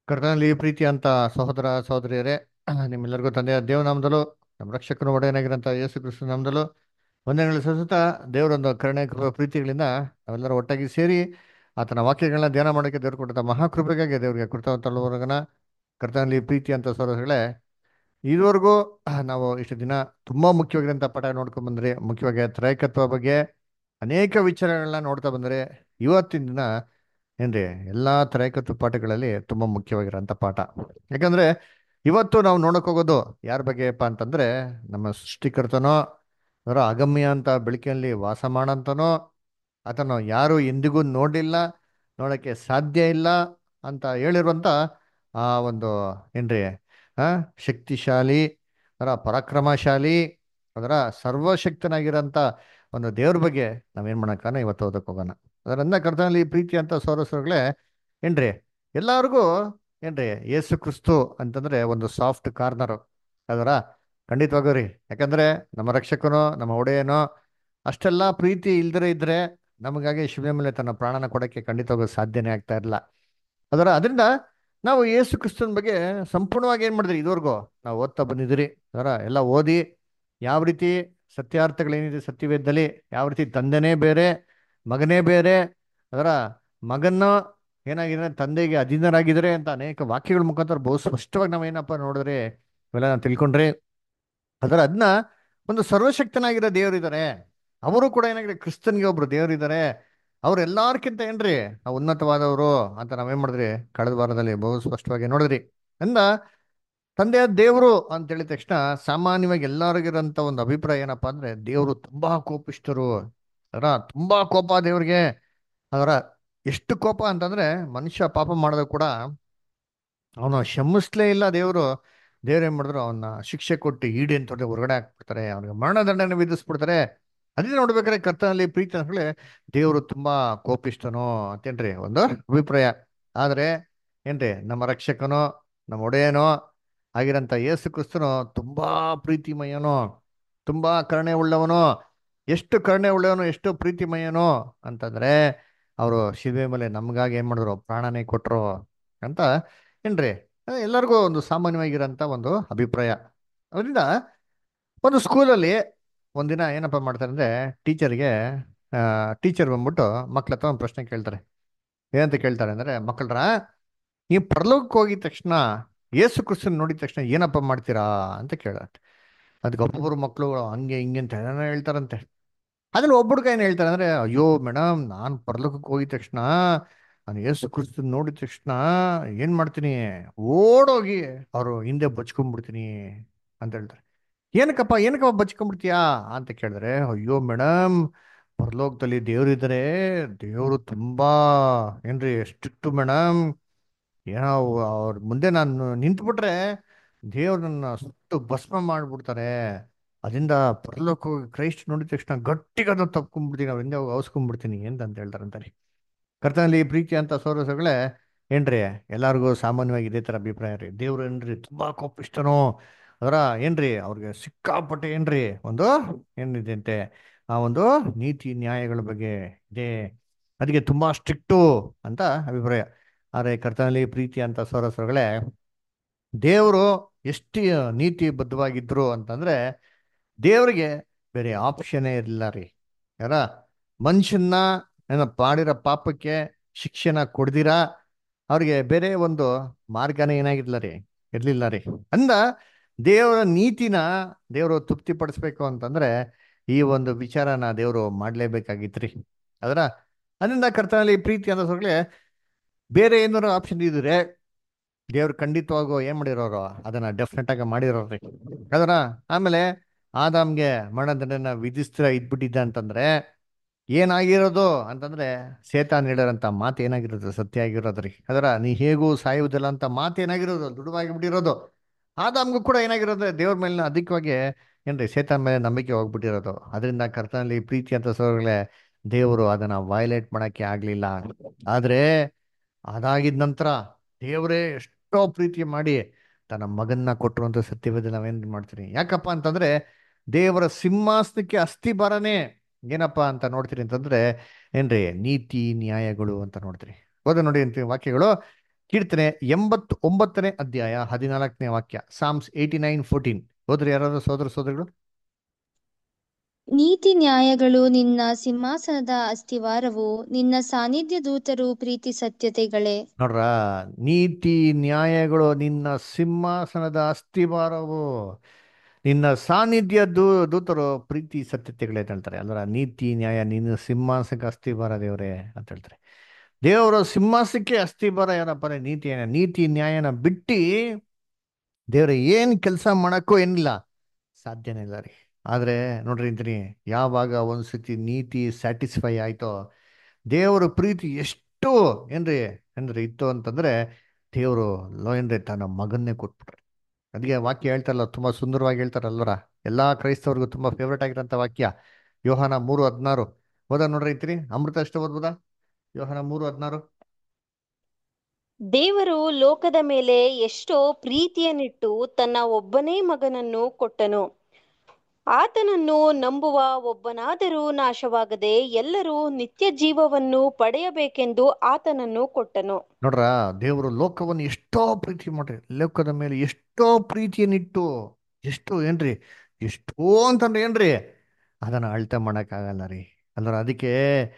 ಕರ್ತನಲ್ಲಿ ಪ್ರೀತಿ ಅಂತ ಸಹೋದರ ಸಹೋದರಿಯರೇ ನಿಮ್ಮೆಲ್ಲರಿಗೂ ತಂದೆಯ ದೇವನಾಮದಲು ನಮ್ಮ ರಕ್ಷಕನ ಒಡೆಯನಾಗಿರಂತ ಯೇಸು ಕ್ರಿಸ್ತು ನಾಮದಲು ವಂದನೆಗಳು ಸಲ್ಲಿಸುತ್ತಾ ದೇವರೊಂದು ಕರುಣೆ ಕೃಪೆ ಪ್ರೀತಿಗಳಿಂದ ನಾವೆಲ್ಲರೂ ಒಟ್ಟಾಗಿ ಸೇರಿ ಆತನ ವಾಕ್ಯಗಳನ್ನ ಧ್ಯಾನ ಮಾಡೋಕ್ಕೆ ದೇವರು ಕೊಟ್ಟಂತ ಮಹಾಕೃಪೆಗಾಗಿ ದೇವರಿಗೆ ಕೃತಜ್ಞತಲ್ಲವರ್ಗನ ಕರ್ತನಲ್ಲಿ ಪ್ರೀತಿ ಅಂತ ಸಹೋದರಗಳೇ ಇದುವರೆಗೂ ನಾವು ಇಷ್ಟು ದಿನ ತುಂಬಾ ಮುಖ್ಯವಾಗಿರೋಂಥ ಪಾಠ ನೋಡ್ಕೊಂಡ್ ಬಂದ್ರಿ ಮುಖ್ಯವಾಗಿ ತ್ರೈಕತ್ವ ಬಗ್ಗೆ ಅನೇಕ ವಿಚಾರಗಳನ್ನ ನೋಡ್ತಾ ಬಂದರೆ ಇವತ್ತಿನ ದಿನ ಏನ್ರಿ ಎಲ್ಲಾ ತ್ರೈಕತ್ವ ಪಾಠಗಳಲ್ಲಿ ತುಂಬಾ ಮುಖ್ಯವಾಗಿರೋಂಥ ಪಾಠ ಯಾಕಂದ್ರೆ ಇವತ್ತು ನಾವು ನೋಡಕ್ ಹೋಗೋದು ಯಾರ ಬಗ್ಗೆಪ್ಪ ಅಂತಂದ್ರೆ ನಮ್ಮ ಸೃಷ್ಟಿಕರ್ತನೋ ಅದರ ಅಗಮ್ಯ ಅಂತ ಬೆಳಕಿನಲ್ಲಿ ವಾಸ ಮಾಡಂತನೋ ಆತನು ಯಾರು ಎಂದಿಗೂ ನೋಡಲಿಲ್ಲ ನೋಡಕ್ಕೆ ಸಾಧ್ಯ ಇಲ್ಲ ಅಂತ ಹೇಳಿರುವಂತ ಆ ಒಂದು ಏನ್ರಿ ಆ ಶಕ್ತಿಶಾಲಿ ಅದರ ಪರಾಕ್ರಮಶಾಲಿ ಅದರ ಸರ್ವಶಕ್ತನಾಗಿರೋಂಥ ಒಂದು ದೇವ್ರ ಬಗ್ಗೆ ನಾವೇನ್ ಮಾಡಕ್ಕಾನ ಇವತ್ತು ಓದಕ್ ಹೋಗೋಣ ಅದರಿಂದ ಕರ್ತನಲ್ಲಿ ಪ್ರೀತಿ ಅಂತ ಸೋರಸರುಗಳೇ ಏನ್ರಿ ಎಲ್ಲಾರ್ಗೂ ಏನ್ರಿ ಯೇಸು ಕ್ರಿಸ್ತು ಅಂತಂದ್ರೆ ಒಂದು ಸಾಫ್ಟ್ ಕಾರ್ನರ್ ಅದರ ಖಂಡಿತವಾಗೂ ರೀ ಯಾಕಂದ್ರೆ ನಮ್ಮ ರಕ್ಷಕನೋ ನಮ್ಮ ಒಡೆಯನೋ ಅಷ್ಟೆಲ್ಲ ಪ್ರೀತಿ ಇಲ್ದರೆ ಇದ್ರೆ ನಮಗಾಗಿ ಶಿವ ಮೇಲೆ ತನ್ನ ಪ್ರಾಣನ ಕೊಡಕ್ಕೆ ಖಂಡಿತವಾಗೂ ಸಾಧ್ಯನೇ ಆಗ್ತಾ ಇರಲ್ಲ ಅದರ ಅದರಿಂದ ನಾವು ಯೇಸು ಕ್ರಿಸ್ತನ ಬಗ್ಗೆ ಸಂಪೂರ್ಣವಾಗಿ ಏನ್ ಮಾಡಿದ್ರಿ ಇದುವರೆಗೂ ನಾವು ಓದ್ತಾ ಬಂದಿದ್ದೀರಿ ಅದರ ಎಲ್ಲ ಓದಿ ಯಾವ ರೀತಿ ಸತ್ಯಾರ್ಥಗಳೇನಿದೆ ಸತ್ಯವೇದದಲ್ಲಿ ಯಾವ ರೀತಿ ತಂದೆನೇ ಬೇರೆ ಮಗನೇ ಬೇರೆ ಅದರ ಮಗನ್ನ ಏನಾಗಿದೆ ತಂದೆಗೆ ಅಧೀನರಾಗಿದ್ದಾರೆ ಅಂತ ಅನೇಕ ವಾಕ್ಯಗಳ ಮುಖಾಂತರ ಬಹು ಸ್ಪಷ್ಟವಾಗಿ ನಾವೇನಪ್ಪ ನೋಡಿದ್ರೆ ಇವೆಲ್ಲ ನಾವು ತಿಳ್ಕೊಂಡ್ರಿ ಅದರ ಅದನ್ನ ಒಂದು ಸರ್ವಶಕ್ತನಾಗಿರೋ ದೇವರಿದ್ದಾರೆ ಅವರು ಕೂಡ ಏನಾಗಿದೆ ಕ್ರಿಸ್ತನ್ಗೆ ಒಬ್ರು ದೇವರಿದ್ದಾರೆ ಅವ್ರು ಎಲ್ಲಾರ್ಕಿಂತ ಏನ್ರಿ ನಾವು ಉನ್ನತವಾದವರು ಅಂತ ನಾವೇನ್ ಮಾಡಿದ್ರಿ ಕಳೆದ ವಾರದಲ್ಲಿ ಬಹು ಸ್ಪಷ್ಟವಾಗಿ ನೋಡಿದ್ರಿ ಅಂದ ತಂದೆಯ ದೇವರು ಅಂತ ಹೇಳಿದ ತಕ್ಷಣ ಸಾಮಾನ್ಯವಾಗಿ ಎಲ್ಲರಿಗಿರೋಂಥ ಒಂದು ಅಭಿಪ್ರಾಯ ಏನಪ್ಪಾ ಅಂದ್ರೆ ದೇವರು ತುಂಬಾ ಕೋಪಿಷ್ಟರು ಅದರ ತುಂಬಾ ಕೋಪ ದೇವ್ರಿಗೆ ಅದರ ಎಷ್ಟು ಕೋಪ ಅಂತಂದ್ರೆ ಮನುಷ್ಯ ಪಾಪ ಮಾಡೋದು ಕೂಡ ಅವನು ಕ್ಷಮಿಸ್ಲೇ ಇಲ್ಲ ದೇವರು ದೇವ್ರು ಏನ್ ಮಾಡಿದ್ರು ಅವನ್ನ ಶಿಕ್ಷೆ ಕೊಟ್ಟು ಈಡಿ ಅಂತ ಹೊಡೆದು ಹೊರಗಡೆ ಹಾಕ್ಬಿಡ್ತಾರೆ ಅವನಿಗೆ ಮರಣದಂಡನೆ ವಿಧಿಸ್ಬಿಡ್ತಾರೆ ಅದೇ ನೋಡ್ಬೇಕಾದ್ರೆ ಕರ್ತನಲ್ಲಿ ಪ್ರೀತಿ ಅಂದ್ರೆ ದೇವರು ತುಂಬಾ ಕೋಪಿಷ್ಟನೋ ಅಂತೇನ್ರಿ ಒಂದು ಅಭಿಪ್ರಾಯ ಆದ್ರೆ ಏನ್ರಿ ನಮ್ಮ ರಕ್ಷಕನೋ ನಮ್ಮ ಒಡೆಯನೋ ಆಗಿರಂತ ಯೇಸು ಕ್ರಿಸ್ತನು ತುಂಬಾ ಪ್ರೀತಿಮಯನೋ ತುಂಬಾ ಕರುಣೆ ಉಳ್ಳವನು ಎಷ್ಟು ಕರುಣೆ ಉಳ್ಳವನು ಎಷ್ಟು ಪ್ರೀತಿಮಯನೋ ಅಂತಂದ್ರೆ ಅವರು ಶಿಲ್ವೆ ಮೇಲೆ ನಮಗಾಗಿ ಏನ್ ಮಾಡಿದ್ರು ಪ್ರಾಣನೇ ಕೊಟ್ರು ಅಂತ ಏನ್ರಿ ಎಲ್ಲರಿಗೂ ಒಂದು ಸಾಮಾನ್ಯವಾಗಿರೋಂಥ ಒಂದು ಅಭಿಪ್ರಾಯ ಅದರಿಂದ ಒಂದು ಸ್ಕೂಲಲ್ಲಿ ಒಂದಿನ ಏನಪ್ಪ ಮಾಡ್ತಾರೆ ಅಂದ್ರೆ ಟೀಚರ್ಗೆ ಟೀಚರ್ ಬಂದ್ಬಿಟ್ಟು ಮಕ್ಳ ಹತ್ರ ಒಂದು ಪ್ರಶ್ನೆ ಕೇಳ್ತಾರೆ ಏನಂತ ಕೇಳ್ತಾರೆ ಅಂದ್ರೆ ಮಕ್ಕಳ್ರ ಈ ಪರಲೋಕಕ್ಕೆ ಹೋಗಿದ ತಕ್ಷಣ ಯೇಸು ಕ್ರಿಸ್ತನ್ ನೋಡಿದ ತಕ್ಷಣ ಏನಪ್ಪ ಮಾಡ್ತೀರಾ ಅಂತ ಕೇಳತ್ತೆ ಅದಕ್ಕೆ ಒಬ್ಬೊಬ್ಬರು ಮಕ್ಕಳು ಹಂಗೆ ಹಿಂಗೆ ಅಂತ ಏನೇನೋ ಹೇಳ್ತಾರಂತೆ ಅದ್ರಲ್ಲಿ ಒಬ್ಬ ಹುಡುಗ ಏನು ಹೇಳ್ತಾರೆ ಅಂದ್ರೆ ಅಯ್ಯೋ ಮೇಡಮ್ ನಾನು ಪರಲೋಕಕ್ಕೆ ಹೋಗಿದ ತಕ್ಷಣ ನಾನು ಯೇಸು ಕ್ರಿಸ್ತನ್ ನೋಡಿದ ತಕ್ಷಣ ಏನ್ ಮಾಡ್ತೀನಿ ಓಡೋಗಿ ಅವರು ಹಿಂದೆ ಬಚ್ಕೊಂಡ್ಬಿಡ್ತೀನಿ ಅಂತ ಹೇಳ್ತಾರೆ ಏನಕ್ಕಪ್ಪ ಏನಕ್ಕಪ್ಪ ಬಚ್ಕೊಂಡ್ಬಿಡ್ತೀಯಾ ಅಂತ ಕೇಳಿದ್ರೆ ಅಯ್ಯೋ ಮೇಡಮ್ ಪರಲೋಕದಲ್ಲಿ ದೇವ್ರು ಇದ್ದಾರೆ ದೇವರು ತುಂಬಾ ಏನ್ರಿ ಸ್ಟ್ರಿಕ್ಟು ಮೇಡಮ್ ಏನೋ ಅವ್ರ ಮುಂದೆ ನಾನು ನಿಂತ್ಬಿಟ್ರೆ ದೇವ್ರು ನನ್ನ ಸುಟ್ಟು ಭಸ್ಮ ಮಾಡ್ಬಿಡ್ತಾರೆ ಅದರಿಂದ ಪರಲೋಕ ಹೋಗಿ ಕ್ರೈಸ್ಟ್ ನೋಡಿದ ತಕ್ಷಣ ಗಟ್ಟಿಗೆ ಅದನ್ನ ತಪ್ಕೊಂಡ್ಬಿಡ್ತೀನಿ ಅವ್ರಿಂದ ಅವಸ್ಕೊಂಡ್ಬಿಡ್ತೀನಿ ಅಂತ ಅಂತ ಹೇಳ್ತಾರೆ ಅಂತಾರೆ ಕರ್ತನಲ್ಲಿ ಪ್ರೀತಿ ಅಂತ ಸೋರಸಗಳೇ ಏನ್ರಿ ಎಲ್ಲಾರ್ಗೂ ಸಾಮಾನ್ಯವಾಗಿ ಇದೇ ತರ ಅಭಿಪ್ರಾಯ ರೀ ದೇವ್ರು ಏನ್ರಿ ತುಂಬಾ ಕೋಪಿಷ್ಟನೋ ಅದರ ಏನ್ರಿ ಅವ್ರಿಗೆ ಸಿಕ್ಕಾಪಟ್ಟೆ ಏನ್ರಿ ಒಂದು ಏನಿದೆ ಅಂತೆ ಆ ಒಂದು ನೀತಿ ನ್ಯಾಯಗಳ ಬಗ್ಗೆ ಇದೆ ಅದಕ್ಕೆ ತುಂಬಾ ಸ್ಟ್ರಿಕ್ಟು ಅಂತ ಅಭಿಪ್ರಾಯ ಆದರೆ ಕರ್ತನಲ್ಲಿ ಪ್ರೀತಿ ಅಂತ ಸೋರಸಗಳೇ ದೇವರು ಎಷ್ಟು ನೀತಿ ಬದ್ಧವಾಗಿದ್ರು ಅಂತಂದ್ರೆ ದೇವರಿಗೆ ಬೇರೆ ಆಪ್ಷನ್ನೇ ಇರಲಿಲ್ಲ ರೀ ಯಾರ ಮನುಷ್ಯನ್ನ ಏನೋ ಮಾಡಿರೋ ಪಾಪಕ್ಕೆ ಶಿಕ್ಷೆನ ಕೊಡ್ದಿರಾ ಅವ್ರಿಗೆ ಬೇರೆ ಒಂದು ಮಾರ್ಗನೇ ಏನಾಗಿರ್ಲಿಲ್ಲ ರೀ ಇರ್ಲಿಲ್ಲ ರೀ ಅಂದ ದೇವರ ನೀತಿನ ದೇವರು ತೃಪ್ತಿಪಡಿಸ್ಬೇಕು ಅಂತಂದ್ರೆ ಈ ಒಂದು ವಿಚಾರನ ದೇವರು ಮಾಡ್ಲೇಬೇಕಾಗಿತ್ರಿ ಅದರ ಅದರಿಂದ ಕರ್ತನಲ್ಲಿ ಪ್ರೀತಿ ಅನ್ನೋದ್ರಲ್ಲಿ ಬೇರೆ ಏನಾರು ಆಪ್ಷನ್ ಇದ್ರೆ ದೇವ್ರು ಖಂಡಿತವಾಗೂ ಏನ್ ಮಾಡಿರೋರು ಅದನ್ನ ಡೆಫಿನೆಟ್ ಆಗಿ ಮಾಡಿರೋರಿ ಅದರ ಆಮೇಲೆ ಆದಾಮ್ಗೆ ಮರಣದಂಡನ ವಿಧಿಸ್ತೀರ ಇದ್ಬಿಟ್ಟಿದ್ದ ಅಂತಂದ್ರೆ ಏನಾಗಿರೋದು ಅಂತಂದ್ರೆ ಸೇತಾನ್ ಹೇಳಿರೋಂಥ ಮಾತು ಏನಾಗಿರೋದು ಸತ್ಯ ಆಗಿರೋದ್ರಿ ಅದರ ನೀ ಹೇಗೂ ಸಾಯುವುದಿಲ್ಲ ಅಂತ ಮಾತು ಏನಾಗಿರೋದು ದೃಢವಾಗಿ ಬಿಟ್ಟಿರೋದು ಆದಾಮ್ಗೂ ಕೂಡ ಏನಾಗಿರೋದು ದೇವ್ರ ಮೇಲೆ ಅಧಿಕವಾಗಿ ಏನ್ರಿ ಸೇತಾನ್ ಮೇಲೆ ನಂಬಿಕೆ ಹೋಗ್ಬಿಟ್ಟಿರೋದು ಅದರಿಂದ ಕರ್ತನಲ್ಲಿ ಪ್ರೀತಿ ಅಂತ ಸೋರ್ಗಳೇ ದೇವರು ಅದನ್ನ ವೈಲೇಟ್ ಮಾಡಕ್ಕೆ ಆಗ್ಲಿಲ್ಲ ಆದ್ರೆ ಅದಾಗಿದ ನಂತರ ದೇವರೇ ಎಷ್ಟೋ ಪ್ರೀತಿ ಮಾಡಿ ತನ್ನ ಮಗನ್ನ ಕೊಟ್ಟರು ಅಂತ ಸತ್ಯವೇದ ನಾವೇನ್ ಮಾಡ್ತೀರಿ ಯಾಕಪ್ಪ ಅಂತಂದ್ರೆ ದೇವರ ಸಿಂಹಾಸನಕ್ಕೆ ಅಸ್ಥಿಬಾರನೇ ಏನಪ್ಪಾ ಅಂತ ನೋಡ್ತೀರಿ ಅಂತಂದ್ರೆ ಏನ್ರಿ ನೀತಿ ನ್ಯಾಯಗಳು ಅಂತ ನೋಡ್ತೀರಿ ಹೋದ ನೋಡಿ ಅಂತೀವಿ ವಾಕ್ಯಗಳು ಕೀರ್ತನೆ ಎಂಬತ್ತು ಒಂಬತ್ತನೇ ಅಧ್ಯಾಯ ಹದಿನಾಲ್ಕನೇ ವಾಕ್ಯ ಸಾಮ್ಸ್ ಏಯ್ಟಿ ನೈನ್ ಫೋರ್ಟೀನ್ ಹೋದ್ರಿ ಯಾರಾದ್ರೂ ಸೋದರ ಸೋದರಿಗಳು ನೀತಿ ನ್ಯಾಯಗಳು ನಿನ್ನ ಸಿಂಹಾಸನದ ಅಸ್ತಿವಾರವು ನಿನ್ನ ಸಾನ್ನಿಧ್ಯ ದೂತರು ಪ್ರೀತಿ ಸತ್ಯತೆಗಳೇ ನೋಡ್ರ ನೀತಿ ನ್ಯಾಯಗಳು ನಿನ್ನ ಸಿಂಹಾಸನದ ಅಸ್ಥಿವಾರವು ನಿನ್ನ ಸಾನ್ನಿಧ್ಯ ದೂ ದೂತರು ಪ್ರೀತಿ ಸತ್ಯತೆಗಳೇ ಅಂತ ಹೇಳ್ತಾರೆ ಅಲ್ರ ನೀತಿ ನ್ಯಾಯ ನಿನ್ನ ಸಿಂಹಾಸನಕ್ಕೆ ಅಸ್ಥಿವಾರ ದೇವರೇ ಅಂತ ಹೇಳ್ತಾರೆ ದೇವರ ಸಿಂಹಾಸಕ್ಕೆ ಅಸ್ಥಿವಾರ ಏನಪ್ಪ ಅಂದ್ರೆ ನೀತಿ ನ್ಯಾಯ ನೀತಿ ನ್ಯಾಯನ ಬಿಟ್ಟು ದೇವ್ರ ಏನ್ ಕೆಲಸ ಮಾಡಕ್ಕೂ ಏನಿಲ್ಲ ಸಾಧ್ಯನೇ ಇಲ್ಲ ರೀ ಆದ್ರೆ ನೋಡ್ರಿ ಅಂತೀನಿ ಯಾವಾಗ ಒಂದ್ಸತಿ ನೀತಿ ಸ್ಯಾಟಿಸ್ಫೈ ಆಯ್ತೋ ದೇವರ ಪ್ರೀತಿ ಎಷ್ಟು ಏನ್ರಿ ಏನ್ರಿ ಇತ್ತು ಅಂತಂದ್ರೆ ದೇವರು ಲೋ ಏನ್ರಿ ತನ್ನ ಮಗನ್ನೇ ಕೊಟ್ಬಿಟ್ರಿ ಅದಕ್ಕೆ ವಾಕ್ಯ ಹೇಳ್ತಾರಲ್ಲ ತುಂಬಾ ಸುಂದರವಾಗಿ ಹೇಳ್ತಾರಲ್ವರ ಎಲ್ಲಾ ಕ್ರೈಸ್ತವ್ರಿಗೂ ತುಂಬಾ ಫೇವ್ರೇಟ್ ಆಗಿರೋಂಥ ವಾಕ್ಯ ಯೋಹಾನ ಮೂರು ಹದಿನಾರು ಓದಾ ನೋಡ್ರಿ ಐತ್ರಿ ಅಮೃತ ಎಷ್ಟು ಓದ್ಬೋದಾ ಯೋಹಾನ ಮೂರು ಹದಿನಾರು ದೇವರು ಲೋಕದ ಮೇಲೆ ಎಷ್ಟೋ ಪ್ರೀತಿಯನ್ನಿಟ್ಟು ತನ್ನ ಒಬ್ಬನೇ ಮಗನನ್ನು ಕೊಟ್ಟನು ಆತನನ್ನು ನಂಬುವ ಒಬ್ಬನಾದರೂ ನಾಶವಾಗದೆ ಎಲ್ಲರೂ ನಿತ್ಯ ಜೀವವನ್ನು ಪಡೆಯಬೇಕೆಂದು ಆತನನ್ನು ಕೊಟ್ಟನು ನೋಡ್ರ ದೇವರು ಲೋಕವನ್ನು ಎಷ್ಟೋ ಪ್ರೀತಿ ಮಾಡ್ರಿ ಲೋಕದ ಮೇಲೆ ಎಷ್ಟೋ ಪ್ರೀತಿಯನ್ನಿಟ್ಟು ಎಷ್ಟು ಏನ್ರಿ ಎಷ್ಟೋ ಅಂತಂದ್ರೆ ಏನ್ರಿ ಅದನ್ನ ಅಳ್ತೆ ಮಾಡಕ್ಕಾಗಲ್ಲ ರೀ ಅಂದ್ರೆ ಅದಕ್ಕೆ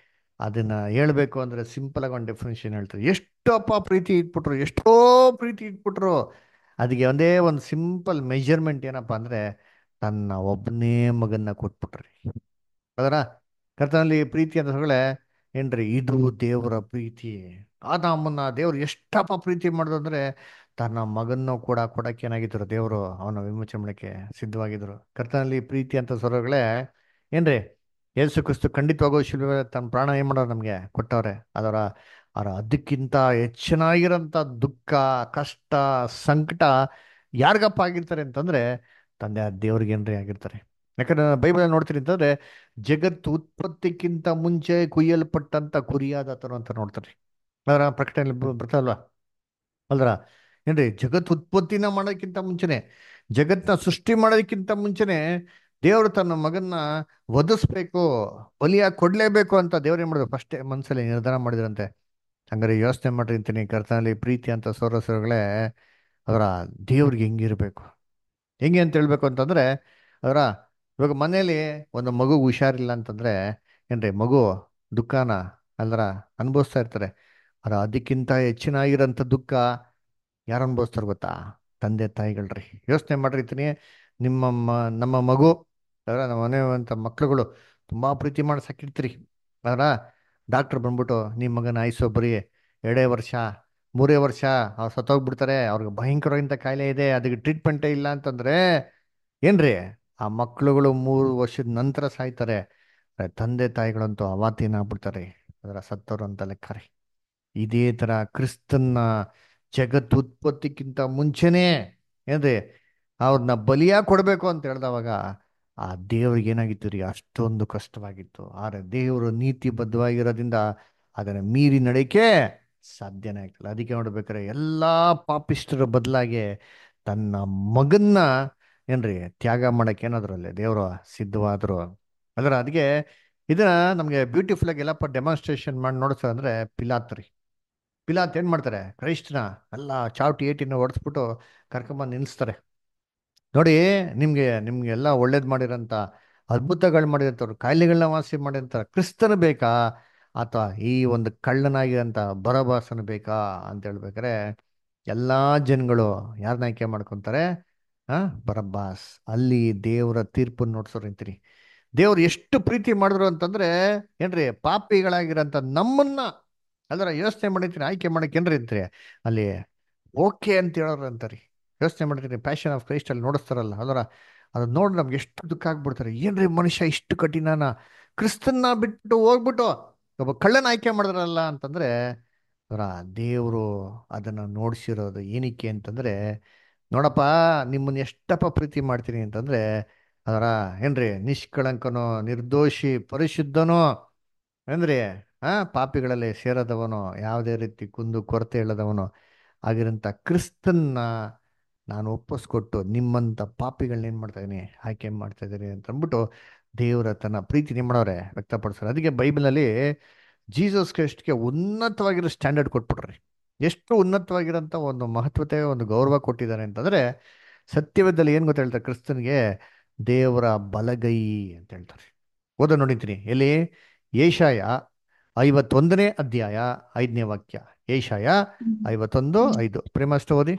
ಅದನ್ನ ಹೇಳ್ಬೇಕು ಅಂದ್ರೆ ಸಿಂಪಲ್ ಆಗಿ ಒಂದು ಡೆಫಿನೇಷನ್ ಹೇಳ್ತಾರೆ ಎಷ್ಟಪ್ಪ ಪ್ರೀತಿ ಇಟ್ಬಿಟ್ರು ಎಷ್ಟೋ ಪ್ರೀತಿ ಇಟ್ಬಿಟ್ರು ಅದಕ್ಕೆ ಒಂದೇ ಒಂದು ಸಿಂಪಲ್ ಮೆಜರ್ಮೆಂಟ್ ಏನಪ್ಪಾ ಅಂದ್ರೆ ತನ್ನ ಒಬ್ಬನೇ ಮಗನ್ನ ಕೊಟ್ಬಿಟ್ರಿ ಅದರ ಕರ್ತನಲ್ಲಿ ಪ್ರೀತಿ ಅಂತ ಹೇಳಿ ಏನ್ರಿ ಇದು ದೇವರ ಪ್ರೀತಿ ಆದಾಮನ್ನ ದೇವ್ರು ಎಷ್ಟಪ್ಪ ಪ್ರೀತಿ ಮಾಡಿದ್ರು ಅಂದ್ರೆ ತನ್ನ ಮಗನ್ನು ಕೂಡ ಕೊಡಕ್ಕೆ ಏನಾಗಿದ್ರು ದೇವರು ಅವನ ವಿಮೋಚನೆ ಮಾಡಕ್ಕೆ ಸಿದ್ಧವಾಗಿದ್ರು ಕರ್ತನಲ್ಲಿ ಪ್ರೀತಿ ಅಂತ ಸ್ವರಗಳೇ ಏನ್ರಿ ಯೇಸು ಕ್ರಿಸ್ತು ಖಂಡಿತವಾಗೂ ಶಿಲ್ವೆ ತನ್ನ ಪ್ರಾಣ ಏನ್ ಮಾಡೋರು ನಮಗೆ ಕೊಟ್ಟವ್ರೆ ಅದರ ಅವರ ಅದಕ್ಕಿಂತ ಹೆಚ್ಚಿನಾಗಿರೋಂಥ ದುಃಖ ಕಷ್ಟ ಸಂಕಟ ಯಾರಿಗಪ್ಪ ಆಗಿರ್ತಾರೆ ಅಂತಂದ್ರೆ ತಂದೆ ದೇವ್ರಿಗೇನ್ರಿ ಆಗಿರ್ತಾರೆ ಯಾಕಂದ್ರೆ ಬೈಬಲ್ ನೋಡ್ತೀನಿ ಅಂತಂದ್ರೆ ಜಗತ್ತು ಉತ್ಪತ್ತಿಕ್ಕಿಂತ ಮುಂಚೆ ಕುಯ್ಯಲ್ಪಟ್ಟಂತ ಕುರಿಯಾದತನು ಅಂತ ನೋಡ್ತಾರೆ ಅದರ ಪ್ರಕಟಣೆ ಬರ್ತಲ್ವಾ ಅಲ್ರ ಏನ್ರಿ ಜಗತ್ ಉತ್ಪತ್ತಿನ ಮಾಡೋದಕ್ಕಿಂತ ಮುಂಚೆನೆ ಜಗತ್ನ ಸೃಷ್ಟಿ ಮಾಡೋದಕ್ಕಿಂತ ಮುಂಚೆನೆ ದೇವರು ತನ್ನ ಮಗನ್ನ ವಧಿಸ್ಬೇಕು ಬಲಿಯಾಗಿ ಕೊಡ್ಲೇಬೇಕು ಅಂತ ದೇವ್ರು ಏನ್ ಮಾಡಿದ್ರು ಫಸ್ಟೇ ಮನಸ್ಸಲ್ಲಿ ನಿರ್ಧಾರ ಮಾಡಿದ್ರಂತೆ ಹಂಗಾರೆ ಯೋಚನೆ ಮಾಡ್ರಿ ಅಂತೀನಿ ಕರ್ತನಲ್ಲಿ ಪ್ರೀತಿ ಅಂತ ಸೋರಸರುಗಳೇ ಅದರ ದೇವ್ರಿಗೆ ಹೆಂಗಿರ್ಬೇಕು ಹೆಂಗೆ ಅಂತ ಹೇಳ್ಬೇಕು ಅಂತಂದ್ರೆ ಅದರ ಇವಾಗ ಮನೇಲಿ ಒಂದು ಮಗು ಹುಷಾರಿಲ್ಲ ಅಂತಂದ್ರೆ ಏನ್ರಿ ಮಗು ದುಃಖನ ಅಲ್ರ ಅನುಭವಿಸ್ತಾ ಇರ್ತಾರೆ ಅದ್ರ ಅದಕ್ಕಿಂತ ಹೆಚ್ಚಿನಾಗಿರೋಂಥ ದುಃಖ ಯಾರು ಅನುಭವಿಸ್ತಾರೆ ಗೊತ್ತಾ ತಂದೆ ತಾಯಿಗಳ್ರಿ ಯೋಚನೆ ಮಾಡಿರ್ತೀನಿ ನಿಮ್ಮ ಮ- ನಮ್ಮ ಮಗು ಅದರ ನಮ್ಮ ಮನೆಯಂಥ ಮಕ್ಳುಗಳು ತುಂಬಾ ಪ್ರೀತಿ ಮಾಡಿ ಸಾಕಿರ್ತೀರಿ ಅದರ ಡಾಕ್ಟರ್ ಬಂದ್ಬಿಟ್ಟು ನಿಮ್ಮ ಮಗನ ಆಯ್ಸೋ ಬರೀ ಎರಡೇ ವರ್ಷ ಮೂರೇ ವರ್ಷ ಅವ್ರು ಸತ್ತೋಗ್ಬಿಡ್ತಾರೆ ಅವ್ರಿಗೆ ಭಯಂಕರವಾಗಿಂತ ಕಾಯಿಲೆ ಇದೆ ಅದಕ್ಕೆ ಟ್ರೀಟ್ಮೆಂಟೇ ಇಲ್ಲ ಅಂತಂದ್ರೆ ಏನ್ರಿ ಆ ಮಕ್ಳುಗಳು ಮೂರು ವರ್ಷದ ನಂತರ ಸಾಯ್ತಾರೆ ಆದ್ರೆ ತಂದೆ ತಾಯಿಗಳಂತೂ ಅವಾತೀನ ಆಗ್ಬಿಡ್ತಾರೆ ಅದರ ಸತ್ತವರು ಅಂತ ಲೆಕ್ಕ ರೀ ಇದೇ ತರ ಕ್ರಿಸ್ತನ್ನ ಜಗತ್ ಉತ್ಪತ್ತಿಕ್ಕಿಂತ ಮುಂಚೆನೇ ಏನ್ರಿ ಅವ್ರನ್ನ ಬಲಿಯಾಗಿ ಕೊಡ್ಬೇಕು ಅಂತ ಹೇಳ್ದವಾಗ ಆ ದೇವ್ರಿಗೆ ಏನಾಗಿತ್ತು ರೀ ಅಷ್ಟೊಂದು ಕಷ್ಟವಾಗಿತ್ತು ಆದ್ರೆ ದೇವರು ನೀತಿಬದ್ಧವಾಗಿರೋದ್ರಿಂದ ಅದನ್ನ ಮೀರಿ ನಡೆಯಕ್ಕೆ ಸಾಧ್ಯನೇ ಆಗ್ತಿಲ್ಲ ಅದಕ್ಕೆ ನೋಡ್ಬೇಕಾದ್ರೆ ಎಲ್ಲಾ ಪಾಪಿಷ್ಟರ ಬದಲಾಗಿ ತನ್ನ ಮಗನ್ನ ಏನ್ರಿ ತ್ಯಾಗ ಮಾಡಕ್ಕೆ ಏನಾದ್ರು ಅಲ್ಲಿ ದೇವರು ಸಿದ್ಧವಾದ್ರು ಅದರ ಅದಕ್ಕೆ ಇದನ್ನ ನಮಗೆ ಬ್ಯೂಟಿಫುಲ್ ಆಗಿ ಎಲ್ಲಪ್ಪ ಡೆಮಾನ್ಸ್ಟ್ರೇಷನ್ ಮಾಡಿ ನೋಡ್ತಾರೆ ಅಂದ್ರೆ ಪಿಲಾತ್ ರೀ ಪಿಲಾತ್ ಏನ್ ಮಾಡ್ತಾರೆ ಕ್ರೈಸ್ತನ ಎಲ್ಲ ಚಾವಟಿ ಏಟಿನ ಹೊಡೆಸ್ಬಿಟ್ಟು ಕರ್ಕೊಂಬಂದು ನಿಲ್ಲಿಸ್ತಾರೆ ನೋಡಿ ನಿಮ್ಗೆ ನಿಮ್ಗೆ ಎಲ್ಲ ಒಳ್ಳೇದ್ ಮಾಡಿರೋಂಥ ಅದ್ಭುತಗಳು ಮಾಡಿರಂಥವ್ರು ಕಾಯಿಲೆಗಳನ್ನ ವಾಸಿ ಮಾಡಿರಂಥ ಕ್ರಿಸ್ತನ ಬೇಕಾ ಅಥವಾ ಈ ಒಂದು ಕಳ್ಳನಾಗಿರೋಂಥ ಬರಬಾಸನ ಬೇಕಾ ಅಂತ ಹೇಳ್ಬೇಕಾರೆ ಎಲ್ಲಾ ಜನಗಳು ಯಾರನ್ನ ಆಯ್ಕೆ ಮಾಡ್ಕೊಂತಾರೆ ಆ ಬರಬ್ಬಾಸ್ ಅಲ್ಲಿ ದೇವರ ತೀರ್ಪನ್ನು ನೋಡ್ಸೋರು ಅಂತೀರಿ ದೇವ್ರು ಎಷ್ಟು ಪ್ರೀತಿ ಮಾಡಿದ್ರು ಅಂತಂದ್ರೆ ಏನ್ರಿ ಪಾಪಿಗಳಾಗಿರೋಂಥ ನಮ್ಮನ್ನ ಅದರ ಯೋಚನೆ ಮಾಡಿರ್ತೀನಿ ಆಯ್ಕೆ ಮಾಡಕ್ಕೆ ಏನ್ರಿ ಅಂತೀರಿ ಅಲ್ಲಿ ಓಕೆ ಅಂತ ಹೇಳೋರು ಅಂತಾರಿ ಯೋಚನೆ ಮಾಡ್ತೀನಿ ಪ್ಯಾಷನ್ ಆಫ್ ಕ್ರೈಸ್ಟ್ ಅಲ್ಲಿ ನೋಡಿಸ್ತಾರಲ್ಲ ಅದರ ಅದು ನೋಡಿ ನಮ್ಗೆ ಎಷ್ಟು ದುಃಖ ಆಗ್ಬಿಡ್ತಾರೆ ಏನ್ರಿ ಮನುಷ್ಯ ಇಷ್ಟು ಕಠಿಣನ ಕ್ರಿಸ್ತನ್ನ ಬಿಟ್ಟು ಹೋಗ್ಬಿಟ್ಟು ಒಬ್ಬ ಕಳ್ಳನ ಆಯ್ಕೆ ಮಾಡಿದ್ರಲ್ಲ ಅಂತಂದ್ರೆ ಅವರ ದೇವರು ಅದನ್ನ ನೋಡ್ಸಿರೋದು ಏನಕ್ಕೆ ಅಂತಂದ್ರೆ ನೋಡಪ್ಪ ನಿಮ್ಮನ್ನ ಎಷ್ಟಪ್ಪ ಪ್ರೀತಿ ಮಾಡ್ತೀನಿ ಅಂತಂದ್ರೆ ಅದರ ಏನ್ರಿ ನಿಷ್ಕಳಂಕನೋ ನಿರ್ದೋಷಿ ಪರಿಶುದ್ಧನೋ ಅಂದ್ರೆ ಆ ಪಾಪಿಗಳಲ್ಲಿ ಸೇರದವನು ಯಾವುದೇ ರೀತಿ ಕುಂದು ಕೊರತೆ ಇಲ್ಲದವನು ಆಗಿರಂತ ಕ್ರಿಸ್ತನ್ನ ನಾನು ಒಪ್ಪಿಸ್ಕೊಟ್ಟು ನಿಮ್ಮಂತ ಪಾಪಿಗಳನ್ನ ಏನ್ ಮಾಡ್ತಾ ಇದೀನಿ ಆಯ್ಕೆ ಮಾಡ್ತಾ ಇದ್ದೀನಿ ಅಂತ ಅಂದ್ಬಿಟ್ಟು ದೇವರ ತನ್ನ ಪ್ರೀತಿ ಏನ್ ಮಾಡೋರೆ ವ್ಯಕ್ತಪಡಿಸ್ತಾರೆ ಅದಕ್ಕೆ ಬೈಬಲಲ್ಲಿ ಜೀಸಸ್ ಕ್ರೈಸ್ಟ್ಗೆ ಉನ್ನತವಾಗಿರೋ ಸ್ಟ್ಯಾಂಡರ್ಡ್ ಕೊಟ್ಬಿಟ್ರಿ ಎಷ್ಟು ಉನ್ನತವಾಗಿರೋಂಥ ಒಂದು ಮಹತ್ವತೆ ಒಂದು ಗೌರವ ಕೊಟ್ಟಿದ್ದಾರೆ ಅಂತಂದ್ರೆ ಸತ್ಯವೇದದಲ್ಲಿ ಏನು ಗೊತ್ತಾ ಹೇಳ್ತಾರೆ ಕ್ರಿಸ್ತನಿಗೆ ದೇವರ ಬಲಗೈ ಅಂತ ಹೇಳ್ತಾರೆ ಓದ ನೋಡಿದ್ದೀನಿ ಎಲ್ಲಿ ಏಷಾಯ ಐವತ್ತೊಂದನೇ ಅಧ್ಯಾಯ ಐದನೇ ವಾಕ್ಯ ಏಷಾಯ ಐವತ್ತೊಂದು ಐದು ಪ್ರೇಮಷ್ಟು ಓದಿ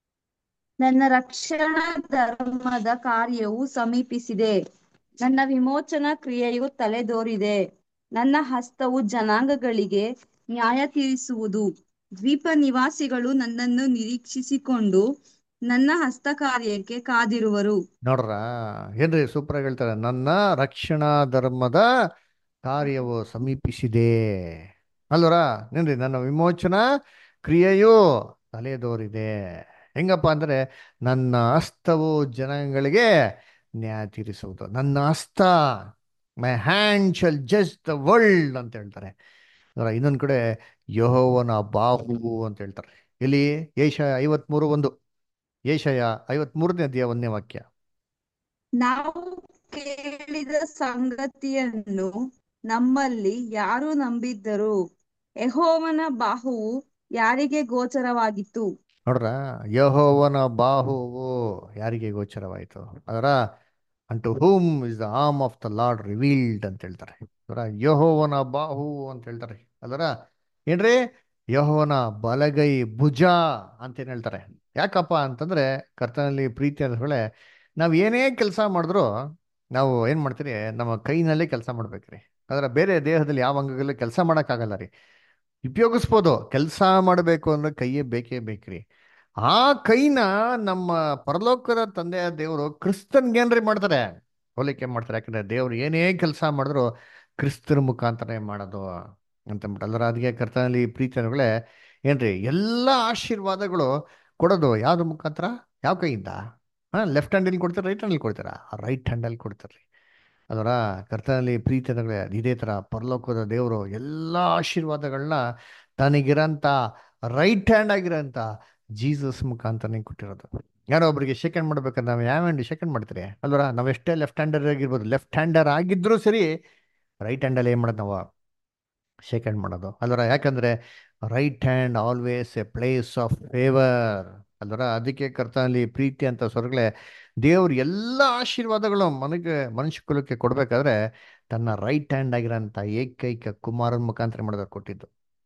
ನನ್ನ ರಕ್ಷಣಾ ಧರ್ಮದ ಕಾರ್ಯವು ಸಮೀಪಿಸಿದೆ ನನ್ನ ವಿಮೋಚನಾ ಕ್ರಿಯೆಯು ತಲೆದೋರಿದೆ ನನ್ನ ಹಸ್ತವು ಜನಾಂಗಗಳಿಗೆ ನ್ಯಾಯ ತೀರಿಸುವುದು ದ್ವೀಪ ನಿವಾಸಿಗಳು ನನ್ನನ್ನು ನಿರೀಕ್ಷಿಸಿಕೊಂಡು ನನ್ನ ಹಸ್ತಕಾರ್ಯಕ್ಕೆ ಕಾದಿರುವರು ನೋಡ್ರ ಏನ್ರಿ ಸೂಪರ್ ಆಗಿ ಹೇಳ್ತಾರೆ ನನ್ನ ರಕ್ಷಣಾ ಧರ್ಮದ ಕಾರ್ಯವು ಸಮೀಪಿಸಿದೆ ಅಲ್ವರ ಏನ್ರಿ ನನ್ನ ವಿಮೋಚನಾ ಕ್ರಿಯೆಯು ತಲೆದೋರಿದೆ ಹೆಂಗಪ್ಪ ಅಂದ್ರೆ ನನ್ನ ಹಸ್ತವು ಜನಾಂಗಗಳಿಗೆ ನ್ಯಾಯ ತೀರಿಸುವುದು ನನ್ನ ಹಸ್ತ my hand shall just the world ಅಂತ ಹೇಳ್ತಾರೆ ಅದರ ಇನ್ನೊಂದು ಕಡೆ ಯಹೋವನ ಬಾಹು ಅಂತ ಹೇಳ್ತಾರೆ ಇಲ್ಲಿ ಏಷಯ ಐವತ್ಮೂರು ಒಂದು ಏಷಯ ಐವತ್ಮೂರನೇ ಅಧ್ಯಾಯ ಒಂದನೇ ವಾಕ್ಯ ನಾವು ಕೇಳಿದ ಸಂಗತಿಯನ್ನು ನಮ್ಮಲ್ಲಿ ಯಾರು ನಂಬಿದ್ದರು ಯೆಹೋವನ ಬಾಹುವು ಯಾರಿಗೆ ಗೋಚರವಾಗಿತ್ತು ನೋಡ್ರ ಯಹೋವನ ಬಾಹುವು ಯಾರಿಗೆ ಗೋಚರವಾಯಿತು ಅದರ ಅಂಟು whom is the arm of the Lord revealed ಅಂತ ಹೇಳ್ತಾರೆ ಅದರ ಯಹೋವನ ಬಾಹು ಅಂತ ಹೇಳ್ತಾರೆ ಅದರ ಏನ್ರಿ ಯಹೋವನ ಬಲಗೈ ಭುಜ ಅಂತೇನು ಹೇಳ್ತಾರೆ ಯಾಕಪ್ಪ ಅಂತಂದ್ರೆ ಕರ್ತನಲ್ಲಿ ಪ್ರೀತಿ ಅಂದ್ರೆ ನಾವು ಏನೇ ಕೆಲಸ ಮಾಡಿದ್ರು ನಾವು ಏನು ಮಾಡ್ತೀರಿ ನಮ್ಮ ಕೈನಲ್ಲೇ ಕೆಲಸ ಮಾಡ್ಬೇಕ್ರಿ ಅದರ ಬೇರೆ ದೇಹದಲ್ಲಿ ಯಾವ ಅಂಗಗಳಲ್ಲೂ ಕೆಲಸ ಮಾಡೋಕ್ಕಾಗಲ್ಲ ರೀ ಉಪಯೋಗಿಸ್ಬೋದು ಕೆಲಸ ಮಾಡಬೇಕು ಅಂದ್ರೆ ಕೈಯೇ ಬೇಕೇ ಬೇಕ್ರಿ ಆ ಕೈನ ನಮ್ಮ ಪರಲೋಕದ ತಂದೆಯ ದೇವರು ಕ್ರಿಸ್ತನ್ಗೇನ್ರಿ ಮಾಡ್ತಾರೆ ಹೋಲಿಕೆ ಮಾಡ್ತಾರೆ ಯಾಕಂದ್ರೆ ದೇವ್ರು ಏನೇ ಕೆಲಸ ಮಾಡಿದ್ರು ಕ್ರಿಸ್ತನ ಮುಖಾಂತರನೇ ಮಾಡೋದು ಅಂತಂದ್ಬಿಟ್ಟು ಅಲ್ಲರ ಅದಕ್ಕೆ ಕರ್ತನಲ್ಲಿ ಪ್ರೀತಿಗಳೇ ಏನ್ರಿ ಎಲ್ಲ ಆಶೀರ್ವಾದಗಳು ಕೊಡೋದು ಯಾವ್ದು ಮುಖಾಂತರ ಯಾವ ಕೈಯಿಂದ ಹಾಂ ಲೆಫ್ಟ್ ಹ್ಯಾಂಡಲ್ಲಿ ಕೊಡ್ತಾರೆ ರೈಟ್ ಹ್ಯಾಂಡಲ್ಲಿ ಕೊಡ್ತಾರಾ ರೈಟ್ ಹ್ಯಾಂಡಲ್ಲಿ ಕೊಡ್ತಾರೆ ಅದರ ಕರ್ತನಲ್ಲಿ ಪ್ರೀತಿಗಳೇ ಇದೇ ಥರ ಪರಲೋಕದ ದೇವರು ಎಲ್ಲ ಆಶೀರ್ವಾದಗಳನ್ನ ತನಗಿರಂಥ ರೈಟ್ ಹ್ಯಾಂಡ್ ಆಗಿರೋಂಥ ಜೀಸಸ್ ಮುಖಾಂತರನೇ ಕೊಟ್ಟಿರೋದು ಯಾರೋ ಒಬ್ಬರಿಗೆ ಸೆಕೆಂಡ್ ಮಾಡ್ಬೇಕಾದ್ರೆ ನಾವು ಯಾವ ಹ್ಯಾಂಡ್ ಸೆಕೆಂಡ್ ಮಾಡ್ತೀರಿ ಅಲ್ವರ ನಾವು ಎಷ್ಟೇ ಲೆಫ್ಟ್ ಹ್ಯಾಂಡರ್ ಆಗಿರ್ಬೋದು ಲೆಫ್ಟ್ ಹ್ಯಾಂಡರ್ ಆಗಿದ್ರೂ ಸರಿ ರೈಟ್ ಹ್ಯಾಂಡಲ್ಲಿ ಏನು ಮಾಡೋದು ನಾವು ಶೇಕ್ ಮಾಡೋದು ಅಲ್ವರ ಯಾಕಂದ್ರೆ right hand always a place of favour ಅಲ್ವರ ಅದಕ್ಕೆ ಕರ್ತನಲ್ಲಿ ಪ್ರೀತಿ ಅಂತ ಸ್ವರ್ಗಳೇ ದೇವ್ರು ಎಲ್ಲ ಆಶೀರ್ವಾದಗಳು ಮನೆಗೆ ಮನುಷ್ಯ ಕುಲಕ್ಕೆ ಕೊಡಬೇಕಾದ್ರೆ ತನ್ನ ರೈಟ್ ಹ್ಯಾಂಡ್ ಆಗಿರೋಂಥ ಏಕೈಕ ಕುಮಾರನ ಮುಖಾಂತರ ಮಾಡಿದ್ರೆ ಕೊಟ್ಟಿದ್ದು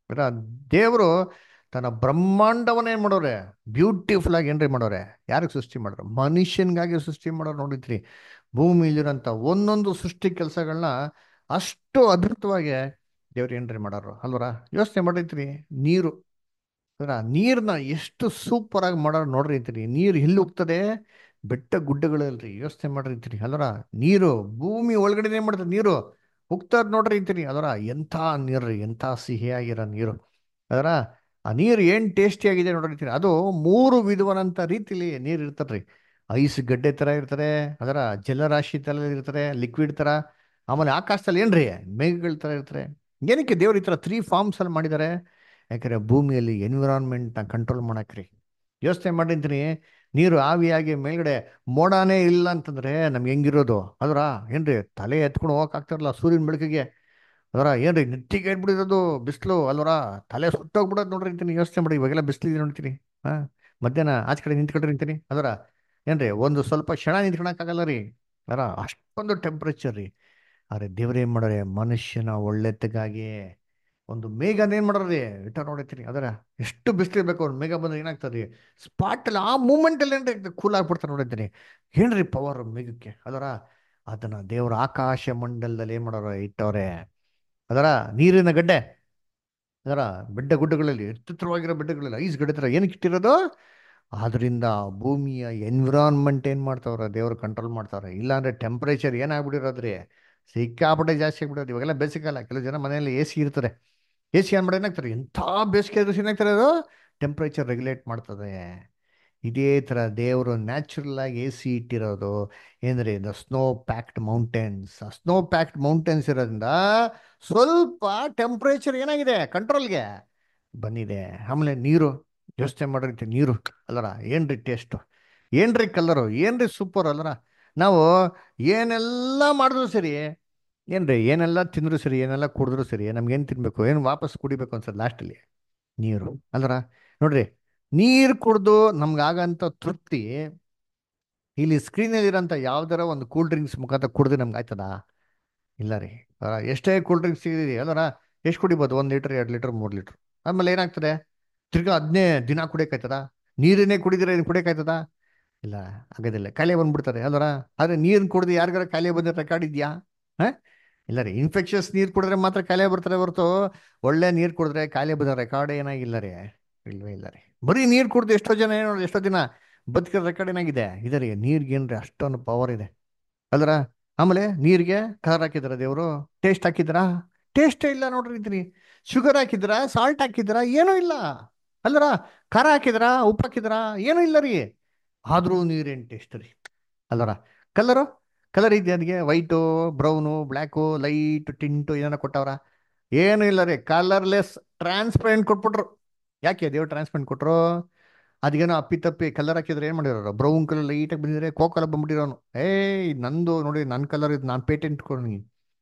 ದೇವರು ತನ್ನ ಬ್ರಹ್ಮಾಂಡವನ್ನ ಏನು ಮಾಡೋರೆ ಬ್ಯೂಟಿಫುಲ್ ಆಗಿ ಏನ್ರಿ ಮಾಡೋರೆ ಯಾರಿಗೆ ಸೃಷ್ಟಿ ಮಾಡೋರು ಮನುಷ್ಯನಿಗಾಗಿ ಸೃಷ್ಟಿ ಮಾಡೋರು ನೋಡಿದ್ರಿ ಭೂಮಿಲಿರೋಂಥ ಒಂದೊಂದು ಸೃಷ್ಟಿ ಕೆಲಸಗಳನ್ನ ಅಷ್ಟು ಅದ್ಭುತವಾಗಿ ದೇವ್ರು ಏನ್ರಿ ಮಾಡೋರು ಅಲ್ವರ ಯೋಚನೆ ಮಾಡಿರ್ತೀರಿ ನೀರು ಅದರ ನೀರನ್ನ ಎಷ್ಟು ಸೂಪರ್ ಆಗಿ ಮಾಡೋರು ನೋಡ್ರಿ ಅಂತೀರಿ ನೀರು ಎಲ್ಲಿ ಹೋಗ್ತದೆ ಬೆಟ್ಟ ಗುಡ್ಡಗಳಲ್ರಿ ಯೋಚನೆ ಮಾಡಿರ್ತೀರಿ ಅಲ್ವರ ನೀರು ಭೂಮಿ ಒಳಗಡೆ ಏನ್ ಮಾಡ್ತದೆ ನೀರು ಹೋಗ್ತದ ನೋಡ್ರಿ ಅಂತೀರಿ ಅದರ ಎಂಥ ನೀರು ರೀ ಎಂಥ ಸಿಹಿಯಾಗಿರೋ ನೀರು ಅದರ ಆ ನೀರು ಏನು ಟೇಸ್ಟಿ ಆಗಿದೆ ನೋಡಿರ್ತೀರಿ ಅದು ಮೂರು ವಿಧವಾದಂಥ ರೀತಿಲಿ ನೀರು ಇರ್ತದ್ರಿ ಐಸ್ ಗಡ್ಡೆ ಥರ ಇರ್ತಾರೆ ಅದರ ಜಲರಾಶಿ ಥರ ಇರ್ತಾರೆ ಲಿಕ್ವಿಡ್ ಥರ ಆಮೇಲೆ ಆಕಾಶದಲ್ಲಿ ಏನ್ರಿ ಮೇಘಗಳ ಥರ ಇರ್ತಾರೆ ಏನಕ್ಕೆ ದೇವ್ರು ಈ ಥರ ತ್ರೀ ಫಾರ್ಮ್ಸ್ ಅಲ್ಲಿ ಮಾಡಿದ್ದಾರೆ ಯಾಕಂದ್ರೆ ಭೂಮಿಯಲ್ಲಿ ಎನ್ವಿರಾನ್ಮೆಂಟ್ನ ಕಂಟ್ರೋಲ್ ಮಾಡಕ್ರಿ ಯೋಚನೆ ಮಾಡಿರ್ತೀನಿ ನೀರು ಆವಿಯಾಗಿ ಮೇಲ್ಗಡೆ ಮೋಡಾನೇ ಇಲ್ಲ ಅಂತಂದ್ರೆ ನಮ್ಗೆ ಹೆಂಗಿರೋದು ಅದರ ಏನ್ರಿ ತಲೆ ಎತ್ಕೊಂಡು ಹೋಗಕ್ಕಾಗ್ತಾರಲ್ಲ ಸೂರ್ಯನ ಬೆಳಕಿಗೆ ಅದರ ಏನ್ರಿ ನೆತ್ತಿಗೆ ಇಟ್ಬಿಡಿರೋದು ಬಿಸಿಲು ಅಲ್ವರ ತಲೆ ಸುಟ್ಟೋಗ್ಬಿಡೋದು ನೋಡ್ರಿ ಅಂತೀನಿ ಯೋಚನೆ ಮಾಡಿ ಇವಾಗೆಲ್ಲ ಬಿಸಿಲಿದೆ ನೋಡ್ತೀನಿ ಹಾ ಮಧ್ಯಾಹ್ನ ಆಚೆ ಕಡೆ ನಿಂತ್ಕೊಂಡ್ರಿ ಅಂತೀನಿ ಅದರ ಏನ್ರಿ ಒಂದು ಸ್ವಲ್ಪ ಕ್ಷಣ ನಿಂತ್ಕೊಳಕ್ಕಾಗಲ್ಲ ರೀ ಅದರ ಅಷ್ಟೊಂದು ಟೆಂಪ್ರೇಚರ್ ರೀ ಆದರೆ ದೇವ್ರು ಏನು ಮಾಡೋರೆ ಮನುಷ್ಯನ ಒಳ್ಳೆತಗಾಗಿ ಒಂದು ಮೇಘನ ಏನು ಮಾಡೋರಿ ಇಟ್ಟ ನೋಡಿರ್ತೀನಿ ಅದರ ಎಷ್ಟು ಬಿಸಿಲಿರ್ಬೇಕು ಅವ್ರು ಮೇಘ ಬಂದ್ರೆ ಏನಾಗ್ತದೆ ಸ್ಪಾಟಲ್ಲಿ ಆ ಮೂಮೆಂಟಲ್ಲಿ ಏನ್ರಿ ಕೂಲ್ ಆಗ್ಬಿಡ್ತಾರೆ ನೋಡಿರ್ತೀನಿ ಏನ್ರಿ ಪವರ್ ಮೇಘಕ್ಕೆ ಅದರ ಅದನ್ನ ದೇವ್ರ ಆಕಾಶ ಮಂಡಲದಲ್ಲಿ ಏನು ಮಾಡೋರು ಇಟ್ಟವ್ರೆ ಅದರ ನೀರಿನ ಗಡ್ಡೆ ಅದರ ಬೆಡ್ಡ ಗುಡ್ಡಗಳಲ್ಲಿ ಎತ್ತರವಾಗಿರೋ ಬೆಡ್ಡಗಳಲ್ಲಿ ಐಸ್ ಗಡ್ಡೆ ಥರ ಏನಕ್ಕೆ ಇಟ್ಟಿರೋದು ಆದ್ರಿಂದ ಭೂಮಿಯ ಎನ್ವಿರಾನ್ಮೆಂಟ್ ಏನು ಮಾಡ್ತಾವ್ರೆ ದೇವ್ರು ಕಂಟ್ರೋಲ್ ಮಾಡ್ತಾವ್ರೆ ಇಲ್ಲಾಂದ್ರೆ ಟೆಂಪ್ರೇಚರ್ ಏನಾಗ್ಬಿಟ್ಟಿರೋದ್ರಿ ಸಿಕ್ಕಾಪಟ್ಟೆ ಜಾಸ್ತಿ ಆಗ್ಬಿಡೋದು ಇವಾಗೆಲ್ಲ ಬೇಸಿಗೆಲ್ಲ ಕೆಲವು ಜನ ಮನೆಯಲ್ಲಿ ಎ ಸಿ ಇರ್ತಾರೆ ಎ ಸಿ ಆನ್ ಮಾಡಿ ಏನಾಗ್ತಾರೆ ಎಂಥ ಬೇಸಿಗೆ ಆದ್ರೂ ಏನಾಗ್ತಾರೆ ಅದು ಟೆಂಪ್ರೇಚರ್ ರೆಗ್ಯುಲೇಟ್ ಮಾಡ್ತದೆ ಇದೇ ಥರ ದೇವರು ನ್ಯಾಚುರಲ್ ಆಗಿ ಎ ಸಿ ಇಟ್ಟಿರೋದು ಏನಂದ್ರೆ ದ ಸ್ನೋ ಪ್ಯಾಕ್ಡ್ ಮೌಂಟೇನ್ಸ್ ಆ ಸ್ನೋ ಪ್ಯಾಕ್ಡ್ ಮೌಂಟೇನ್ಸ್ ಇರೋದ್ರಿಂದ ಸ್ವಲ್ಪ ಟೆಂಪ್ರೇಚರ್ ಏನಾಗಿದೆ ಕಂಟ್ರೋಲ್ಗೆ ಬಂದಿದೆ ಆಮೇಲೆ ನೀರು ಯೋಚನೆ ಮಾಡಿರ್ತೀವಿ ನೀರು ಅಲ್ಲರ ಏನ್ರಿ ಟೇಸ್ಟು ಏನ್ರಿ ಕಲರು ಏನ್ರಿ ಸೂಪರ್ ಅಲ್ಲರ ನಾವು ಏನೆಲ್ಲ ಮಾಡಿದ್ರು ಸರಿ ಏನ್ರಿ ಏನೆಲ್ಲ ತಿಂದ್ರು ಸರಿ ಏನೆಲ್ಲ ಕುಡಿದ್ರು ಸರಿ ನಮ್ಗೆ ಏನು ತಿನ್ಬೇಕು ಏನು ವಾಪಸ್ ಕುಡಿಬೇಕು ಅನ್ಸೋದು ಲಾಸ್ಟಲ್ಲಿ ನೀರು ಅಲ್ಲರ ನೋಡ್ರಿ ನೀರು ಕುಡ್ದು ನಮ್ಗಾಗಂತ ತೃಪ್ತಿ ಇಲ್ಲಿ ಸ್ಕ್ರೀನಲ್ಲಿ ಇರೋಂಥ ಯಾವ್ದಾರ ಒಂದು ಕೂಲ್ ಡ್ರಿಂಕ್ಸ್ ಮುಖಾಂತರ ಕುಡ್ದು ನಮ್ಗೆ ಆಯ್ತದ ಇಲ್ಲ ರೀ ಆ, ಎಷ್ಟೇ ಕೂಲ್ ಡ್ರಿಂಕ್ಸ್ ಸಿಗಿದಿ ಅಲ್ಲರ ಎಷ್ಟು ಕುಡಿಬೋದು ಒಂದು ಲೀಟರ್ ಎರಡು ಲೀಟರ್ ಮೂರು ಲೀಟರ್ ಆಮೇಲೆ ಏನಾಗ್ತದೆ ತಿರ್ಗಾ ಅದನ್ನೇ ದಿನ ಕುಡಿಯೋಕ್ಕಾಯ್ತದ ನೀರನ್ನೇ ಕುಡಿದ್ರೆ ಏನು ಕುಡಿಯೋಕ್ಕಾಯ್ತದ ಇಲ್ಲ ಆಗೋದಿಲ್ಲ ಕಾಯಿಲೆ ಬಂದ್ಬಿಡ್ತಾರೆ ಅಲ್ವರ ಆದರೆ ನೀರನ್ನ ಕುಡ್ದು ಯಾರಿಗಾರ ಕಾಯಿಲೆ ಬಂದ ರೆಕಾರ್ಡ್ ಇದೆಯಾ ಹಾಂ ಇಲ್ಲ ರೀ ಇನ್ಫೆಕ್ಷನ್ಸ್ ನೀರು ಕುಡಿದ್ರೆ ಮಾತ್ರ ಕಾಯಿಲೆ ಬರ್ತಾರೆ ಹೊರತು ಒಳ್ಳೆ ನೀರು ಕುಡಿದ್ರೆ ಕಾಯಿಲೆ ಬಂದ ರೆಕಾರ್ಡ್ ಏನಾಗಿಲ್ಲ ರೀ ಇಲ್ವೇ ಇಲ್ಲ ರೀ ಬರೀ ನೀರು ಕುಡ್ದು ಎಷ್ಟೋ ಜನ ಏನೋ ಎಷ್ಟೋ ದಿನ ಬದುಕಿರೋ ರೆಕಾರ್ಡ್ ಏನಾಗಿದೆ ಇದೆ ರೀ ನೀರ್ಗೆ ಏನ್ರಿ ಅಷ್ಟೊಂದು ಪವರ್ ಇದೆ ಅಲ್ರ ಆಮೇಲೆ ನೀರಿಗೆ ಕಲರ್ ಹಾಕಿದ್ರ ದೇವರು ಟೇಸ್ಟ್ ಹಾಕಿದ್ರಾ ಟೇಸ್ಟೇ ಇಲ್ಲ ನೋಡ್ರಿ ಇದ್ರಿ ಶುಗರ್ ಹಾಕಿದ್ರ ಸಾಲ್ಟ್ ಹಾಕಿದ್ರ ಏನೂ ಇಲ್ಲ ಅಲ್ರ ಖಾರ ಹಾಕಿದ್ರ ಉಪ್ಪು ಹಾಕಿದ್ರ ಏನೂ ಇಲ್ಲ ರೀ ಆದ್ರೂ ನೀರೇನು ಟೇಸ್ಟ್ ರೀ ಅಲ್ವರ ಕಲರು ಕಲರ್ ಇದೆ ಅದಕ್ಕೆ white brown black light tint ಏನಾರ ಕೊಟ್ಟವ್ರ ಏನು ಇಲ್ಲ ರೀ ಕಲರ್ಲೆಸ್ ಟ್ರಾನ್ಸ್ಪರೆಂಟ್ ಕೊಟ್ಬಿಟ್ರು ಯಾಕೆ ದೇವ್ರು ಟ್ರಾನ್ಸ್ಪರೆಂಟ್ ಕೊಟ್ರು ಅದಕ್ಕೇನೋ ಅಪ್ಪಿ ತಪ್ಪಿ ಕಲರ್ ಹಾಕಿದ್ರೆ ಏನು ಮಾಡಿರೋರು ಬ್ರೌನ್ ಕಲರ್ ಲೈಟಾಗಿ ಬಂದಿದ್ರೆ ಕೋ ಕಲರ್ ಬಂದ್ಬಿಟ್ಟಿರೋನು ಏಯ್ ಇದ್ ನಂದು ನೋಡಿ ನನ್ನ ಕಲರ್ ಇದು ನಾನು ಪೇಟೆಂಟ್ ಕೊಡಿ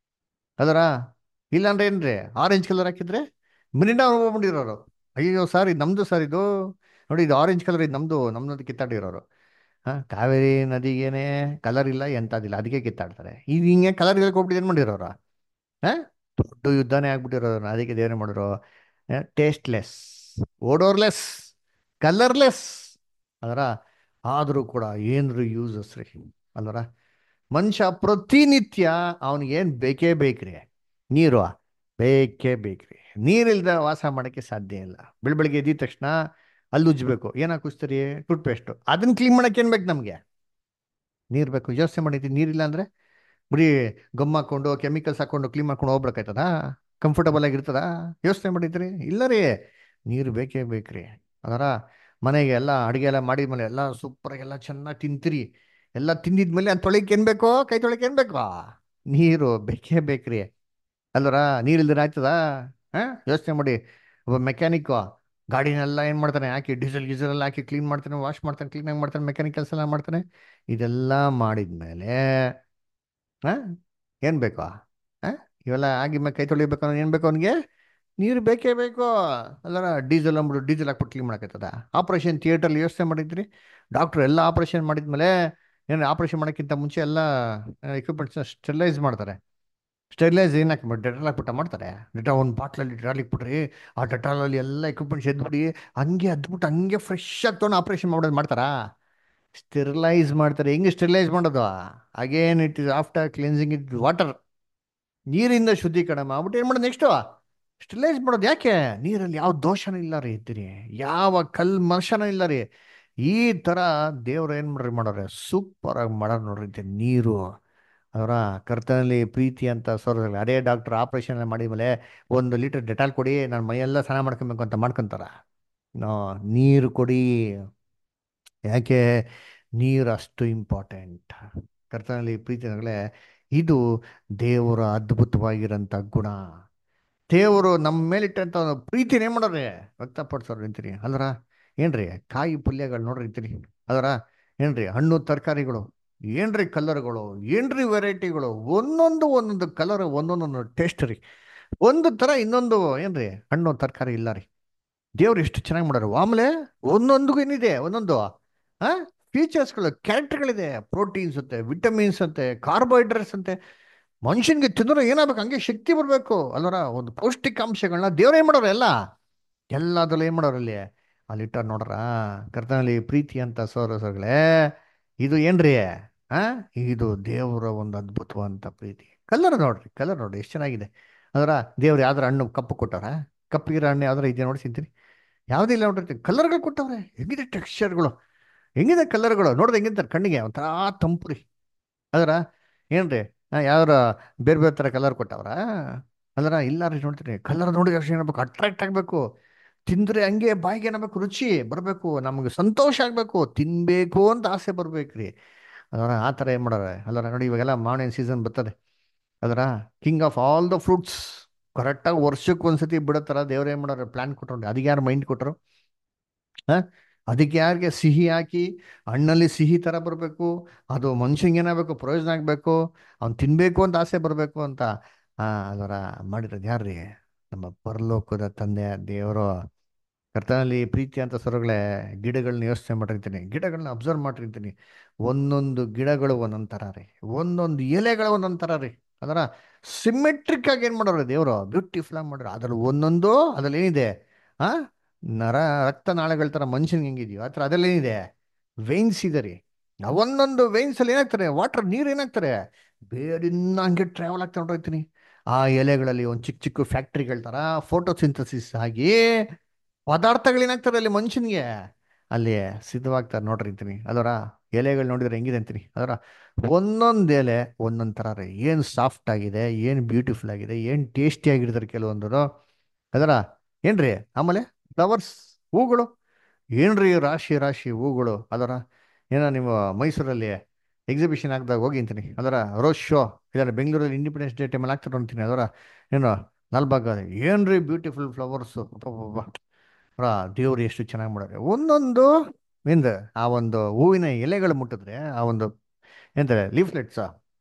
ಅದರ ಇಲ್ಲಾಂದ್ರೆ ಏನ್ರಿ ಆರೆಂಜ್ ಕಲರ್ ಹಾಕಿದ್ರೆ ಮಿರಿಂಡಾ ಹೋಗ್ಬಿಟ್ಟಿರೋರು ಅಯ್ಯೋ ಸರ್ ಇದು ನಮ್ದು ಸರ್ ಇದು ನೋಡಿ ಇದು ಆರೆಂಜ್ ಕಲರ್ ಇದು ನಮ್ದು ನಮ್ದು ಕಿತ್ತಾಡಿರೋರು ಹಾಂ ಕಾವೇರಿ ನದಿಗೇನೆ ಕಲರ್ ಇಲ್ಲ ಎಂಥದಿಲ್ಲ ಅದಕ್ಕೆ ಕಿತ್ತಾಡ್ತಾರೆ ಇದು ಹಿಂಗೆ ಕಲರ್ ಹೋಗ್ಬಿಟ್ಟು ಏನು ಮಾಡಿರೋರು ಹಾಂ ದೊಡ್ಡ ಯುದ್ಧನೇ ಆಗ್ಬಿಟ್ಟಿರೋರು ಅದಕ್ಕೆ ದೇವರೇ ಮಾಡಿರೋ ಟೇಸ್ಟ್ಲೆಸ್ ಓಡೋರ್ಲೆಸ್ ಕಲರ್ಲೆಸ್ ಅದರ ಆದರೂ ಕೂಡ ಏನ್ರಿ ಯೂಸಸ್ ರೀ ಅಲ್ವರ ಮನುಷ್ಯ ಪ್ರತಿನಿತ್ಯ ಅವನಿಗೇನು ಬೇಕೇ ಬೇಕ್ರಿ ನೀರು ಬೇಕೇ ಬೇಕ್ರಿ ನೀರಿಲ್ದ ವಾಸ ಮಾಡೋಕ್ಕೆ ಸಾಧ್ಯ ಇಲ್ಲ ಬೆಳ ಬೆಳಗ್ಗೆ ಎದ್ದಿದ ತಕ್ಷಣ ಅಲ್ಲಿ ಉಜ್ಜಬೇಕು ಏನಾಗಿ ಕುಸ್ತೀರಿ ಟೂತ್ ಪೇಸ್ಟು ಅದನ್ನ ಕ್ಲೀನ್ ಮಾಡಕ್ಕೆ ಏನು ಬೇಕು ನಮಗೆ ನೀರು ಬೇಕು ಯೋಚನೆ ಮಾಡಿದ್ದೀವಿ ನೀರಿಲ್ಲ ಅಂದರೆ ಬರೀ ಗಮ್ ಹಾಕೊಂಡು ಕೆಮಿಕಲ್ಸ್ ಹಾಕೊಂಡು ಕ್ಲೀನ್ ಮಾಡ್ಕೊಂಡು ಹೋಗ್ಬೇಕಾಯ್ತದ ಕಂಫರ್ಟಬಲ್ ಆಗಿರ್ತದ ಯೋಚನೆ ಮಾಡಿದ್ರಿ ಇಲ್ಲ ರೀ ನೀರು ಬೇಕೇ ಬೇಕ್ರಿ ಅದರ ಮನೆಗೆ ಎಲ್ಲ ಅಡುಗೆ ಎಲ್ಲ ಮಾಡಿದ್ಮೇಲೆ ಎಲ್ಲ ಸೂಪರಾಗಿ ಎಲ್ಲ ಚೆನ್ನಾಗಿ ತಿಂತೀರಿ ಎಲ್ಲ ತಿಂದಿದ್ಮೇಲೆ ಅದು ತೊಳಿಕೆ ಏನು ಬೇಕೋ ಕೈ ತೊಳಿಕೆ ಏನು ಬೇಕೋ ನೀರು ಬೇಕೇ ಬೇಕ್ರಿ ಅಲ್ವರ ನೀರಿಲ್ದಿರ ಆಯ್ತದ ಹಾಂ ಯೋಚನೆ ಮಾಡಿ ಒಬ್ಬ ಮೆಕ್ಯಾನಿಕ್ಕು ಗಾಡಿನೆಲ್ಲ ಏನು ಮಾಡ್ತಾನೆ ಹಾಕಿ ಡೀಸೆಲ್ ಗೀಸೆಲ್ ಎಲ್ಲ ಹಾಕಿ ಕ್ಲೀನ್ ಮಾಡ್ತಾನೆ ವಾಶ್ ಮಾಡ್ತಾನೆ ಕ್ಲೀನಾಗಿ ಮಾಡ್ತಾನೆ ಮೆಕ್ಯಾನಿಕ್ ಕೆಲಸ ಎಲ್ಲ ಮಾಡ್ತಾನೆ ಇದೆಲ್ಲ ಮಾಡಿದ್ಮೇಲೆ ಹಾಂ ಏನು ಬೇಕು ಹಾಂ ಇವೆಲ್ಲ ಆಗಿ ಮೇಲೆ ಕೈ ತೊಳಿಬೇಕು ಅನ್ನೋ ಏನು ಬೇಕು ಅವನಿಗೆ ನೀರು ಬೇಕೇ ಬೇಕು ಅಲ್ಲರ ಡೀಸೆಲ್ ಅಂದ್ಬಿಟ್ಟು ಡೀಸೆಲ್ ಹಾಕ್ಬಿಟ್ಟು ಕ್ಲೀನ್ ಮಾಡಕತ್ತದ ಆಪ್ರೇಷನ್ ಥಿಯೇಟ್ರಲ್ಲಿ ಯೋಚನೆ ಮಾಡಿದ್ರಿ ಡಾಕ್ಟ್ರು ಎಲ್ಲ ಆಪ್ರೇಷನ್ ಮಾಡಿದ್ಮೇಲೆ ಏನು ಆಪ್ರೇಷನ್ ಮಾಡೋಕ್ಕಿಂತ ಮುಂಚೆ ಎಲ್ಲ ಎಕ್ವಿಪ್ಮೆಂಟ್ಸ್ನ ಸ್ಟೆರಿಲೈಸ್ ಮಾಡ್ತಾರೆ ಸ್ಟೆರಿಲೈಸ್ ಏನು ಹಾಕ್ಬಿಟ್ಟು ಡೆಟಾಲ್ ಹಾಕ್ಬಿಟ್ಟ ಮಾಡ್ತಾರೆ ಡೆಟಾ ಒಂದು ಬಾಟ್ಲಲ್ಲಿ ಡೆಟಾಲ್ ಇಟ್ಬಿಟ್ರಿ ಆ ಡೆಟಾಲಲ್ಲಿ ಎಲ್ಲ ಎಕ್ವಿಪ್ಮೆಂಟ್ಸ್ ಎದ್ಬಿಡಿ ಹಂಗೆ ಅದ್ಬಿಟ್ಟು ಹಂಗೆ ಫ್ರೆಶ್ ಆಗಿ ತೊಗೊಂಡು ಆಪ್ರೇಷನ್ ಮಾಡೋದು ಮಾಡ್ತಾರಾ ಸ್ಟೆರಿಲೈಸ್ ಮಾಡ್ತಾರೆ ಹೆಂಗೆ ಸ್ಟೆರಿಲೈಸ್ ಮಾಡೋದು again it is after cleansing it water ನೀರಿಂದ ಶುದ್ಧೀಕರಣ ಮಾಡ್ಬಿಟ್ಟು ಏನು ಮಾಡೋದು ನೆಕ್ಸ್ಟು ಸ್ಟೆರಿಲೈಸ್ ಮಾಡೋದು ಯಾಕೆ ನೀರಲ್ಲಿ ಯಾವ ದೋಷನೂ ಇಲ್ಲ ರೀ ಇದ್ದೀರಿ ಯಾವ ಕಲ್ ಮನುಷ್ಯನೂ ಇಲ್ಲ ರೀ ಈ ಥರ ದೇವ್ರು ಏನು ಮಾಡ್ರಿ ಮಾಡೋರೆ ಸೂಪರಾಗಿ ಮಾಡೋರು ನೋಡ್ರಿ ಇದು ನೀರು ಅವರ ಕರ್ತನಲ್ಲಿ ಪ್ರೀತಿ ಅಂತ ಸೋರ್ಸಲ್ಲ ಅದೇ ಡಾಕ್ಟರ್ ಆಪ್ರೇಷನ್ ಮಾಡಿದ್ಮೇಲೆ ಒಂದು ಲೀಟರ್ ಡೆಟಾಲ್ ಕೊಡಿ ನಾನು ಮೈಯೆಲ್ಲ ಸ್ನಾನ ಮಾಡ್ಕೊಬೇಕು ಅಂತ ಮಾಡ್ಕೊತಾರ ನೋ ನೀರು ಕೊಡಿ ಯಾಕೆ ನೀರು ಅಷ್ಟು ಇಂಪಾರ್ಟೆಂಟ್ ಕರ್ತನಲ್ಲಿ ಪ್ರೀತಿ ಅಂದ್ರೆ ಇದು ದೇವರ ಅದ್ಭುತವಾಗಿರೋಂಥ ಗುಣ ದೇವರು ನಮ್ಮ ಮೇಲಿಟ್ಟಂಥ ಒಂದು ಪ್ರೀತಿನ ಏನು ಮಾಡೋರೆ ವ್ಯಕ್ತಪಡಿಸೋರು ನಿಂತೀರಿ ಅಲ್ರ ಏನ್ರಿ ಕಾಯಿ ಪಲ್ಯಗಳು ನೋಡ್ರಿ ನಿಂತೀರಿ ಅದರ ಏನ್ರಿ ಹಣ್ಣು ತರಕಾರಿಗಳು ಏನ್ರಿ ಕಲರ್ಗಳು ಏನ್ರಿ ವೆರೈಟಿಗಳು ಒಂದೊಂದು ಒಂದೊಂದು ಕಲರ್ ಒಂದೊಂದೊಂದು ಟೇಸ್ಟ್ ರೀ ಒಂದು ಥರ ಇನ್ನೊಂದು ಏನ್ರಿ ಹಣ್ಣು ತರಕಾರಿ ಇಲ್ಲ ರೀ ದೇವ್ರು ಎಷ್ಟು ಚೆನ್ನಾಗಿ ಮಾಡೋರು ಆಮೇಲೆ ಒಂದೊಂದಿಗೂ ಏನಿದೆ ಒಂದೊಂದು ಆ ಫೀಚರ್ಸ್ಗಳು ಕ್ಯಾರೆಕ್ಟರ್ಗಳಿದೆ ಪ್ರೋಟೀನ್ಸ್ ಅಂತೆ ವಿಟಮಿನ್ಸ್ ಅಂತೆ ಕಾರ್ಬೋಹೈಡ್ರೇಟ್ಸ್ ಅಂತೆ ಮನುಷ್ಯನಿಗೆ ತಿಂದ್ರೆ ಏನಾಗಬೇಕು ಹಂಗೆ ಶಕ್ತಿ ಬರಬೇಕು ಅಲ್ಲರ ಒಂದು ಪೌಷ್ಟಿಕಾಂಶಗಳನ್ನ ದೇವ್ರು ಏನು ಮಾಡೋರು ಎಲ್ಲ ಎಲ್ಲದಲ್ಲೂ ಏನು ಮಾಡೋರು ಅಲ್ಲಿ ಅಲ್ಲಿ ಇಟ್ಟಾರ ನೋಡ್ರ ಕರ್ತನಲ್ಲಿ ಪ್ರೀತಿ ಅಂತ ಸೋರಸಗಳೇ ಇದು ಏನ್ರಿ ಆ ಇದು ದೇವರ ಒಂದು ಅದ್ಭುತವಂತ ಪ್ರೀತಿ ಕಲರ್ ನೋಡ್ರಿ ಕಲರ್ ನೋಡ್ರಿ ಎಷ್ಟು ಚೆನ್ನಾಗಿದೆ ಅದರ ದೇವ್ರು ಯಾವ್ದಾರ ಹಣ್ಣು ಕಪ್ಪು ಕೊಟ್ಟಾರ ಕಪ್ಪಿಗಿರೋ ಹಣ್ಣು ಯಾವ್ದಾರ ಇದೆಯಾ ನೋಡಿ ತಿಂತೀನಿ ಯಾವುದೂ ಇಲ್ಲ ನೋಡ್ರಿ ಕಲರ್ಗಳು ಕೊಟ್ಟವ್ರೆ ಹೆಂಗಿದೆ ಟೆಕ್ಸ್ಚರ್ಗಳು ಹೆಂಗಿದೆ ಕಲರ್ಗಳು ನೋಡ್ದೆ ಹೆಂಗಿರ್ತಾರೆ ಕಣ್ಣಿಗೆ ಒಂಥರ ತಂಪು ರೀ ಅದರ ಏನ್ರಿ ಯಾವ್ದಾರ ಬೇರೆ ಬೇರೆ ಥರ ಕಲರ್ ಕೊಟ್ಟವ್ರ ಅದರ ಇಲ್ಲ ರೀ ನೋಡ್ತೀನಿ ಕಲರ್ ನೋಡಿ ಅಷ್ಟು ಏನಾಗಬೇಕು ಅಟ್ರಾಕ್ಟ್ ಆಗಬೇಕು ತಿಂದರೆ ಹಂಗೆ ಬಾಯಿಗೆ ಏನಾಗಬೇಕು ರುಚಿ ಬರಬೇಕು ನಮಗೆ ಸಂತೋಷ ಆಗಬೇಕು ತಿನ್ನಬೇಕು ಅಂತ ಆಸೆ ಬರ್ಬೇಕ್ರಿ ಅದರ ಆ ಥರ ಏನು ಮಾಡೋರೆ ಅಲ್ಲರ ನೋಡಿ ಇವಾಗೆಲ್ಲ ಮಾವಿನ ಸೀಸನ್ ಬರ್ತದೆ ಅದರ king of all the fruits ಕರೆಕ್ಟಾಗಿ ವರ್ಷಕ್ಕೆ ಒಂದ್ಸತಿ ಬಿಡೋ ಥರ ದೇವ್ರು ಏನು ಮಾಡೋರು ಪ್ಲ್ಯಾನ್ ಕೊಟ್ಟರು ಅದಕ್ಕೆ ಯಾರು ಮೈಂಡ್ ಕೊಟ್ಟರು ಹಾಂ ಅದಕ್ಕೆ ಯಾರಿಗೆ ಸಿಹಿ ಹಾಕಿ ಹಣ್ಣಲ್ಲಿ ಸಿಹಿ ಥರ ಬರಬೇಕು ಅದು ಮನುಷ್ಯಂಗೆ ಏನಾಗಬೇಕು ಪ್ರಯೋಜನ ಆಗಬೇಕು ಅವ್ನು ತಿನ್ನಬೇಕು ಅಂತ ಆಸೆ ಬರಬೇಕು ಅಂತ ಅದರ ಮಾಡಿರೋದು ಯಾರ್ರಿ ನಮ್ಮ ಪರಲೋಕದ ತಂದೆ ದೇವರು ಕರ್ತನಲ್ಲಿ ಪ್ರೀತಿ ಅಂತ ಸ್ವರಗಳೇ ಗಿಡಗಳನ್ನ ಯೋಚನೆ ಮಾಡಿರ್ತೀನಿ ಗಿಡಗಳನ್ನ ಅಬ್ಸರ್ವ್ ಮಾಡಿರ್ತೀನಿ ಒಂದೊಂದು ಗಿಡಗಳು ಒಂದೊಂದು ಥರ ರೀ ಒಂದೊಂದು ಎಲೆಗಳು ಒಂದೊಂದು ಥರ ರೀ ಅದರ ಸಿಮೆಟ್ರಿಕ್ ಆಗಿ ಏನು ಮಾಡೋರು ದೇವರು ಬ್ಯೂಟಿಫುಲ್ ಆಗಿ ಮಾಡೋರು ಅದ್ರಲ್ಲಿ ಒಂದೊಂದು ಅದ್ರಲ್ಲಿ ಏನಿದೆ ಆ ನರ ರಕ್ತನಾಳಗಳ ಥರ ಮನುಷ್ಯನಿಗೆ ಹೆಂಗಿದೆಯೋ ಆ ಥರ ಅದ್ರಲ್ಲಿ ಏನಿದೆ ವೇನ್ಸ್ ಇದೆ ರೀ ಆ ಒಂದೊಂದು ವೇನ್ಸ್ ಅಲ್ಲಿ ಏನಾಗ್ತಾರೆ ವಾಟರ್ ನೀರು ಏನಾಗ್ತಾರೆ ಬೇಡಿನ ಹಂಗೆ ಟ್ರಾವೆಲ್ ಆಗ್ತಾ ಹೊರಟೋಗ್ತೀನಿ ಆ ಎಲೆಗಳಲ್ಲಿ ಒಂದು ಚಿಕ್ಕ ಚಿಕ್ಕ ಫ್ಯಾಕ್ಟ್ರಿಗಳ ಥರ ಫೋಟೋಸಿಂಥಸಿಸ್ ಆಗಿ ಪದಾರ್ಥಗಳೇನಾಗ್ತಾರೆ ಅಲ್ಲಿ ಮನುಷ್ಯನಿಗೆ ಅಲ್ಲಿ ಸಿದ್ಧವಾಗ್ತಾರೆ ನೋಡ್ರಿ ಅಂತೀನಿ ಅದರ ಎಲೆಗಳು ನೋಡಿದ್ರೆ ಹೆಂಗಿದೆ ಅಂತೀನಿ ಅದರ ಒಂದೊಂದು ಎಲೆ ಒಂದೊಂದು ಥರ ರೀ ಏನು ಸಾಫ್ಟ್ ಆಗಿದೆ ಏನು ಬ್ಯೂಟಿಫುಲ್ ಆಗಿದೆ ಏನು ಟೇಸ್ಟಿ ಆಗಿರ್ತಾರೆ ಕೆಲವೊಂದು ಅದರ ಏನ್ರಿ ಆಮೇಲೆ ಫ್ಲವರ್ಸ್ ಹೂಗಳು ಏನ್ರಿ ರಾಶಿ ರಾಶಿ ಹೂಗಳು ಅದರ ಏನೋ ನೀವು ಮೈಸೂರಲ್ಲಿ ಎಕ್ಸಿಬಿಷನ್ ಹಾಕಿದಾಗ ಹೋಗಿ ಅಂತೀನಿ ಅದರ ರೋಸ್ ಶೋ ಇದಾರೆ ಬೆಂಗಳೂರಲ್ಲಿ ಇಂಡಿಪೆಂಡೆನ್ಸ್ ಡೇ ಟೈಮಲ್ಲಿ ಆಗ್ತಾರೆ ಅಂತೀನಿ ಅದರ ಏನೋ ಲಾಲ್ಬಾಗ್ ಏನ್ರಿ ಬ್ಯೂಟಿಫುಲ್ ಫ್ಲವರ್ಸು ಅವರ ದೇವ್ರು ಎಷ್ಟು ಚೆನ್ನಾಗಿ ಮಾಡೋರೆ ಒಂದೊಂದು ಇಂದ ಆ ಒಂದು ಹೂವಿನ ಎಲೆಗಳು ಮುಟ್ಟಿದ್ರೆ ಆ ಒಂದು ಏನಂತಾರೆ ಲೀಫ್ಲೆಟ್ಸ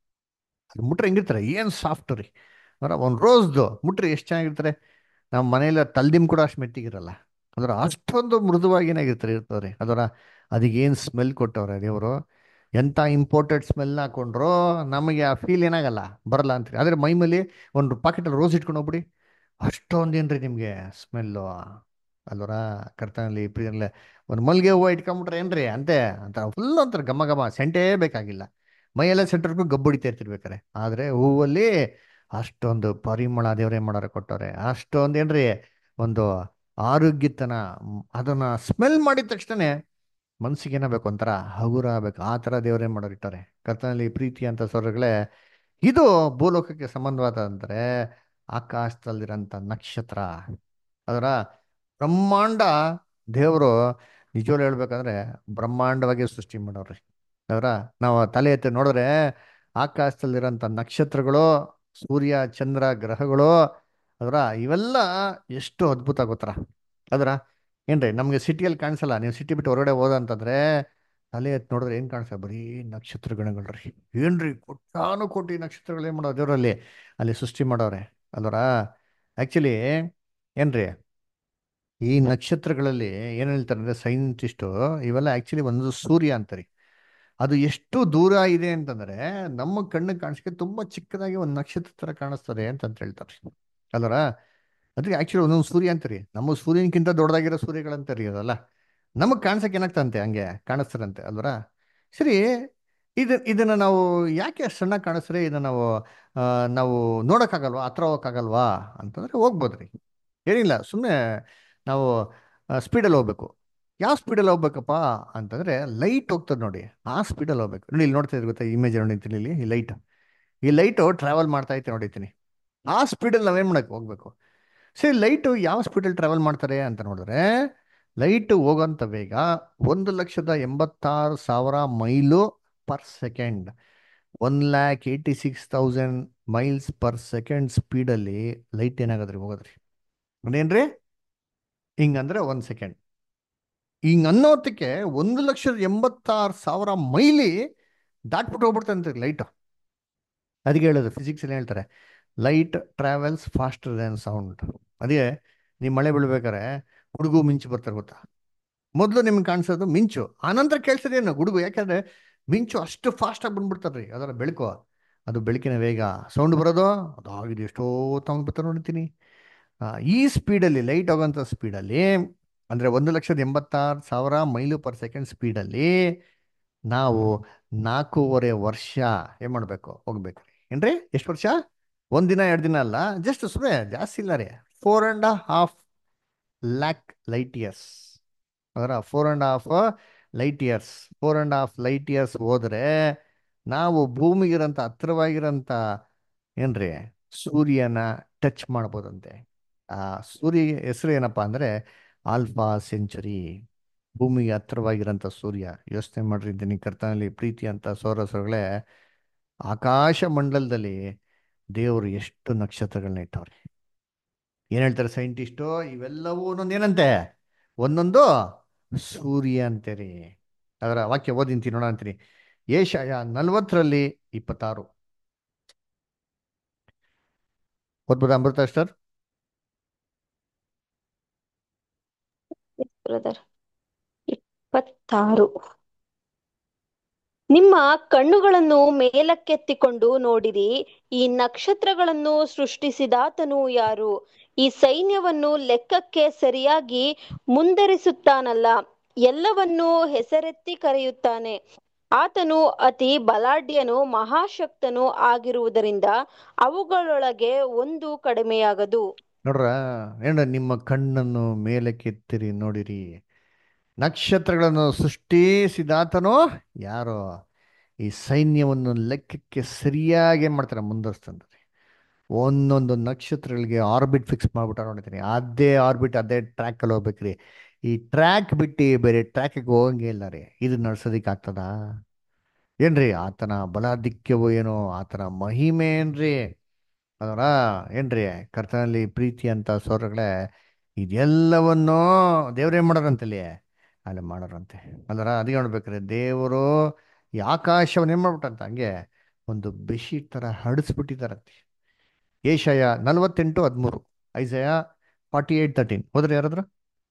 ಅದು ಮುಟ್ರೆ ಹೆಂಗಿರ್ತಾರೆ ಏನು ಸಾಫ್ಟ್ ರೀ ಅವರ ಒಂದು ರೋಸ್ದು ಮುಟ್ರೆ ಎಷ್ಟು ಚೆನ್ನಾಗಿರ್ತಾರೆ ನಮ್ಮ ಮನೆಯಲ್ಲಿ ತಲ್ದಿಮ್ ಕೂಡ ಅಷ್ಟು ಮೆತ್ತಿಗಿರಲ್ಲ ಅದರ ಅಷ್ಟೊಂದು ಮೃದುವಾಗಿ ಏನಾಗಿರ್ತಾರೆ ಇರ್ತವ್ರೆ ಅದರ ಅದಕ್ಕೇನು ಸ್ಮೆಲ್ ಕೊಟ್ಟವ್ರೆ ದೇವರು ಎಂಥ ಇಂಪೋರ್ಟೆಡ್ ಸ್ಮೆಲ್ ಹಾಕೊಂಡ್ರು ನಮಗೆ ಆ ಫೀಲ್ ಏನಾಗಲ್ಲ ಬರಲ್ಲ ಅಂತೀರಿ ಆದರೆ ಮೈಮೇಲೆ ಒಂದು ಪಾಕೆಟಲ್ಲಿ ರೋಸ್ ಇಟ್ಕೊಂಡು ಹೋಗ್ಬಿಡಿ ಅಷ್ಟೊಂದು ಏನ್ರಿ ನಿಮಗೆ ಸ್ಮೆಲ್ಲು ಅಲ್ವರ ಕರ್ತನಲ್ಲಿ ಪ್ರಿಯಲ್ಲೇ ಒಂದು ಮಲ್ಗೆ ಹೂವು ಇಟ್ಕೊಂಬಿಟ್ರೆ ಏನ್ರಿ ಅಂತೆ ಅಂತ ಫುಲ್ ಅಂತಾರೆ ಘಮ ಘಮ ಸೆಂಟೇ ಬೇಕಾಗಿಲ್ಲ ಮೈಯೆಲ್ಲ ಸೆಂಟರ್ಗೂ ಗಬ್ಬು ಹೊಡಿತಾ ಇರ್ತಿರ್ಬೇಕಾರೆ ಆದರೆ ಹೂವಲ್ಲಿ ಅಷ್ಟೊಂದು ಪರಿಮಳ ದೇವರೇ ಮಾಡೋರೆ ಕೊಟ್ಟವ್ರೆ ಅಷ್ಟೊಂದು ಏನ್ರಿ ಒಂದು ಆರೋಗ್ಯತನ ಮ್, ಅದನ್ನ ಸ್ಮೆಲ್ ಮಾಡಿದ ತಕ್ಷಣ ಮನ್ಸಿಗೆ ಏನಾಗಬೇಕು ಒಂಥರ ಹಗುರ ಆಗ್ಬೇಕು ಆ ಥರ ದೇವರೇ ಮಾಡೋರಿಟ್ಟಾರೆ ಕರ್ತನಲ್ಲಿ ಪ್ರೀತಿ ಅಂತ ಸ್ವರಗಳೇ ಇದು ಭೂಲೋಕಕ್ಕೆ ಸಂಬಂಧವಾದ ಅಂದರೆ ಆಕಾಶದಲ್ಲಿರೋಂಥ ನಕ್ಷತ್ರ ಅದರ ಬ್ರಹ್ಮಾಂಡ ದೇವರು ನಿಜವಾಗ್ಲೂ ಹೇಳ್ಬೇಕಂದ್ರೆ ಬ್ರಹ್ಮಾಂಡವಾಗಿ ಸೃಷ್ಟಿ ಮಾಡೋರ್ರಿ ಅದರ ನಾವು ತಲೆ ಎತ್ತಿ ನೋಡಿದ್ರೆ ಆಕಾಶದಲ್ಲಿರೋಂಥ ನಕ್ಷತ್ರಗಳು ಸೂರ್ಯ ಚಂದ್ರ ಗ್ರಹಗಳು ಅದರ ಇವೆಲ್ಲ ಎಷ್ಟು ಅದ್ಭುತ ಗೊತ್ತರ ಅದರ ಏನ್ರಿ ನಮಗೆ ಸಿಟಿಯಲ್ಲಿ ಕಾಣಿಸಲ್ಲ ನೀವು ಸಿಟಿ ಬಿಟ್ಟು ಹೊರಗಡೆ ಹೋದಂತಂದ್ರೆ ತಲೆ ಎತ್ತಿ ನೋಡಿದ್ರೆ ಏನು ಕಾಣಿಸ್ತದೆ ಬರೀ ನಕ್ಷತ್ರ ಗಣಗಳ್ರಿ ಏನ್ರಿ ಕೋಟ್ಯಾನು ಕೋಟಿ ನಕ್ಷತ್ರಗಳು ಏನು ಮಾಡೋದು ದೇವರಲ್ಲಿ ಅಲ್ಲಿ ಸೃಷ್ಟಿ ಮಾಡೋರೆ ಅಲ್ವರ ಆ್ಯಕ್ಚುಲಿ ಏನ್ರಿ ಈ ನಕ್ಷತ್ರಗಳಲ್ಲಿ ಏನು ಹೇಳ್ತಾರೆ ಅಂದರೆ ಸೈಂಟಿಸ್ಟು ಇವೆಲ್ಲ ಆ್ಯಕ್ಚುಲಿ ಒಂದು ಸೂರ್ಯ ಅಂತಾರೆ ಅದು ಎಷ್ಟು ದೂರ ಇದೆ ಅಂತಂದರೆ ನಮ್ಮ ಕಣ್ಣಿಗೆ ಕಾಣಿಸಕ್ಕೆ ತುಂಬ ಚಿಕ್ಕದಾಗಿ ಒಂದು ನಕ್ಷತ್ರ ಥರ ಕಾಣಿಸ್ತದೆ ಅಂತಂತ ಹೇಳ್ತಾರೆ ಅಲ್ವರ ಅದಕ್ಕೆ ಆ್ಯಕ್ಚುಲಿ ಒಂದೊಂದು ಸೂರ್ಯ ಅಂತೀರಿ ನಮ್ಮ ಸೂರ್ಯನಕ್ಕಿಂತ ದೊಡ್ಡದಾಗಿರೋ ಸೂರ್ಯಗಳಂತಾರಿ ಅದಲ್ಲ ನಮಗೆ ಕಾಣಿಸಕ್ಕೆ ಏನಾಗ್ತಂತೆ ಹಂಗೆ ಕಾಣಿಸ್ತಾರಂತೆ ಅಲ್ವರ ಸರಿ ಇದು ಇದನ್ನು ನಾವು ಯಾಕೆ ಅಷ್ಟು ಸಣ್ಣ ಕಾಣಿಸ್ರೆ ಇದನ್ನು ನಾವು ಆ, ನಾವು ನೋಡೋಕ್ಕಾಗಲ್ವಾ ಹತ್ರ ಹೋಗೋಕ್ಕಾಗಲ್ವಾ ಅಂತಂದರೆ ಹೋಗ್ಬೋದು ರೀ ಏನಿಲ್ಲ ಸುಮ್ಮನೆ ನಾವು ಸ್ಪೀಡಲ್ಲಿ ಹೋಗ್ಬೇಕು ಯಾವ ಸ್ಪೀಡಲ್ಲಿ ಹೋಗ್ಬೇಕಪ್ಪ ಅಂತಂದರೆ ಲೈಟ್ ಹೋಗ್ತದೆ ನೋಡಿ ಆ ಸ್ಪೀಡಲ್ಲಿ ಹೋಗ್ಬೇಕು ನೋಡಿ ಇಲ್ಲಿ ನೋಡ್ತಾ ಇದ್ರೆ ಗೊತ್ತಾ ಇಮೇಜ್ ನೋಡಿರ್ತೀನಿ ಇಲ್ಲಿ ಈ ಲೈಟ್ ಈ ಲೈಟು ಟ್ರಾವೆಲ್ ಮಾಡ್ತಾ ಐತೆ ನೋಡಿರ್ತೀನಿ ಆ ಸ್ಪೀಡಲ್ಲಿ ನಾವೇನು ಮಾಡಕ್ಕೆ ಹೋಗ್ಬೇಕು ಸರಿ ಲೈಟು ಯಾವ ಸ್ಪೀಡಲ್ಲಿ ಟ್ರಾವೆಲ್ ಮಾಡ್ತಾರೆ ಅಂತ ನೋಡಿದ್ರೆ ಲೈಟು ಹೋಗೋಂಥ ವೇಗ ಒಂದು ಲಕ್ಷದ ಎಂಬತ್ತಾರು ಸಾವಿರ mile per second one lakh eighty six thousand miles per second ಸ್ಪೀಡಲ್ಲಿ ಲೈಟ್ ಏನಾಗದ್ರಿ ಹೋಗೋದ್ರಿ ಅದೇನ್ರಿ ಹಿಂಗಂದ್ರೆ ಒಂದು ಸೆಕೆಂಡ್ ಹಿಂಗೆ ಅನ್ನೋದಕ್ಕೆ ಒಂದು ಲಕ್ಷದ ಎಂಬತ್ತಾರು ಸಾವಿರ ಮೈಲಿ ದಾಟ್ಬಿಟ್ಟು ಹೋಗ್ಬಿಡ್ತಂತೆ ಲೈಟು ಅದಕ್ಕೆ ಹೇಳೋದು ಫಿಸಿಕ್ಸಲ್ಲಿ ಹೇಳ್ತಾರೆ light travels faster than sound ಅದೇ ನೀವು ಮಳೆ ಬೀಳ್ಬೇಕಾರೆ ಗುಡುಗು ಮಿಂಚು ಬರ್ತಾರೆ ಗೊತ್ತಾ ಮೊದಲು ನಿಮ್ಗೆ ಕಾಣಿಸೋದು ಮಿಂಚು ಆನಂತರ ಕೇಳಿಸೋದೇನು ಗುಡುಗು ಯಾಕಂದ್ರೆ ಮಿಂಚು ಅಷ್ಟು ಫಾಸ್ಟಾಗಿ ಬಂದ್ಬಿಡ್ತಾರೆ ರೀ ಅದರ ಬೆಳಕು ಅದು ಬೆಳಕಿನ ವೇಗ ಸೌಂಡ್ ಬರೋದು ಅದಾಗಿದೆ ಎಷ್ಟೋ ತಗೊಂಡು ಬರ್ತಾರೆ ನೋಡ್ತೀನಿ ಆ, ಈ ಸ್ಪೀಡಲ್ಲಿ ಲೈಟ್ ಹೋಗೋಂಥ ಸ್ಪೀಡಲ್ಲಿ ಅಂದರೆ ಒಂದು ಲಕ್ಷದ ಎಂಬತ್ತಾರು ಸಾವಿರ ಮೈಲು ಪರ್ ಸೆಕೆಂಡ್ ಸ್ಪೀಡಲ್ಲಿ ನಾವು ನಾಲ್ಕೂವರೆ ವರ್ಷ ಏನು ಮಾಡಬೇಕು ಹೋಗ್ಬೇಕು ರೀ ಏನ್ರಿ ಎಷ್ಟು ವರ್ಷ ಒಂದಿನ ಎರಡು ದಿನ ಅಲ್ಲ ಜಸ್ಟ್ ಸುಮ್ಮನೆ ಜಾಸ್ತಿ ಇಲ್ಲ ರೀ four and half lakh light years ಅದರ four and half light years four and half light years ಹೋದರೆ ನಾವು ಭೂಮಿಗಿರೋಂಥ ಹತ್ತಿರವಾಗಿರೋಂಥ ಏನ್ರಿ ಸೂರ್ಯನ ಟಚ್ ಮಾಡ್ಬೋದಂತೆ ಆ ಸೂರ್ಯ ಹೆಸರು ಏನಪ್ಪ ಅಂದರೆ ಆಲ್ಫಾ ಸೆಂಚುರಿ ಭೂಮಿಗೆ ಹತ್ತಿರವಾಗಿರೋಂಥ ಸೂರ್ಯ ಯೋಚನೆ ಮಾಡಿರ್ತೀನಿ ಕರ್ತನಲ್ಲಿ ಪ್ರೀತಿ ಅಂತ ಸೌರಸರುಗಳೇ ಆಕಾಶ ಮಂಡಲದಲ್ಲಿ ದೇವರು ಎಷ್ಟು ನಕ್ಷತ್ರಗಳನ್ನ ಇಟ್ಟವ್ರೆ ಏನು ಹೇಳ್ತಾರೆ ಸೈಂಟಿಸ್ಟು ಇವೆಲ್ಲವೂ ಒಂದೊಂದು ಏನಂತೆ ಒಂದೊಂದು ಸೂರ್ಯ ಅಂತೀರಿ ಅದರ ವಾಕ್ಯ ಓದಿಂತೀನಿ ನೋಡ ಅಂತೀನಿ ಏಷಯ ನಲ್ವತ್ತರಲ್ಲಿ ಇಪ್ಪತ್ತಾರು ಓದ್ಬೋದಾ ಅಮೃತ ಸರ್ ಬ್ರದರ್ ಇಪ್ಪತ್ತಾರು ನಿಮ್ಮ ಕಣ್ಣುಗಳನ್ನು ಮೇಲಕ್ಕೆತ್ತಿಕೊಂಡು ನೋಡಿರಿ ಈ ನಕ್ಷತ್ರಗಳನ್ನು ಸೃಷ್ಟಿಸಿದಾತನು ಯಾರು ಈ ಸೈನ್ಯವನ್ನು ಲೆಕ್ಕಕ್ಕೆ ಸರಿಯಾಗಿ ಮುಂದರಿಸುತ್ತಾನಲ್ಲ ಎಲ್ಲವನ್ನೂ ಹೆಸರೆತ್ತಿ ಕರೆಯುತ್ತಾನೆ ಆತನು ಅತಿ ಬಲಾಢ್ಯನು ಮಹಾಶಕ್ತನು ಆಗಿರುವುದರಿಂದ ಅವುಗಳೊಳಗೆ ಒಂದು ಕಡಿಮೆಯಾಗದು ನೋಡ್ರ ಏನ್ರ ನಿಮ್ಮ ಕಣ್ಣನ್ನು ಮೇಲಕ್ಕೆತ್ತಿರಿ ನೋಡಿರಿ ನಕ್ಷತ್ರಗಳನ್ನು ಸೃಷ್ಟಿಸಿದಾತನೋ ಯಾರೋ ಈ ಸೈನ್ಯವನ್ನು ಲೆಕ್ಕಕ್ಕೆ ಸರಿಯಾಗಿ ಏನ್ ಮಾಡ್ತಾರೆ ಮುಂದುವರಿಸ್ತಂತಾರೆ ಒಂದೊಂದು ನಕ್ಷತ್ರಗಳಿಗೆ ಆರ್ಬಿಟ್ ಫಿಕ್ಸ್ ಮಾಡ್ಬಿಟ್ಟಾರ ನೋಡಿದ್ದೀನಿ ಅದೇ ಆರ್ಬಿಟ್ ಅದೇ ಟ್ರ್ಯಾಕಲ್ಲಿ ಹೋಗ್ಬೇಕ್ರಿ ಈ ಟ್ರ್ಯಾಕ್ ಬಿಟ್ಟು ಬೇರೆ ಟ್ರ್ಯಾಕಿಗೆ ಹೋಗಂಗೆ ಇಲ್ಲ ರೀ ಇದು ನಡ್ಸೋದಿಕ್ಕೆ ಆಗ್ತದಾ ಏನ್ರಿ ಆತನ ಬಲಾಧಿಕ್ಯವೋ ಏನೋ ಆತನ ಮಹಿಮೆ ಏನ್ರಿ ಅದರ ಏನ್ರಿ ಕರ್ತನಲ್ಲಿ ಪ್ರೀತಿ ಅಂತ ಸೋದರಗಳೇ ಇದೆಲ್ಲವನ್ನೂ ದೇವ್ರೇನ್ ಮಾಡೋರಂತಲ್ಲಿ ಅಲ್ಲಿ ಮಾಡೋರಂತೆ ಅಲ್ಲರ ಅದಕ್ಕೆ ನೋಡ್ಬೇಕ್ರೆ ದೇವರು ಈ ಆಕಾಶವನ್ನು ಏನ್ ಮಾಡ್ಬಿಟ್ಟಂತ ಹಂಗೆ ಒಂದು ಬೆಡ್ಶೀಟ್ ಥರ ಹಡಿಸ್ಬಿಟ್ಟಿದಾರಂತೆ ಏಷಯ ನಲವತ್ತೆಂಟು ಹದಿಮೂರು ಐಸಯ ಫಾರ್ಟಿ ಏಯ್ಟ್ ತರ್ಟೀನ್ ಹೋದ್ರೆ ಯಾರಾದ್ರು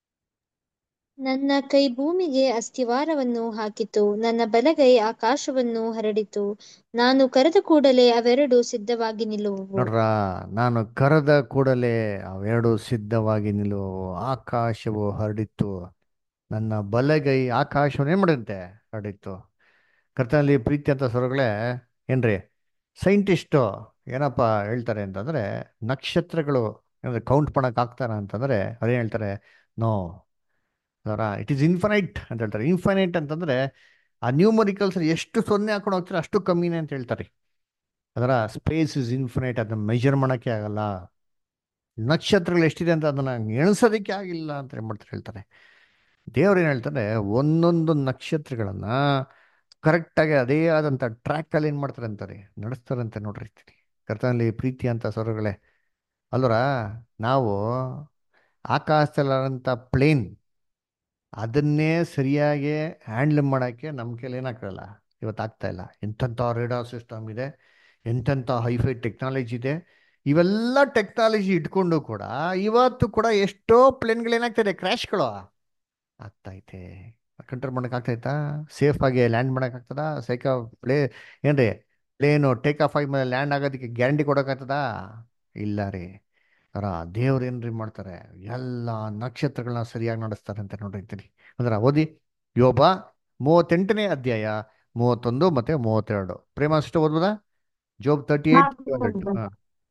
ನನ್ನ ಕೈ ಭೂಮಿಗೆ ಅಸ್ತಿವಾರವನ್ನು ಹಾಕಿತು ನನ್ನ ಬಲಗೈ ಆಕಾಶವನ್ನು ಹರಡಿತು ನಾನು ಕರೆದ ಕೂಡಲೇ ಅವೆರಡು ಸಿದ್ಧವಾಗಿ ನಿಲ್ಲುವವು ನೋಡ್ರ ನಾನು ಕರೆದ ಕೂಡಲೇ ಅವೆರಡು ಸಿದ್ಧವಾಗಿ ನಿಲ್ಲುವವು ಆಕಾಶವು ಹರಡಿತ್ತು ನನ್ನ ಬಲಗೈ ಆಕಾಶವನ್ನು ಏನು ಮಾಡಿದಂತೆ ಹರಡಿತ್ತು ಕರ್ತನಲ್ಲಿ ಪ್ರೀತಿ ಅಂತ ಸ್ವರಗಳೇ ಏನ್ರಿ ಸೈಂಟಿಸ್ಟು ಏನಪ್ಪ ಹೇಳ್ತಾರೆ ಅಂತಂದರೆ ನಕ್ಷತ್ರಗಳು ಏನಂದ್ರೆ ಕೌಂಟ್ ಮಾಡಕ್ ಆಗ್ತಾರ ಅಂತಂದರೆ ಅದೇನು ಹೇಳ್ತಾರೆ ನೋ ಅದರ ಇಟ್ ಈಸ್ ಇನ್ಫನೈಟ್ ಅಂತ ಹೇಳ್ತಾರೆ ಇನ್ಫನೈಟ್ ಅಂತಂದರೆ ಆ ನ್ಯೂಮರಿಕಲ್ಸ್ ಎಷ್ಟು ಸೊನ್ನೆ ಹಾಕೊಂಡು ಹೋಗ್ತಾರೆ ಅಷ್ಟು ಕಮ್ಮಿನೇ ಅಂತ ಹೇಳ್ತಾರೆ ಅದರ ಸ್ಪೇಸ್ ಇಸ್ ಇನ್ಫಿನೈಟ್ ಅದನ್ನ ಮೆಜರ್ ಮಾಡೋಕ್ಕೆ ಆಗಲ್ಲ ನಕ್ಷತ್ರಗಳು ಎಷ್ಟಿದೆ ಅಂತ ಅದನ್ನ ಎಣಿಸೋದಕ್ಕೆ ಆಗಿಲ್ಲ ಅಂತ ಏನ್ ಮಾಡ್ತಾರೆ ಹೇಳ್ತಾರೆ ದೇವ್ರು ಏನು ಹೇಳ್ತಾರೆ ಒಂದೊಂದು ನಕ್ಷತ್ರಗಳನ್ನ ಕರೆಕ್ಟಾಗಿ ಅದೇ ಆದಂಥ ಟ್ರ್ಯಾಕಲ್ಲಿ ಏನು ಮಾಡ್ತಾರೆ ಅಂತಾರೆ ನಡೆಸ್ತಾರಂತೆ ನೋಡ್ರಿ ಕರ್ತನಲ್ಲಿ ಪ್ರೀತಿ ಅಂತ ಸ್ವರಗಳೇ ಅಲ್ವರ ನಾವು ಆಕಾಶದಲ್ಲಿರೋಂಥ ಪ್ಲೇನ್ ಅದನ್ನೇ ಸರಿಯಾಗಿ ಹ್ಯಾಂಡ್ಲ್ ಮಾಡೋಕ್ಕೆ ನಮ್ಮ ಕೈಲಿ ಏನಾಗಲ್ಲ ಇವತ್ತು ಆಗ್ತಾ ಇಲ್ಲ ಎಂತೆಂಥ ರೇಡಾರ್ ಸಿಸ್ಟಮ್ ಇದೆ ಎಂತೆಂಥ ಹೈಫೈ ಟೆಕ್ನಾಲಜಿ ಇದೆ ಇವೆಲ್ಲ ಟೆಕ್ನಾಲಜಿ ಇಟ್ಕೊಂಡು ಕೂಡ ಇವತ್ತು ಕೂಡ ಎಷ್ಟೋ ಪ್ಲೇನ್ಗಳು ಏನಾಗ್ತದೆ ಕ್ರ್ಯಾಶ್ಗಳು ಆಗ್ತೈತೆ ಕಂಟ್ರೋಲ್ ಮಾಡಕ್ ಆಗ್ತೈತಾ ಸೇಫ್ ಆಗಿ ಲ್ಯಾಂಡ್ ಮಾಡಕ್ ಆಗ್ತದ ಸೈಕ ಪ್ಲೇ ಏನ್ರಿ ಪ್ಲೇನು ಟೇಕ್ ಆಫ್ ಆಗಿ ಮೇಲೆ ಲ್ಯಾಂಡ್ ಆಗೋದಕ್ಕೆ ಗ್ಯಾರಂಟಿ ಕೊಡೋಕ್ಕಾಗ್ತದಾ ಇಲ್ಲ ರೀ ಅವರ ದೇವ್ರು ಏನ್ರಿ ಮಾಡ್ತಾರೆ ಎಲ್ಲ ನಕ್ಷತ್ರಗಳನ್ನ ಸರಿಯಾಗಿ ನಡೆಸ್ತಾರೆ ಅಂತ ನೋಡಿರ್ತೀನಿ ಅಂದ್ರೆ ಓದಿ ಯೋಬ ಮೂವತ್ತೆಂಟನೇ ಅಧ್ಯಾಯ ಮೂವತ್ತೊಂದು ಮತ್ತೆ ಮೂವತ್ತೆರಡು ಪ್ರೇಮ ಅಷ್ಟು ಓದ್ಬೋದಾ Job thirty eight to hundred ಹಾಂ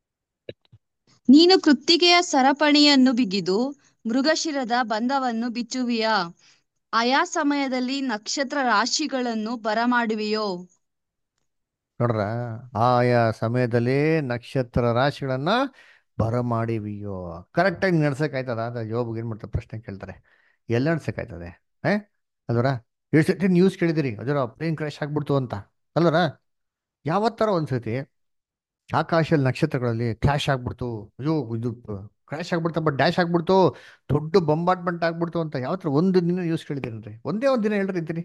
ನೀನು ಕೃತ್ತಿಗೆಯ ಸರಪಣಿಯನ್ನು ಬಿಗಿದು ಮೃಗಶಿರದ ಬಂಧವನ್ನು ಬಿಚ್ಚುವಿಯಾ ಆಯಾ ಸಮಯದಲ್ಲಿ ನಕ್ಷತ್ರ ರಾಶಿಗಳನ್ನು ಬರಮಾಡುವಿಯೋ ನೋಡ್ರ ಆಯಾ ಸಮಯದಲ್ಲಿ ನಕ್ಷತ್ರ ರಾಶಿಗಳನ್ನ ಬರಮಾಡಿವಿಯೋ ಕರೆಕ್ಟಾಗಿ ನಡ್ಸಕ್ಕಾಯ್ತದ ಅಂತ ಯೋಬ್ಗೆ ಏನು ಮಾಡ್ತಾರೆ ಪ್ರಶ್ನೆ ಕೇಳ್ತಾರೆ ಎಲ್ಲ ನಡ್ಸಕ್ಕಾಯ್ತದೆ ಏ ಅಲ್ವರ ಎಷ್ಟು ಸತಿ ನ್ಯೂಸ್ ಕೇಳಿದಿರಿ ಅದರ ಪ್ಲೇನ್ ಕ್ರ್ಯಾಶ್ ಆಗ್ಬಿಡ್ತು ಅಂತ ಅಲ್ವರ ಯಾವತ್ತರ ಒಂದ್ಸತಿ ಆಕಾಶದಲ್ಲಿ ನಕ್ಷತ್ರಗಳಲ್ಲಿ ಕ್ರ್ಯಾಶ್ ಆಗ್ಬಿಡ್ತು ಅಯ್ಯೋ ಇದು ಕ್ರ್ಯಾಶ್ ಆಗ್ಬಿಡ್ತಾ ಬಟ್ ಡ್ಯಾಶ್ ಆಗ್ಬಿಡ್ತು ದೊಡ್ಡ ಬಂಬಾಟ್ಮೆಂಟ್ ಆಗ್ಬಿಡ್ತು ಅಂತ ಯಾವತ್ತರ ಒಂದು ದಿನ ನ್ಯೂಸ್ ಕೇಳಿದ್ದೀರಿ ಒಂದೇ ಒಂದು ದಿನ ಹೇಳ್ರಿ ಅಂತೀನಿ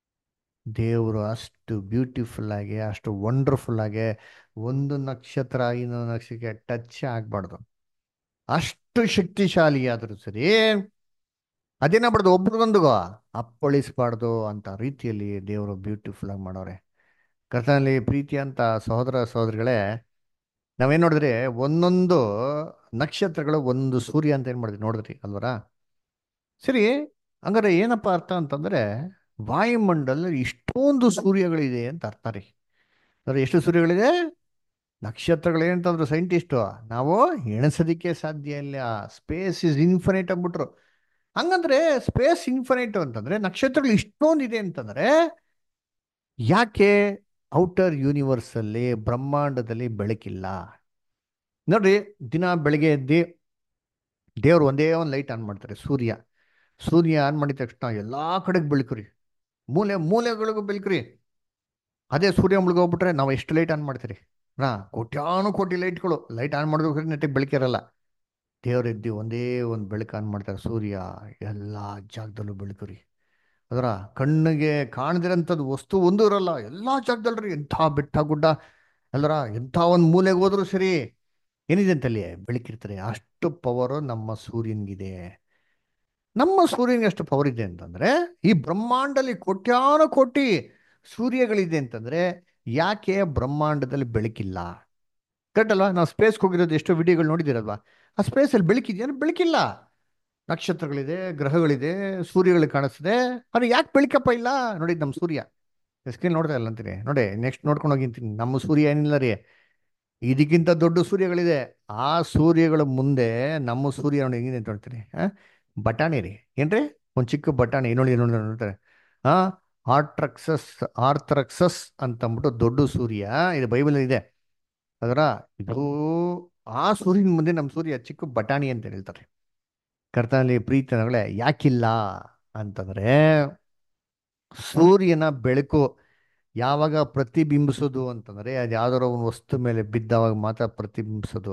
ದೇವರು ಅಷ್ಟು ಬ್ಯೂಟಿಫುಲ್ ಆಗಿ ಅಷ್ಟು ವಂಡರ್ಫುಲ್ ಆಗಿ ಒಂದು ನಕ್ಷತ್ರ ಇನ್ನೊಂದು ನಕ್ಷತ್ರಕ್ಕೆ ಟಚ್ ಆಗಬಾರ್ದು ಅಷ್ಟು ಶಕ್ತಿಶಾಲಿ ಆದರೂ ಸರಿ ಅದೇನಾಗ್ಬಾರ್ದು ಒಬ್ರಿಗೊಂದಿಗೋ ಅಪ್ಪಳಿಸ್ಬಾರ್ದು ಅಂತ ರೀತಿಯಲ್ಲಿ ದೇವರು ಬ್ಯೂಟಿಫುಲ್ ಆಗಿ ಮಾಡೋರೆ ಕರ್ತನಲ್ಲಿ ಪ್ರೀತಿ ಅಂತ ಸಹೋದರ ಸಹೋದರಿಗಳೇ ನಾವೇನು ನೋಡಿದ್ರೆ ಒಂದೊಂದು ನಕ್ಷತ್ರಗಳು ಒಂದು ಸೂರ್ಯ ಅಂತ ಏನು ಮಾಡಿದ್ರಿ ನೋಡಿದ್ರಿ ಅಲ್ವರಾ ಸರಿ ಹಂಗಾರೆ ಏನಪ್ಪ ಅರ್ಥ ಅಂತಂದ್ರೆ ವಾಯುಮಂಡಲ ಇಷ್ಟೊಂದು ಸೂರ್ಯಗಳಿದೆ ಅಂತ ಅರ್ಥ ರೀ ಅಂದ್ರೆ ಎಷ್ಟು ಸೂರ್ಯಗಳಿದೆ ನಕ್ಷತ್ರಗಳು ಏನಂತಂದ್ರು ಸೈಂಟಿಸ್ಟು ನಾವು ಎಣಿಸೋದಕ್ಕೆ ಸಾಧ್ಯ ಇಲ್ಲ ಸ್ಪೇಸ್ ಇಸ್ ಇನ್ಫಿನೈಟ್ ಅಂದ್ಬಿಟ್ರು ಹಂಗಂದ್ರೆ ಸ್ಪೇಸ್ ಇನ್ಫಿನೈಟ್ ಅಂತಂದ್ರೆ ನಕ್ಷತ್ರಗಳು ಇಷ್ಟೊಂದಿದೆ ಅಂತಂದ್ರೆ ಯಾಕೆ ಔಟರ್ ಯೂನಿವರ್ಸ್ ಅಲ್ಲಿ ಬ್ರಹ್ಮಾಂಡದಲ್ಲಿ ಬೆಳಕಿಲ್ಲ ನೋಡ್ರಿ ದಿನ ಬೆಳಗ್ಗೆ ಎದ್ದು ದೇವ್ರು ಒಂದೇ ಒಂದು ಲೈಟ್ ಆನ್ ಮಾಡ್ತಾರೆ ಸೂರ್ಯ ಸೂರ್ಯ ಆನ್ ಮಾಡಿದ ತಕ್ಷಣ ಎಲ್ಲಾ ಕಡೆಗೆ ಬೆಳಕು ಮೂಲೆ ಮೂಲೆಗಳಿಗೂ ಬೆಳಕ್ರಿ ಅದೇ ಸೂರ್ಯ ಮುಳುಗೋಗ್ಬಿಟ್ರೆ ನಾವು ಎಷ್ಟು ಲೈಟ್ ಆನ್ ಮಾಡ್ತೀರಿ ಹಾ ಕೋಟ್ಯಾನು ಕೋಟಿ ಲೈಟ್ಗಳು ಲೈಟ್ ಆನ್ ಮಾಡಿದ್ರೆ ನೆಟ್ಟಿಗೆ ಬೆಳಕಿರಲ್ಲ ದೇವರೆದ್ದಿ ಒಂದೇ ಒಂದು ಬೆಳಕು ಆನ್ ಮಾಡ್ತಾರೆ ಸೂರ್ಯ ಎಲ್ಲ ಜಾಗದಲ್ಲೂ ಬೆಳಕು ರೀ ಅದರ ಕಣ್ಣಿಗೆ ಕಾಣದಿರೋಂಥದ್ದು ವಸ್ತು ಒಂದು ಇರಲ್ಲ ಎಲ್ಲ ಜಾಗದಲ್ರಿ ಎಂಥ ಬೆಟ್ಟ ಗುಡ್ಡ ಅಲ್ಲರ ಎಂಥ ಒಂದು ಮೂಲೆಗೆ ಹೋದ್ರು ಸರಿ ಏನಿದೆ ಅಂತಲ್ಲಿ ಬೆಳಕಿರ್ತಾರೆ ಅಷ್ಟು ಪವರು ನಮ್ಮ ಸೂರ್ಯನಿಗಿದೆ ನಮ್ಮ ಸೂರ್ಯನಿಗೆ ಎಷ್ಟು ಪವರ್ ಇದೆ ಅಂತಂದ್ರೆ ಈ ಬ್ರಹ್ಮಾಂಡದಲ್ಲಿ ಕೋಟ್ಯಾನು ಕೋಟಿ ಸೂರ್ಯಗಳಿದೆ ಅಂತಂದ್ರೆ ಯಾಕೆ ಬ್ರಹ್ಮಾಂಡದಲ್ಲಿ ಬೆಳಕಿಲ್ಲ ಕರೆಕ್ಟ್ ಅಲ್ವಾ ನಾವು ಸ್ಪೇಸ್ಗೆ ಹೋಗಿರೋದು ಎಷ್ಟೋ ವಿಡಿಯೋಗಳು ನೋಡಿದಿರಲ್ವಾ ಆ ಸ್ಪೇಸಲ್ಲಿ ಬೆಳಕಿದೆಯಾ ಬೆಳಕಿಲ್ಲ ನಕ್ಷತ್ರಗಳಿದೆ ಗ್ರಹಗಳಿದೆ ಸೂರ್ಯಗಳು ಕಾಣಿಸ್ತಿದೆ ಅದು ಯಾಕೆ ಬೆಳಕಪ್ಪ ಇಲ್ಲ ನೋಡಿ ನಮ್ಮ ಸೂರ್ಯ ಸ್ಕ್ರೀನ್ ನೋಡ್ತಾ ಇಲ್ಲ ಅಂತೀನಿ ನೋಡಿ ನೆಕ್ಸ್ಟ್ ನೋಡ್ಕೊಂಡು ಹೋಗಿಂತೀನಿ ನಮ್ಮ ಸೂರ್ಯ ಏನಿಲ್ಲ ರೀ ಇದಕ್ಕಿಂತ ದೊಡ್ಡ ಸೂರ್ಯಗಳಿದೆ ಆ ಸೂರ್ಯಗಳ ಮುಂದೆ ನಮ್ಮ ಸೂರ್ಯ ನೋಡಿ ಹೆಂಗಿದೆ ಅಂತ ನೋಡ್ತೀನಿ ಆ ಬಟಾಣಿ ರೀ ಏನ್ರಿ ಒಂದು ಚಿಕ್ಕ ಬಟಾಣಿ ನೋಡಿ ನೋಡಿ ನೋಡ್ತಾರೆ ಆ ಆರ್ಟ್ರಕ್ಸಸ್ ಆರ್ಥ್ರಕ್ಸಸ್ ಅಂತ ಅಂದ್ಬಿಟ್ಟು ದೊಡ್ಡ ಸೂರ್ಯ ಇದು ಬೈಬಲ್ ಇದೆ ಅದರ ಇದು ಆ ಸೂರ್ಯನ ಮುಂದೆ ನಮ್ಮ ಸೂರ್ಯ ಚಿಕ್ಕ ಬಟಾಣಿ ಅಂತ ಹೇಳ್ತಾರೆ ಕರ್ತನಲ್ಲಿ ಪ್ರೀತಿ ಅನ್ನೋಗಳೇ ಯಾಕಿಲ್ಲ ಅಂತಂದ್ರೆ ಸೂರ್ಯನ ಬೆಳಕು ಯಾವಾಗ ಪ್ರತಿಬಿಂಬಿಸೋದು ಅಂತಂದ್ರೆ ಅದು ಯಾವ್ದಾರ ಒಂದು ವಸ್ತು ಮೇಲೆ ಬಿದ್ದಾಗ ಮಾತ್ರ ಪ್ರತಿಬಿಂಬಿಸೋದು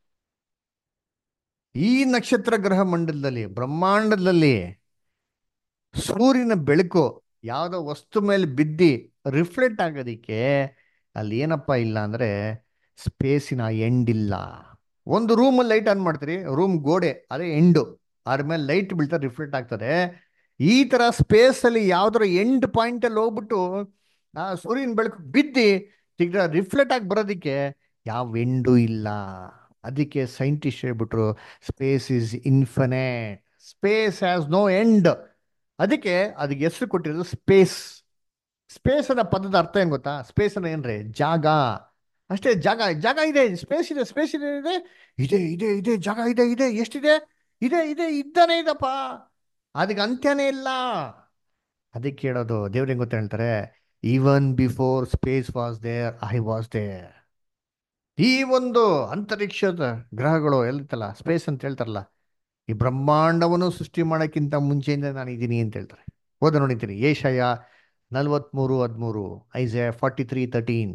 ಈ ನಕ್ಷತ್ರ ಗ್ರಹ ಮಂಡಲದಲ್ಲಿ ಬ್ರಹ್ಮಾಂಡದಲ್ಲಿ ಸೂರ್ಯನ ಬೆಳಕು ಯಾವುದೋ ವಸ್ತು ಮೇಲೆ ಬಿದ್ದಿ ರಿಫ್ಲೆಕ್ಟ್ ಆಗೋದಿಕ್ಕೆ ಅಲ್ಲಿ ಏನಪ್ಪ ಇಲ್ಲ ಅಂದ್ರೆ ಸ್ಪೇಸಿನ ಎಂಡ್ ಇಲ್ಲ ಒಂದು ರೂಮಲ್ಲಿ ಲೈಟ್ ಆನ್ ಮಾಡ್ತೀರಿ ರೂಮ್ ಗೋಡೆ ಅದೇ ಎಂಡು ಅದ್ರ ಮೇಲೆ ಲೈಟ್ ಬೀಳ್ತಾ ರಿಫ್ಲೆಕ್ಟ್ ಆಗ್ತದೆ ಈ ತರ ಸ್ಪೇಸ್ ಅಲ್ಲಿ ಯಾವ್ದಾರ ಎಂಡ್ ಪಾಯಿಂಟ್ ಅಲ್ಲಿ ಹೋಗ್ಬಿಟ್ಟು ಆ ಸೂರ್ಯನ ಬೆಳಕು ಬಿದ್ದಿ ತಿರ್ಗಾ ರಿಫ್ಲೆಕ್ಟ್ ಆಗಿ ಬರೋದಕ್ಕೆ ಯಾವ ಎಂಡು ಇಲ್ಲ ಅದಕ್ಕೆ ಸೈಂಟಿಸ್ಟ್ ಹೇಳ್ಬಿಟ್ರು space is infinite space has no end ಅದಕ್ಕೆ ಅದಕ್ಕೆ ಹೆಸರು ಕೊಟ್ಟಿರೋದು ಸ್ಪೇಸ್ ಸ್ಪೇಸ್ ಅನ್ನೋ ಪದದ ಅರ್ಥ ಏನ್ ಗೊತ್ತಾ ಸ್ಪೇಸ್ ಅನ್ನೋ ಏನ್ರಿ ಜಾಗ ಅಷ್ಟೇ ಜಾಗ ಜಾಗ ಇದೆ ಸ್ಪೇಸ್ ಇದೆ ಸ್ಪೇಸ್ ಇದೆ ಇದೆ ಇದೆ ಇದೆ ಇದೆ ಜಾಗ ಇದೆ ಇದೆ ಎಷ್ಟಿದೆ ಇದೆ ಇದೆ ಇದ್ದಾನೆ ಇದಪ್ಪ ಅದಕ್ಕೆ ಅಂತ್ಯನೇ ಇಲ್ಲ ಅದಕ್ಕೆ ಹೇಳೋದು ದೇವ್ರ ಹೆಂಗ್ ಗೊತ್ತ ಹೇಳ್ತಾರೆ even before space was there I was there ಈ ಒಂದು ಅಂತರಿಕ್ಷದ ಗ್ರಹಗಳು ಎಲ್ಲಿತ್ತಲ್ಲ ಸ್ಪೇಸ್ ಅಂತ ಹೇಳ್ತಾರಲ್ಲ ಈ ಬ್ರಹ್ಮಾಂಡವನ್ನು ಸೃಷ್ಟಿ ಮಾಡೋಕ್ಕಿಂತ ಮುಂಚೆಯಿಂದ ನಾನು ಇದ್ದೀನಿ ಅಂತ ಹೇಳ್ತಾರೆ ಓದ ನೋಡಿದ್ದೀನಿ ಏಷಯ ನಲ್ವತ್ಮೂರು ಹದಿಮೂರು ಐಸೆ ಫಾರ್ಟಿ ತ್ರೀ ತರ್ಟೀನ್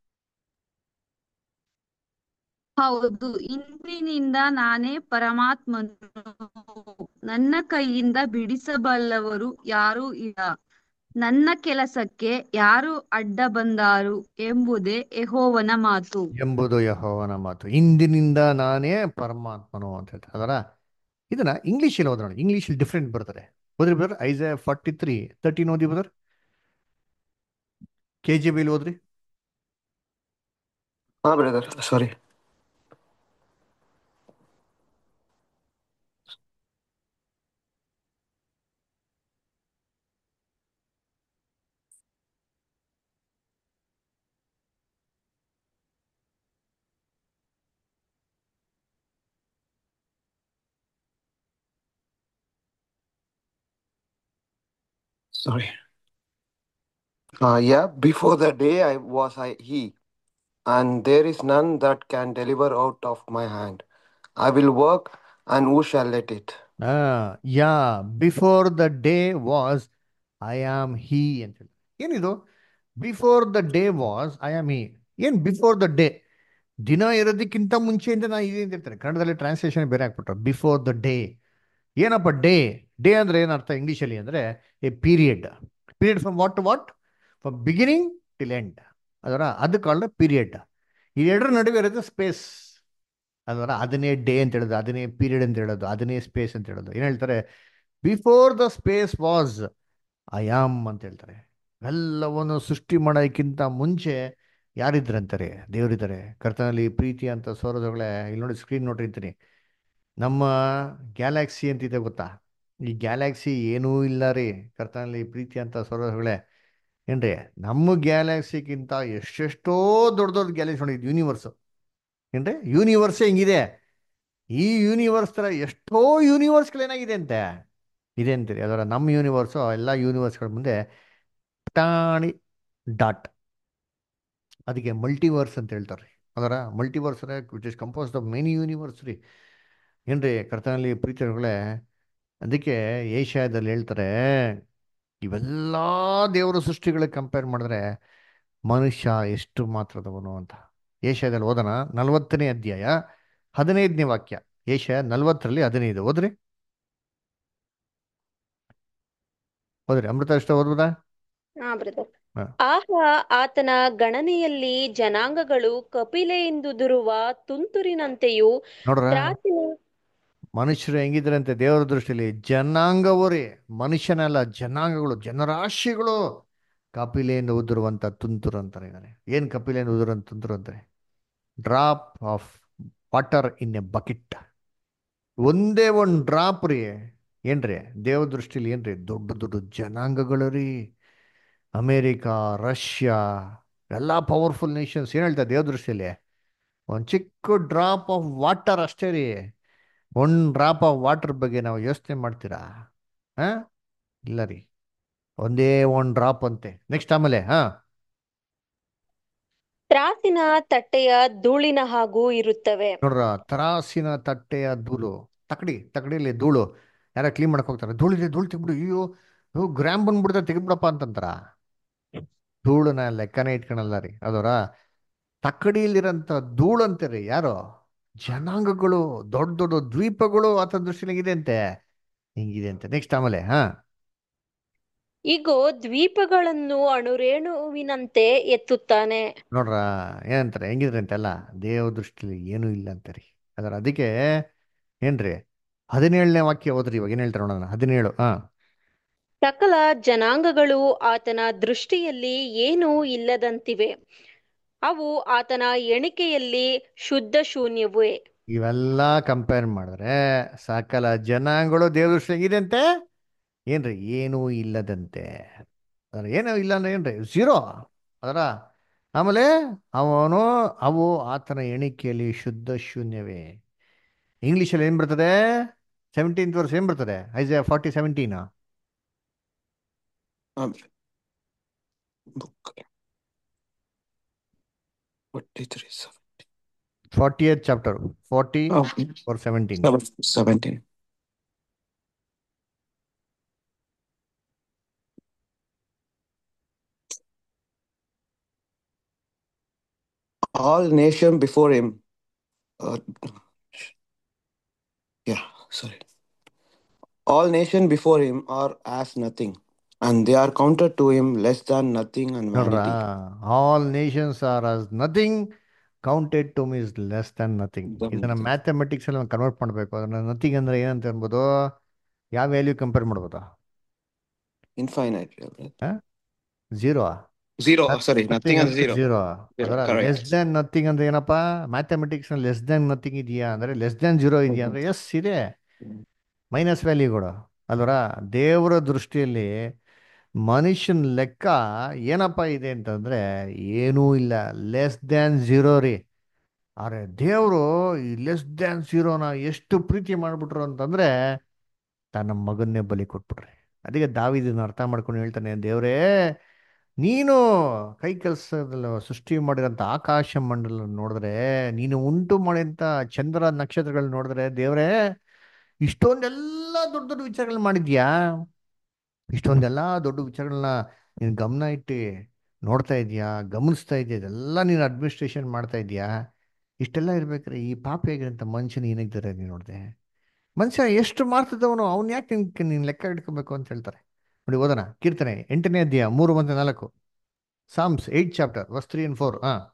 ಹೌದು ಇಂದಿನಿಂದ ನಾನೇ ಪರಮಾತ್ಮನು ನನ್ನ ಕೈಯಿಂದ ಬಿಡಿಸಬಲ್ಲವರು ಯಾರೂ ಇಲ್ಲ ನನ್ನ ಕೆಲಸಕ್ಕೆ ಯಾರು ಅಡ್ಡ ಬಂದಾರು ಎಂಬುದೇ ಯೆಹೋವನ ಮಾತು ಎಂಬುದು ಯಹೋವನ ಮಾತು ಇಂದಿನಿಂದ ನಾನೇ ಪರಮಾತ್ಮನು ಅಂತ ಹೇಳ್ತಾರೆ ಅದರ ಇದನ್ನ ಇಂಗ್ಲೀಷಲ್ಲಿ ಓದೋಣ ಇಂಗ್ಲೀಷಲ್ಲಿ ಡಿಫ್ರೆಂಟ್ ಬರ್ತದೆ ಓದ್ರಿ brother Isaiah forty three thirteen ಓದಿ ಬ್ರದರ್ ಕೆ ಜಿ ಬಿಲ್ ಓದ್ರಿ ಹಾ brother sorry Sorry. Uh, yeah, before the day I was I he, and there is none that can deliver out of my hand. I will work, and who shall let it? Yeah before the day was I am he ಅಂತ ಹೇಳಿ ಏನಿದು before the day was I am he ಏನ್ before the day ದಿನ ಇರೋದಕ್ಕಿಂತ ಮುಂಚೆಯಿಂದ ನಾನು ಇದೆ ಅಂತ ಹೇಳ್ತಾರೆ ಕನ್ನಡದಲ್ಲಿ ಟ್ರಾನ್ಸ್ಲೇಷನ್ ಬೇರೆ ಹಾಕ್ಬಿಟ್ರು ಬಿಫೋರ್ ದ ಡೇ ಏನಪ್ಪ ಡೇ ಡೇ ಅಂದ್ರೆ ಏನರ್ಥ ಇಂಗ್ಲೀಷಲ್ಲಿ ಅಂದ್ರೆ a period period from what to what from beginning till end ಅದರ ಅದು ಕಾಲ್ಡ್ ಪೀರಿಯಡ್ ಈ ಎರಡರ ನಡುವೆ ಇರೋದು ಸ್ಪೇಸ್ ಅದರ ಅದನ್ನೇ ಡೇ ಅಂತ ಹೇಳೋದು ಅದನ್ನೇ ಪೀರಿಯಡ್ ಅಂತ ಹೇಳೋದು ಅದನ್ನೇ ಸ್ಪೇಸ್ ಅಂತ ಹೇಳೋದು ಏನು ಹೇಳ್ತಾರೆ before the space was I am ಅಂತ ಹೇಳ್ತಾರೆ ಎಲ್ಲವನ್ನು ಸೃಷ್ಟಿ ಮಾಡೋದಕ್ಕಿಂತ ಮುಂಚೆ ಯಾರಿದ್ರಂತಾರೆ ದೇವರಿದ್ದಾರೆ ಕರ್ತನಲ್ಲಿ ಪ್ರೀತಿ ಅಂತ ಸೌರದೊಳಗಡೆ ಇಲ್ಲಿ ನೋಡಿ ಸ್ಕ್ರೀನ್ ನೋಡಿರ್ತೀನಿ ನಮ್ಮ ಗ್ಯಾಲಾಕ್ಸಿ ಅಂತಿದೆ ಗೊತ್ತಾ ಈ ಗ್ಯಾಲಾಕ್ಸಿ ಏನೂ ಇಲ್ಲ ರೀ ಕರ್ತನಲ್ಲಿ ಪ್ರೀತಿ ಅಂತ ಸೌರದೊಳಗಡೆ ಏನ್ರಿ ನಮ್ಮ ಗ್ಯಾಲಾಕ್ಸಿಗಿಂತ ಎಷ್ಟೆಷ್ಟೋ ದೊಡ್ಡ ದೊಡ್ಡ ಗ್ಯಾಲಾಕ್ಸಿ ನೋಡಿ ಯೂನಿವರ್ಸು ಏನ್ರಿ ಯೂನಿವರ್ಸೇ ಹಿಂಗಿದೆ ಈ ಯೂನಿವರ್ಸ್ ಥರ ಎಷ್ಟೋ ಯೂನಿವರ್ಸ್ಗಳೇನಾಗಿದೆ ಅಂತೆ ಇದೆ ಅಂತೀರಿ ಅದರ ನಮ್ಮ ಯೂನಿವರ್ಸು ಎಲ್ಲ ಯೂನಿವರ್ಸ್ಗಳ ಮುಂದೆ ಪಟಾಣಿ ಡಾಟ್ ಅದಕ್ಕೆ ಮಲ್ಟಿವರ್ಸ್ ಅಂತ ಹೇಳ್ತಾರೆ ಅದರ multiverse which is composed of many universe ರೀ ಏನ್ರಿ ಕರ್ತನಲ್ಲಿ ಪ್ರೀತಿಗಳೇ ಅದಕ್ಕೆ ಏಷ್ಯಾದಲ್ಲಿ ಹೇಳ್ತಾರೆ ಇವೆಲ್ಲ ದೇವರ ಸೃಷ್ಟಿಗಳಿಗೆ ಕಂಪೇರ್ ಮಾಡಿದ್ರೆ ಮನುಷ್ಯ ಎಷ್ಟು ಮಾತ್ರದವನು ಅಂತ ಏಷ್ಯಾದಲ್ಲಿ ಓದೋಣ ನಲವತ್ತನೇ ಅಧ್ಯಾಯ ಹದಿನೈದನೇ ವಾಕ್ಯ ಏಷ್ಯಾ ನಲವತ್ತರಲ್ಲಿ ಹದಿನೈದು ಓದ್ರಿ ಓದ್ರಿ ಅಮೃತ ಅಷ್ಟ ಓದ್ಬೋದಾ ಹಾ ಬ್ರದರ್ ಹಾ. ಆಹ ಆತನ ಗಣನೆಯಲ್ಲಿ ಜನಾಂಗಗಳು ಕಪಿಲೆಯಿಂದುದುರುವ ತುಂತುರಿನಂತೆಯೂ ನೋಡ್ರ ತ್ರಾಸಿನ ಮನುಷ್ಯರು ಹೆಂಗಿದ್ರಂತೆ ದೇವರ ದೃಷ್ಟಿಯಲ್ಲಿ ಜನಾಂಗವು ರೀ ಮನುಷ್ಯನಲ್ಲ ಜನಾಂಗಗಳು ಜನರಾಶಿಗಳು ಕಪಿಲೆಯಿಂದ ಉದುರುವಂತ ತುಂತುರು ಅಂತಾರೆ ಇದ್ದಾರೆ ಏನ್ ಕಪಿಲೆಯಿಂದ ಉದುರುವಂತ ತುಂತುರು ಅಂತಾರೆ drop of water in a bucket ಒಂದೇ ಒಂದು ಡ್ರಾಪ್ ರೀ ಏನ್ರಿ ದೇವ ದೃಷ್ಟಿಲಿ ಏನ್ರಿ ದೊಡ್ಡ ದೊಡ್ಡ ಜನಾಂಗಗಳು ರೀ ಅಮೇರಿಕಾ ರಷ್ಯಾ ಎಲ್ಲ ಪವರ್ಫುಲ್ ನೇಷನ್ಸ್ ಏನು ಹೇಳ್ತಾರೆ ದೇವ ದೃಷ್ಟಿಯಲ್ಲಿ ಒಂದು ಚಿಕ್ಕ ಡ್ರಾಪ್ ಆಫ್ ವಾಟರ್ ಅಷ್ಟೇ ರೀ ಒಂದು ಡ್ರಾಪ್ ಆಫ್ ವಾಟರ್ ಬಗ್ಗೆ ನಾವು ಯೋಚನೆ ಮಾಡ್ತೀರಾ ಹಾ ಇಲ್ಲ ರೀ ಒಂದೇ ಒಂದು ಡ್ರಾಪ್ ಅಂತೆ ನೆಕ್ಸ್ಟ್ ಆಮೇಲೆ ಹಾ ತ್ರಾಸಿನ ತಟ್ಟೆಯ ಧೂಳಿನ ಹಾಗೂ ಇರುತ್ತವೆ ನೋಡ್ರ ತರಾಸಿನ ತಟ್ಟೆಯ ಧೂಳು ತಕಡಿ ತಕಡಿಲಿ ಧೂಳು ಯಾರ ಕ್ಲೀನ್ ಮಾಡಕ್ ಹೋಗ್ತಾರೆ ಧೂಳಿದೆ ಧೂಳು ತೆಗ್ಬಿಡು ಅಯ್ಯೋ ಅಯ್ಯೋ ಗ್ರಾಮ್ ಬಂದ್ಬಿಡ್ತಾರೆ ತೆಗೆದ್ಬಿಡಪ್ಪ ಅಂತಂತಾರ ಧೂಳನ್ನ ಲೆಕ್ಕನೇ ಇಟ್ಕೊಳಲ್ಲ ರೀ ಅದರ ತಕ್ಕಡಿಯಲ್ಲಿರೋಂಥ ಧೂಳು ಅಂತಾರೆ ಯಾರು ಜನಾಂಗಗಳು ದೊಡ್ಡ ದೊಡ್ಡ ದ್ವೀಪಗಳು ಆತ ದೃಷ್ಟಿಯಲ್ಲಿ ಇದೆ ಅಂತೆ ಹಿಂಗಿದೆ ಅಂತೆ ನೆಕ್ಸ್ಟ್ ಆಮೇಲೆ ಹಾ ಇಗೋ ದ್ವೀಪಗಳನ್ನು ಅಣುರೇಣುವಿನಂತೆ ಎತ್ತುತ್ತಾನೆ ನೋಡ್ರ ಏನಂತಾರೆ ಹೆಂಗಿದ್ರೆ ಅಂತೆಲ್ಲ ದೇವ ದೃಷ್ಟಿಲಿ ಏನೂ ಇಲ್ಲ ಅಂತಾರೆ ಅದರ ಅದಕ್ಕೆ ಏನ್ರಿ ಹದಿನೇಳನೇ ವಾಕ್ಯ ಓದ್ರಿ ಇವಾಗ ಏನ್ ಹೇಳ್ತಾರೆ ನೋಡೋಣ ಹದಿನೇಳು ಹಾ ಸಕಲ ಜನಾಂಗಗಳು ಆತನ ದೃಷ್ಟಿಯಲ್ಲಿ ಏನೂ ಇಲ್ಲದಂತಿವೆ ಅವು ಆತನ ಎಣಿಕೆಯಲ್ಲಿ ಶುದ್ಧ ಶೂನ್ಯವೇ ಇವೆಲ್ಲ ಕಂಪೇರ್ ಮಾಡಿದ್ರೆ ಸಕಲ ಜನಾಂಗಗಳು ದೇವ ದೃಷ್ಟಿಯಾಗ ಇದೆ ಅಂತೆ ಏನ್ರಿ ಏನೂ ಇಲ್ಲದಂತೆ ಅದರ ಏನೂ ಇಲ್ಲ ಅಂದ್ರೆ ಏನ್ರಿ ಝೀರೋ ಅದರ ಆಮೇಲೆ ಅವನು ಅವು ಆತನ ಎಣಿಕೆಯಲ್ಲಿ ಶುದ್ಧ ಶೂನ್ಯವೇ ಇಂಗ್ಲೀಷಲ್ಲಿ ಏನ್ ಬರ್ತದೆ ಸೆವೆಂಟೀನ್ತ್ ವರ್ಷ ಏನ್ ಬರ್ತದೆ Isaiah forty seventeen Um, book. What did it say? Forty eight chapter forty Oh, four seventeen seven- 17. All nation before him. Uh, yeah, sorry. All nation before him are as nothing, and they are counted to him less than nothing and ನೋಡ್ರ vanity. All nations are as nothing counted to miss less than nothing Than ಇದನ್ನ nothing. Mathematics ಅಲ್ಲಿ convert ಮಾಡಬೇಕು ಅದನ್ನ nothing ಅಂದ್ರೆ ಏನಂತ ಅನ್ಬೋದು ಯಾವ value compare ಮಾಡ್ಬೋದಾ Infinite. yeah, right? Zero Zero. oh, sorry, nothing and zero. Zero Zero, ಅದರ correct. ಲೆಸ್ ದನ್ ನಥಿಂಗ್ ಅಂದ್ರೆ ಏನಪ್ಪಾ ಮ್ಯಾಥಮೆಟಿಕ್ಸ್ ನಲ್ಲಿ ಲೆಸ್ ದನ್ ನಥಿಂಗ್ ಇದೆಯಾ ಅಂದ್ರೆ ಲೆಸ್ ದನ್ ಜೀರೋ ಇದೆಯಾ ಅಂದ್ರೆ ಎಸ್ ಇದೆ ಮೈನಸ್ ವ್ಯಾಲ್ಯೂಗಳು ಅಲ್ವರ ದೇವರ ದೃಷ್ಟಿಯಲ್ಲಿ ಮನುಷ್ಯನ ಲೆಕ್ಕ ಏನಪ್ಪ ಇದೆ ಅಂತಂದ್ರೆ ಏನೂ ಇಲ್ಲ ಲೆಸ್ ದ್ಯಾನ್ ಝೀರೋ ರೀ ಆದರೆ ದೇವರು ಈ ಲೆಸ್ ದ್ಯಾನ್ ಝೀರೋನ ಎಷ್ಟು ಪ್ರೀತಿ ಮಾಡ್ಬಿಟ್ರು ಅಂತಂದ್ರೆ ತನ್ನ ಮಗನ್ನೇ ಬಲಿ ಕೊಟ್ಬಿಟ್ರಿ ಅದಕ್ಕೆ ದಾವಿದನ್ನ ಅರ್ಥ ಮಾಡ್ಕೊಂಡು ಹೇಳ್ತಾನೆ ದೇವರೇ ನೀನು ಕೈ ಕೆಲಸದಲ್ಲಿ ಸೃಷ್ಟಿ ಮಾಡಿರೋಂಥ ಆಕಾಶ ಮಂಡಲ ನೋಡಿದ್ರೆ ನೀನು ಉಂಟು ಮಾಡಿದಂಥ ಚಂದ್ರ ನಕ್ಷತ್ರಗಳು ನೋಡಿದ್ರೆ ದೇವರೇ ಇಷ್ಟೊಂದೆಲ್ಲ ದೊಡ್ಡ ದೊಡ್ಡ ವಿಚಾರಗಳು ಮಾಡಿದ್ಯಾ ಇಷ್ಟೊಂದೆಲ್ಲ ದೊಡ್ಡ ವಿಚಾರಗಳನ್ನ ನೀನು ಗಮನ ಇಟ್ಟು ನೋಡ್ತಾ ಇದೀಯಾ ಗಮನಿಸ್ತಾ ಇದೆಯಾ ಇದೆಲ್ಲ ನೀನು ಅಡ್ಮಿನಿಸ್ಟ್ರೇಷನ್ ಮಾಡ್ತಾ ಇದೀಯಾ ಇಷ್ಟೆಲ್ಲ ಇರ್ಬೇಕಾದ್ರೆ ಈ ಪಾಪ ಹೇಗಿರಂತ ಮನುಷ್ಯನ ಏನಾಗ್ತಾರೆ ನೀನು ನೋಡಿದೆ ಮನುಷ್ಯ ಎಷ್ಟು ಮಾಡ್ತಿದ್ದವನು ಅವ್ನು ಯಾಕೆ ನಿನ್ಗೆ ನೀನು ಲೆಕ್ಕ ಇಟ್ಕೋಬೇಕು ಅಂತ ಹೇಳ್ತಾರೆ ನೋಡಿ ಓದೋಣ ಕೀರ್ತನೆ ಎಂಟನೇ ಅಧ್ಯಾಯ ಮೂರು ಮತ್ತು ನಾಲ್ಕು Psalms eight chapter verse three and four ಹಾ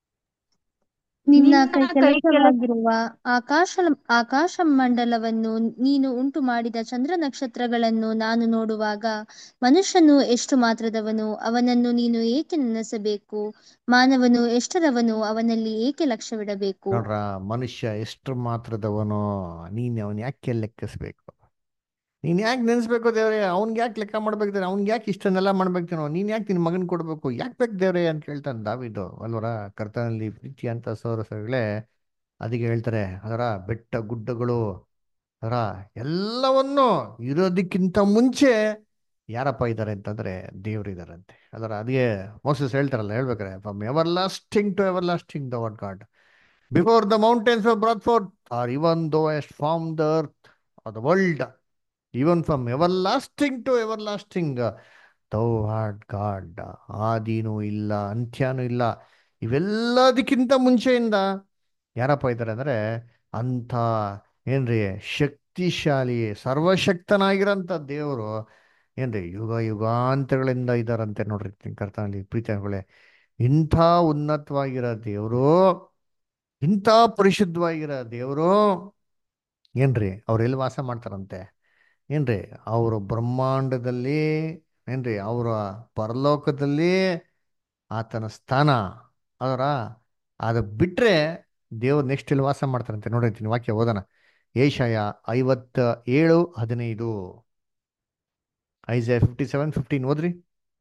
ನಿನ್ನ ನಿನ್ನ ಕೈ ಕೈ ಕೆಲಸವಾಗಿರುವ ಆಕಾಶ ಆಕಾಶ ಮಂಡಲವನ್ನು ನೀನು ಉಂಟು ಮಾಡಿದ ಚಂದ್ರ ನಕ್ಷತ್ರಗಳನ್ನು ನಾನು ನೋಡುವಾಗ ಮನುಷ್ಯನು ಎಷ್ಟು ಮಾತ್ರದವನು ಅವನನ್ನು ನೀನು ಏಕೆ ನೆನೆಸಬೇಕು ಮಾನವನು ಎಷ್ಟರವನು ಅವನಲ್ಲಿ ಏಕೆ ಲಕ್ಷ್ಯವಿಡಬೇಕು ನೋಡ್ರ ಮನುಷ್ಯ ಎಷ್ಟು ಮಾತ್ರದವನು ನೀನು ಅವನ್ ಯಾಕೆ ಲೆಕ್ಕಿಸ್ಬೇಕು ನೀನ್ ಯಾಕೆ ನೆನೆಸ್ಬೇಕು ದೇವ್ರೆ ಅವ್ನ್ಗೆ ಯಾಕೆ ಲೆಕ್ಕ ಮಾಡ್ಬೇಕು ದೇವ್ರೆ ಅವ್ನ್ಗೆ ಯಾಕೆ ಇಷ್ಟನ್ನೆಲ್ಲ ಮಾಡ್ಬೇಕು ನೀನ್ ಯಾಕೆ ನಿನ್ ಮಗನ್ ಕೊಡ್ಬೇಕು ಯಾಕೆ ಬೇಕು ದೇವ್ರೆ ಅಂತ ಕೇಳ್ತಾನೆ ದಾವಿದು ಅಲ್ವರ ಕರ್ತನಲ್ಲಿ ಪ್ರೀತಿ ಅಂತ ಸೌರಸಗಳೇ ಅದಕ್ಕೆ ಹೇಳ್ತಾರೆ ಅದರ ಬೆಟ್ಟ ಗುಡ್ಡಗಳು ಅದರ ಎಲ್ಲವನ್ನು ಇರೋದಕ್ಕಿಂತ ಮುಂಚೆ ಯಾರಪ್ಪ ಇದ್ದಾರೆ ಅಂತಂದ್ರೆ ದೇವ್ರು ಇದಾರಂತೆ ಅದರ ಅದೇ ಮೋಸಸ್ ಹೇಳ್ತಾರಲ್ಲ ಹೇಳ್ಬೇಕಾರೆ from everlasting to everlasting the what God before the mountains of brought forth or even thou hast form the earth or the world even from everlasting to everlasting thou art God ಆದಿನೂ ಇಲ್ಲ ಅಂತ್ಯನೂ ಇಲ್ಲ ಇವೆಲ್ಲದಕ್ಕಿಂತ ಮುಂಚೆಯಿಂದ ಯಾರಪ್ಪ ಇದ್ದಾರೆ ಅಂದ್ರೆ ಅಂಥ ಏನ್ರಿ ಶಕ್ತಿಶಾಲಿ ಸರ್ವಶಕ್ತನಾಗಿರೋಂಥ ದೇವರು ಏನ್ರಿ ಯುಗ ಯುಗಾಂತಗಳಿಂದ ಇದ್ದಾರಂತೆ ನೋಡ್ರಿ ಕರ್ತನಲ್ಲಿ ಪ್ರೀತಿಗಳೇ ಇಂಥ ಉನ್ನತವಾಗಿರೋ ದೇವರು ಇಂಥ ಪರಿಶುದ್ಧವಾಗಿರೋ ದೇವರು ಏನ್ರಿ ಅವ್ರು ಎಲ್ಲಿ ವಾಸ ಮಾಡ್ತಾರಂತೆ ಏನ್ರಿ ಅವರು ಬ್ರಹ್ಮಾಂಡದಲ್ಲಿ ಏನ್ರಿ ಅವರ ಪರಲೋಕದಲ್ಲಿ ಆತನ ಸ್ಥಾನ ಅದರ ಅದು ಬಿಟ್ರೆ ದೇವ್ರು ನೆಕ್ಸ್ಟ್ ಇಲ್ಲಿ ವಾಸ ಮಾಡ್ತಾರಂತೆ ನೋಡಿರ್ತೀನಿ ವಾಕ್ಯ ಓದೋಣ ಏಷಯ ಐವತ್ತ ಏಳು ಹದಿನೈದು ಐಸೆ ಫಿಫ್ಟಿ ಸೆವೆನ್ ಫಿಫ್ಟೀನ್ ಓದ್ರಿ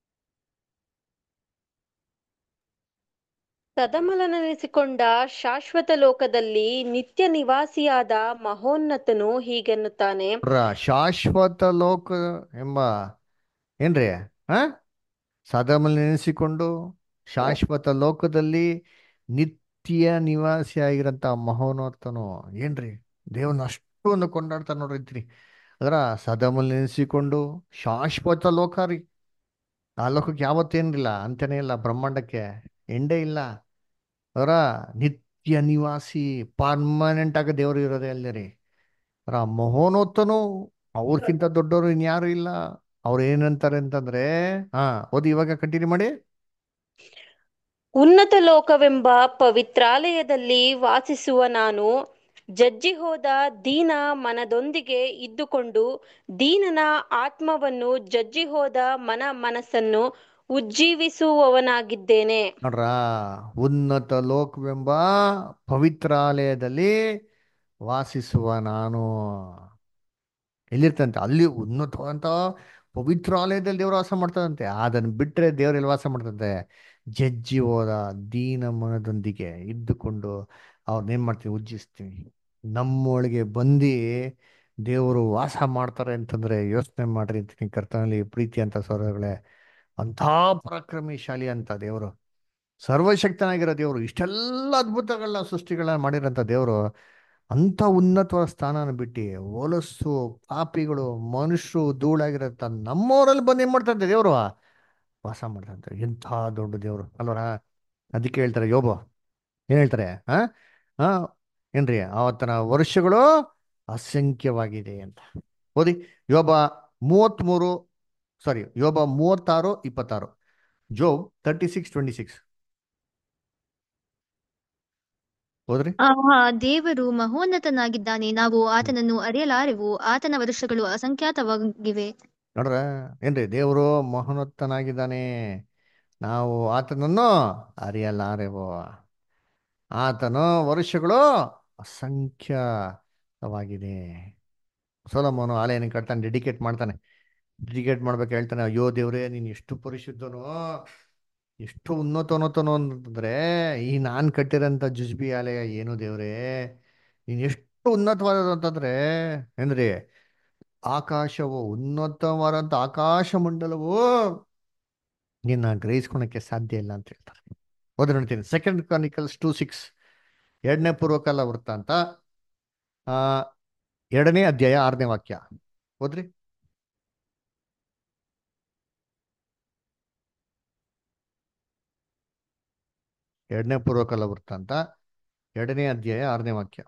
ಸದಮಲನೆನಿಸಿಕೊಂಡ ಶಾಶ್ವತ ಲೋಕದಲ್ಲಿ ನಿತ್ಯ ನಿವಾಸಿಯಾದ ಮಹೋನ್ನತನು ಹೀಗೆನ್ನುತ್ತಾನೆ ನೋಡ್ರ, ಶಾಶ್ವತ ಲೋಕ ಎಂಬ ಏನ್ರಿ ಆ ಸದಮಲ್ ನೆನೆಸಿಕೊಂಡು ಶಾಶ್ವತ ಲೋಕದಲ್ಲಿ ನಿತ್ಯ ನಿವಾಸಿಯಾಗಿರಂತ ಮಹೋನ್ನತನು ಏನ್ರಿ ದೇವನ ಅಷ್ಟೊಂದು ಕೊಂಡಾಡ್ತಾ ನೋಡಿರ್ತೀನಿ ಅದರ ಸದಮಲ್ ನೆನೆಸಿಕೊಂಡು ಶಾಶ್ವತ ಲೋಕ ರೀ ಆ ಲೋಕಕ್ಕೆ ಯಾವತ್ತೇನಿಲ್ಲ ಅಂತಾನೆ ಇಲ್ಲ ಬ್ರಹ್ಮಾಂಡಕ್ಕೆ ಎಂಡೇ ಇಲ್ಲ ಅವರ ನಿತ್ಯ ನಿವಾಸಿ ಪರ್ಮನೆಂಟ್ ಆಗಿ ದೇವರು ಇರೋದೇ ಅಲ್ಲೇ ರೀ ಅವರ ಮಹೋನ್ನತನು ಅವ್ರಕ್ಕಿಂತ ದೊಡ್ಡವರು ಇನ್ಯಾರು ಇಲ್ಲ ಅವ್ರು ಏನಂತಾರೆ ಅಂತಂದ್ರೆ ಹಾ ಓದಿ ಇವಾಗ ಕಂಟಿನ್ಯೂ ಮಾಡಿ ಉನ್ನತ ಲೋಕವೆಂಬ ಪವಿತ್ರಾಲಯದಲ್ಲಿ ವಾಸಿಸುವ ನಾನು ಜಜ್ಜಿ ಹೋದ ದೀನ ಮನದೊಂದಿಗೆ ಇದ್ದುಕೊಂಡು ದೀನನ ಆತ್ಮವನ್ನು ಜಜ್ಜಿ ಹೋದ ಮನ ಮನಸ್ಸನ್ನು ಉಜ್ಜೀವಿಸುವವನಾಗಿದ್ದೇನೆ ನೋಡ್ರ ಉನ್ನತ ಲೋಕವೆಂಬ ಪವಿತ್ರಾಲಯದಲ್ಲಿ ವಾಸಿಸುವ ನಾನು ಎಲ್ಲಿರ್ತಂತೆ ಅಲ್ಲಿ ಉನ್ನತವಾದಂತ ಪವಿತ್ರಾಲಯದಲ್ಲಿ ದೇವರು ವಾಸ ಮಾಡ್ತದಂತೆ ಅದನ್ನು ಬಿಟ್ರೆ ದೇವರು ಎಲ್ಲಿ ವಾಸ ಮಾಡ್ತಂತೆ ಜಜ್ಜಿ ಹೋದ ದೀನ ಮನದೊಂದಿಗೆ ಇದ್ದುಕೊಂಡು ಅವ್ರನ್ನೇನ್ ಮಾಡ್ತೀವಿ ಉಜ್ಜಿಸ್ತೀವಿ ನಮ್ಮೊಳಗೆ ಬಂದು ದೇವರು ವಾಸ ಮಾಡ್ತಾರೆ ಅಂತಂದ್ರೆ ಯೋಚನೆ ಮಾಡ್ರಿ ಅಂತೀನಿ ಕರ್ತನಲ್ಲಿ ಪ್ರೀತಿ ಅಂತ ಸೋದರಗಳೇ ಅಂಥ ಪರಾಕ್ರಮಿಶಾಲಿ ಅಂತ ದೇವರು ಸರ್ವಶಕ್ತನಾಗಿರೋ ದೇವರು ಇಷ್ಟೆಲ್ಲ ಅದ್ಭುತಗಳನ್ನ ಸೃಷ್ಟಿಗಳನ್ನ ಮಾಡಿರೋಂಥ ದೇವರು ಅಂಥ ಉನ್ನತವಾದ ಸ್ಥಾನನ ಬಿಟ್ಟು ಹೊಲಸು ಪಾಪಿಗಳು ಮನುಷ್ಯರು ಧೂಳಾಗಿರೋಂಥ ನಮ್ಮವರಲ್ಲಿ ಬಂದು ಏನು ಮಾಡ್ತಂತೆ ದೇವರು ವಾಸ ಮಾಡ್ತಂತೆ ಎಂಥ ದೊಡ್ಡ ದೇವರು ಅಲ್ವರ ಅದಕ್ಕೆ ಹೇಳ್ತಾರೆ ಯೋಬ ಏನ್ ಹೇಳ್ತಾರೆ ಹಾ ಹಾ ಏನ್ರಿ ಆವತ್ತನ ವರ್ಷಗಳು ಅಸಂಖ್ಯವಾಗಿದೆ ಅಂತ ಓದಿ ಯೋಬ ಮೂವತ್ತ್ಮೂರು ಸಾರಿ ಯೋಬ ಮೂವತ್ತಾರು ಇಪ್ಪತ್ತಾರು Job thirty six twenty six ಹೋದ್ರಿ ಆಹಾ ದೇವರು ಮಹೋನ್ನತನಾಗಿದ್ದಾನೆ ನಾವು ಆತನನ್ನು ಅರಿಯಲಾರೆವು ಆತನ ವರ್ಷಗಳು ಅಸಂಖ್ಯಾತವಾಗಿವೆ ನೋಡ್ರ ಏನ್ರಿ ದೇವರು ಮಹೋನ್ನತನಾಗಿದ್ದಾನೆ ನಾವು ಆತನನ್ನು ಅರಿಯಲಾರೆವು ಆತನ ವರ್ಷಗಳು ಅಸಂಖ್ಯವಾಗಿದೆ ಸೋಲಮ್ಮನು ಆಲಯನ ಕಟ್ತಾನೆ ಡೆಡಿಕೇಟ್ ಮಾಡ್ತಾನೆ ಡೆಡಿಕೇಟ್ ಮಾಡ್ಬೇಕು ಹೇಳ್ತಾನೆ ಅಯ್ಯೋ ದೇವ್ರೇ ನೀನು ಎಷ್ಟು ಪರಿಶುದ್ಧನೋ ಎಷ್ಟು ಉನ್ನತೋನ್ನತನೋ ಅಂತಂದ್ರೆ ಈ ನಾನು ಕಟ್ಟಿರೋಂಥ ಜುಜ್ಬಿ ಆಲಯ ಏನು ದೇವ್ರೇ ನೀನು ಎಷ್ಟು ಉನ್ನತವಾದದ್ದು ಅಂತಂದ್ರೆ ಏನ್ರಿ ಆಕಾಶವು ಉನ್ನತವಾದಂಥ ಆಕಾಶ ಮಂಡಲವು ನಿನ್ನ ಗ್ರಹಿಸ್ಕೊಳಕ್ಕೆ ಸಾಧ್ಯ ಇಲ್ಲ ಅಂತ ಹೇಳ್ತಾರೆ ಓದಿ ನೋಡ್ತೀನಿ ಸೆಕೆಂಡ್ ಕ್ರಾನಿಕಲ್ಸ್ ಟೂ ಸಿಕ್ಸ್ ಎರಡನೇ ಪೂರ್ವಕಾಲ ವೃತ್ತಾಂತ ಆ ಎರಡನೇ ಅಧ್ಯಾಯ ಆರನೇ ವಾಕ್ಯ ಓದ್ರಿ ಎರಡನೇ ಪೂರ್ವಕಾಲ ವೃತ್ತಾಂತ ಎರಡನೇ ಅಧ್ಯಾಯ ಆರನೇ ವಾಕ್ಯ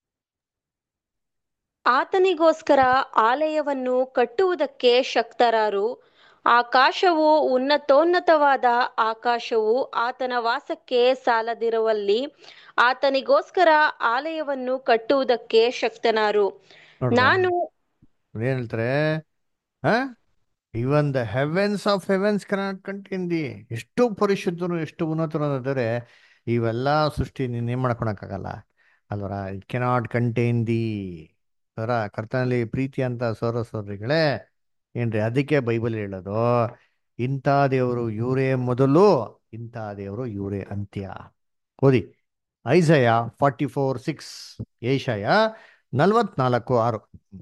ಆತನಿಗೋಸ್ಕರ ಆಲಯವನ್ನು ಕಟ್ಟುವುದಕ್ಕೆ ಶಕ್ತರಾರು ಆಕಾಶವು ಉನ್ನತೋನ್ನತವಾದ ಆಕಾಶವು ಆತನ ವಾಸಕ್ಕೆ ಸಾಲದಿರುವಲ್ಲಿ ಆತನಿಗೋಸ್ಕರ ಆಲಯವನ್ನು ಕಟ್ಟುವುದಕ್ಕೆ ಶಕ್ತನಾರು ನೋಡ್ರ ನಾನು ಏನ್ ಹೇಳ್ತಾರೆ ಹ even the heavens of heavens cannot contain thee ಎಷ್ಟು ಪರಿಶುದ್ಧನು ಎಷ್ಟು ಉನ್ನತನು ಅಂದರೆ ಇವೆಲ್ಲ ಸೃಷ್ಟಿ ನೀನ್ ಏನ್ ಮಾಡ್ಕೊಳಕ್ಕಾಗಲ್ಲ ಅಲ್ವರ ಇಟ್ ಕೆನಾಟ್ ಕಂಟೈನ್ ದಿ ಅದರ ಕರ್ತನಲ್ಲಿ ಪ್ರೀತಿ ಅಂತ ಸೋರ ಸೋದರಿಗಳೇ ಏನ್ರಿ ಅದಕ್ಕೆ ಬೈಬಲ್ ಹೇಳೋದು ಇಂಥ ದೇವರು ಇವರೇ ಮೊದಲು ಇಂಥ ದೇವರು ಇವರೇ ಅಂತ್ಯ ಓದಿ ಐಸಯ ಫಾರ್ಟಿ ಫೋರ್ ಸಿಕ್ಸ್ ಏಷಯ ನಲ್ವತ್ನಾಲ್ಕು ಆರು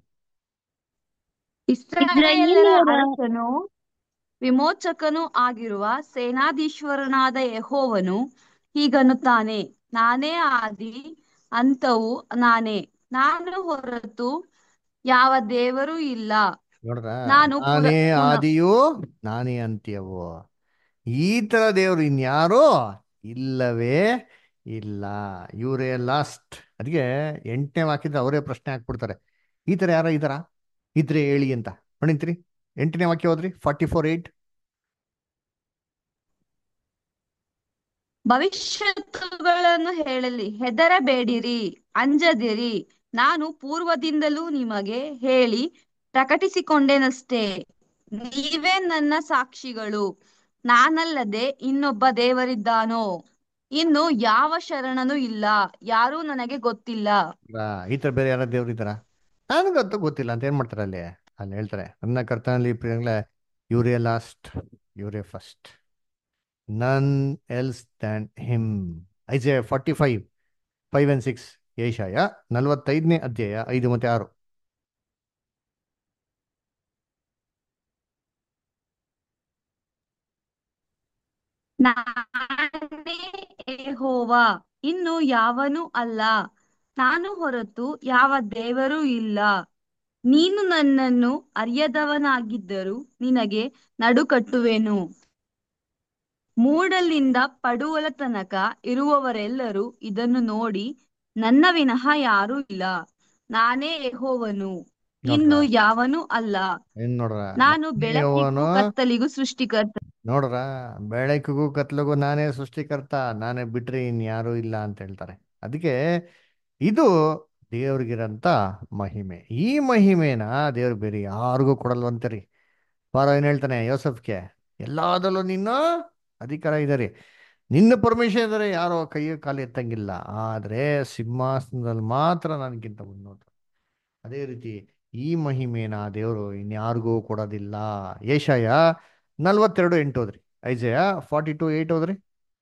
ಇಸ್ರಾಯೇಲರ ಇಸ್ರಾಯೇಲ್ಯರ ಅರಸನು ವಿಮೋಚಕನೂ ಆಗಿರುವ ಸೇನಾಧೀಶ್ವರನಾದ ಯೆಹೋವನು ಹೀಗನ್ನುತ್ತಾನೆ ನಾನೇ ಆದಿ ಅಂತವು ನಾನೇ ನಾನು ಹೊರತು ಯಾವ ದೇವರೂ ಇಲ್ಲ ನೋಡ್ರ ನಾನು ಪುರ ನಾನೇ ಪುನಃ ಆದಿಯು ನಾನೇ ಅಂತ್ಯವು ಈ ತರ ದೇವರು ಇನ್ಯಾರು ಇಲ್ಲವೇ ಇಲ್ಲ ಇವರೇ ಲಾಸ್ಟ್ ಅದಕ್ಕೆ ಎಂಟನೇ ವಾಕ್ಯದ ಅವರೇ ಪ್ರಶ್ನೆ ಹಾಕ್ಬಿಡ್ತಾರೆ ಈ ತರ ಯಾರ ಇದಾರ ಇದ್ರೆ ಹೇಳಿ ಅಂತ ನೋಡಿಂತ್ರಿ ಎಂಟನೇ ವಾಕ್ಯ ಹೋದ್ರಿ ಫಾರ್ಟಿ ಫೋರ್ ಏಟ್ ಭವಿಷ್ಯತ್ತುಗಳನ್ನು ಹೇಳಲಿ ಹೆದರಬೇಡಿರಿ ಅಂಜದಿರಿ ನಾನು ಪೂರ್ವದಿಂದಲೂ ನಿಮಗೆ ಹೇಳಿ ಪ್ರಕಟಿಸಿಕೊಂಡೆನಷ್ಟೇ ನೀವೇ ನನ್ನ ಸಾಕ್ಷಿಗಳು ನಾನಲ್ಲದೆ ಇನ್ನೊಬ್ಬ ದೇವರಿದ್ದಾನೋ ಇನ್ನು ಯಾವ ಶರಣನೂ ಇಲ್ಲ ಯಾರೂ ನನಗೆ ಗೊತ್ತಿಲ್ಲ ಆ, ಈ ಥರ ಬೇರೆ ಯಾರೋ ದೇವ್ರು ಇದ್ದಾರಾ ನನಗಂತೂ ಗೊತ್ತಿಲ್ಲ ಅಂತ ಏನು ಮಾಡ್ತಾರೆ ಅಲ್ಲಿ ಅಲ್ಲಿ ಹೇಳ್ತಾರೆ ನನ್ನ ಕರ್ತನಲ್ಲಿ ಪ್ರಿಯಗಳೇ ಇವರೇ ಲಾಸ್ಟ್ ಇವರೇ first none else than him Isaiah forty five five and six ಏಷಾಯ ನಲವತ್ತೈದನೇ ಅಧ್ಯಾಯ ಐದು ಮತ್ತೆ ಆರು ನಾನೇ ಯೆಹೋವ ಇನ್ನು ಯಾವನೂ ಅಲ್ಲ ನಾನು ಹೊರತು ಯಾವ ದೇವರೂ ಇಲ್ಲ ನೀನು ನನ್ನನ್ನು ಅರಿಯದವನಾಗಿದ್ದರೂ ನಿನಗೆ ನಡುಕಟ್ಟುವೆನು ಮೂಡಲಿಂದ ಪಡುವಲ ತನಕ ಇರುವವರೆಲ್ಲರೂ ಇದನ್ನು ನೋಡಿ ನನ್ನ ವಿನಃ ಯಾರೂ ಇಲ್ಲ ನಾನೇ ಯೆಹೋವನು ಇನ್ನು ಯಾವನೂ ಅಲ್ಲ ಏನ್ ನೋಡ್ರ ನಾನು ಬೆಳಕಿಗೂ ಯೆಹೋವನು ಕತ್ತಲಿಗೂ ಸೃಷ್ಟಿಕರ್ತ ನೋಡ್ರ ಬೆಳಕಿಗೂ ಕತ್ಲಿಗೂ ನಾನೇ ಸೃಷ್ಟಿಕರ್ತ ನಾನೇ ಬಿಟ್ರೆ ಇನ್ಯಾರೂ ಇಲ್ಲ ಅಂತ ಹೇಳ್ತಾರೆ ಅದಕ್ಕೆ ಇದು ದೇವ್ರಿಗಿರಂತ ಮಹಿಮೆ ಈ ಮಹಿಮೆನ ದೇವ್ರು ಬೇರೆ ಯಾರಿಗೂ ಕೊಡಲ್ವಂತೆ ರೀ ಪಾರ ಏನ್ ಹೇಳ್ತಾನೆ ಯೋಸಫ್ಗೆ ಎಲ್ಲದರಲ್ಲೂ ನಿನ್ನ ಅಧಿಕಾರ ಇದೆ ರೀ ನಿನ್ನ ಪರ್ಮಿಷನ್ ಇದ್ದಾರೆ ಯಾರೋ ಕೈ ಕಾಲು ಎತ್ತಂಗಿಲ್ಲ ಆದ್ರೆ ಸಿಂಹಾಸನದಲ್ಲಿ ಮಾತ್ರ ನನಗಿಂತ ಉನ್ನತ ಅದೇ ರೀತಿ ಈ ಮಹಿಮೆನ ದೇವರು ಇನ್ಯಾರಿಗೂ ಕೊಡೋದಿಲ್ಲ ಏಷಾಯ ನಲ್ವತ್ತೆರಡು ಎಂಟು ಹೋದ್ರಿ ಐಜಯ ಫಾರ್ಟಿ ಟು ಏಟ್ ಹೋದ್ರಿ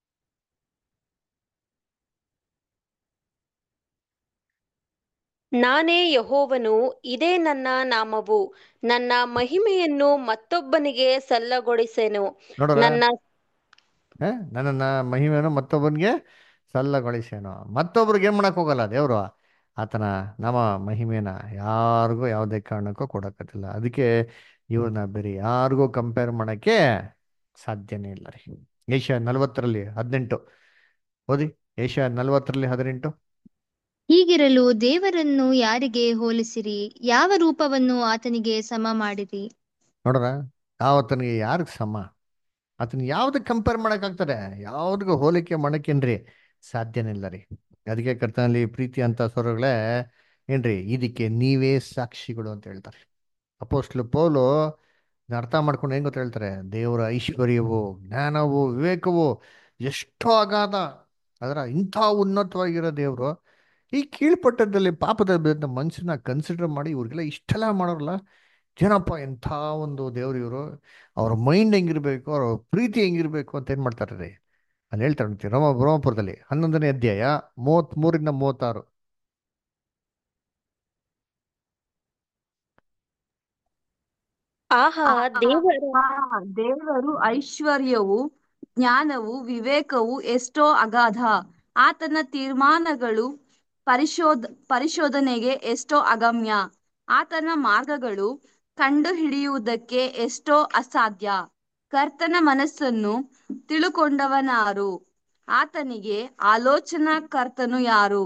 ನಾನೇ ಯಹೋವನು ಇದೇ ನನ್ನ ನಾಮವು ನನ್ನ ಮಹಿಮೆಯನ್ನು ಮತ್ತೊಬ್ಬನಿಗೆ ಸಲ್ಲಗೊಳಿಸೆನು ನೋಡ್ರ ನನ್ನ ನನ್ನನ್ನ ಮಹಿಮೆಯನ್ನು ಮತ್ತೊಬ್ಬನಿಗೆ ಸಲ್ಲಗೊಳಿಸೇನೋ ಮತ್ತೊಬ್ರಿಗೆ ಏನ್ ಮಾಡಕ್ ಹೋಗಲ್ಲ ದೇವರು ಆತನ ನಮ್ಮ ಮಹಿಮೆನ ಯಾರಿಗೂ ಯಾವುದೇ ಕಾರಣಕ್ಕೂ ಕೊಡಕತ್ತಿಲ್ಲ ಅದಕ್ಕೆ ಇವ್ರನ್ನ ಬೇರೆ ಯಾರಿಗೂ ಕಂಪೇರ್ ಮಾಡಕ್ಕೆ ಸಾಧ್ಯನೇ ಇಲ್ಲ ರೀ ಏಷ್ಯಾ ನಲ್ವತ್ತರಲ್ಲಿ ಹದಿನೆಂಟು ಓದಿ ಏಷ್ಯಾ ನಲ್ವತ್ತರಲ್ಲಿ ಹದಿನೆಂಟು ಹೀಗಿರಲು ದೇವರನ್ನು ಯಾರಿಗೆ ಹೋಲಿಸಿರಿ ಯಾವ ರೂಪವನ್ನು ಆತನಿಗೆ ಸಮ ಮಾಡಿರಿ ನೋಡ್ರ ಆತನಿಗೆ ಯಾರಿಗೆ ಸಮ ಆತನ ಯಾವ್ದಕ್ಕೆ ಕಂಪೇರ್ ಮಾಡಕ್ಕಾಗ್ತದೆ ಯಾವ್ದಿಗೂ ಹೋಲಿಕೆ ಮಾಡಕ್ಕೇನ್ರಿ ಸಾಧ್ಯನೇ ಇಲ್ಲ ರೀ ಅದಕ್ಕೆ ಕರ್ತನಲ್ಲಿ ಪ್ರೀತಿ ಅಂತ ಸ್ವರಗಳೇ ಏನ್ರಿ ಇದಕ್ಕೆ ನೀವೇ ಸಾಕ್ಷಿಗಳು ಅಂತ ಹೇಳ್ತಾರೆ ಅಪೋಸ್ಟ್ಲು ಪೌಲು ಇದ್ನ ಅರ್ಥ ಮಾಡ್ಕೊಂಡು ಹೆಂಗ್ ಗೊತ್ತ ಹೇಳ್ತಾರೆ ದೇವರ ಐಶ್ವರ್ಯವು ಜ್ಞಾನವು ವಿವೇಕವು ಎಷ್ಟೋ ಅಗಾಧ ಅದರ ಇಂಥ ಉನ್ನತವಾಗಿರೋ ದೇವರು ಈ ಕೀಳ್ಪಟ್ಟದಲ್ಲಿ ಪಾಪದ ಬಿದ್ದ ಮನುಷ್ಯನ ಕನ್ಸಿಡರ್ ಮಾಡಿ ಇವ್ರಿಗೆಲ್ಲ ಇಷ್ಟೆಲ್ಲ ಮಾಡೋರಲ್ಲ ಏನಪ್ಪ ಎಂಥ ಒಂದು ದೇವ್ರು ಇವರು ಅವ್ರ ಮೈಂಡ್ ಹೆಂಗಿರ್ಬೇಕು ಅವ್ರ ಪ್ರೀತಿ ಹೆಂಗಿರ್ಬೇಕು ಅಂತ ಏನ್ ಮಾಡ್ತಾರೆ ರೀ ಅಲ್ಲಿ ಹೇಳ್ತಾರೆ ನೋಡಿ ರೋಮ ರೋಮಪುರದಲ್ಲಿ ಹನ್ನೊಂದನೇ ಅಧ್ಯಾಯ ಮೂವತ್ತ್ ಮೂರಿಂದ ಮೂವತ್ತಾರು ಆಹಾ ದೇವರ ಆ ದೇವರು ಐಶ್ವರ್ಯವು ಜ್ಞಾನವು ವಿವೇಕವು ಎಷ್ಟೋ ಅಗಾಧ ಆತನ ತೀರ್ಮಾನಗಳು ಪರಿಶೋಧ ಪರಿಶೋಧನೆಗೆ ಎಷ್ಟೋ ಅಗಮ್ಯ ಆತನ ಮಾರ್ಗಗಳು ಕಂಡು ಹಿಡಿಯುವುದಕ್ಕೆ ಎಷ್ಟೋ ಅಸಾಧ್ಯ ಕರ್ತನ ಮನಸ್ಸನ್ನು ತಿಳುಕೊಂಡವನಾರು ಆತನಿಗೆ ಆಲೋಚನಾ ಕರ್ತನು ಯಾರು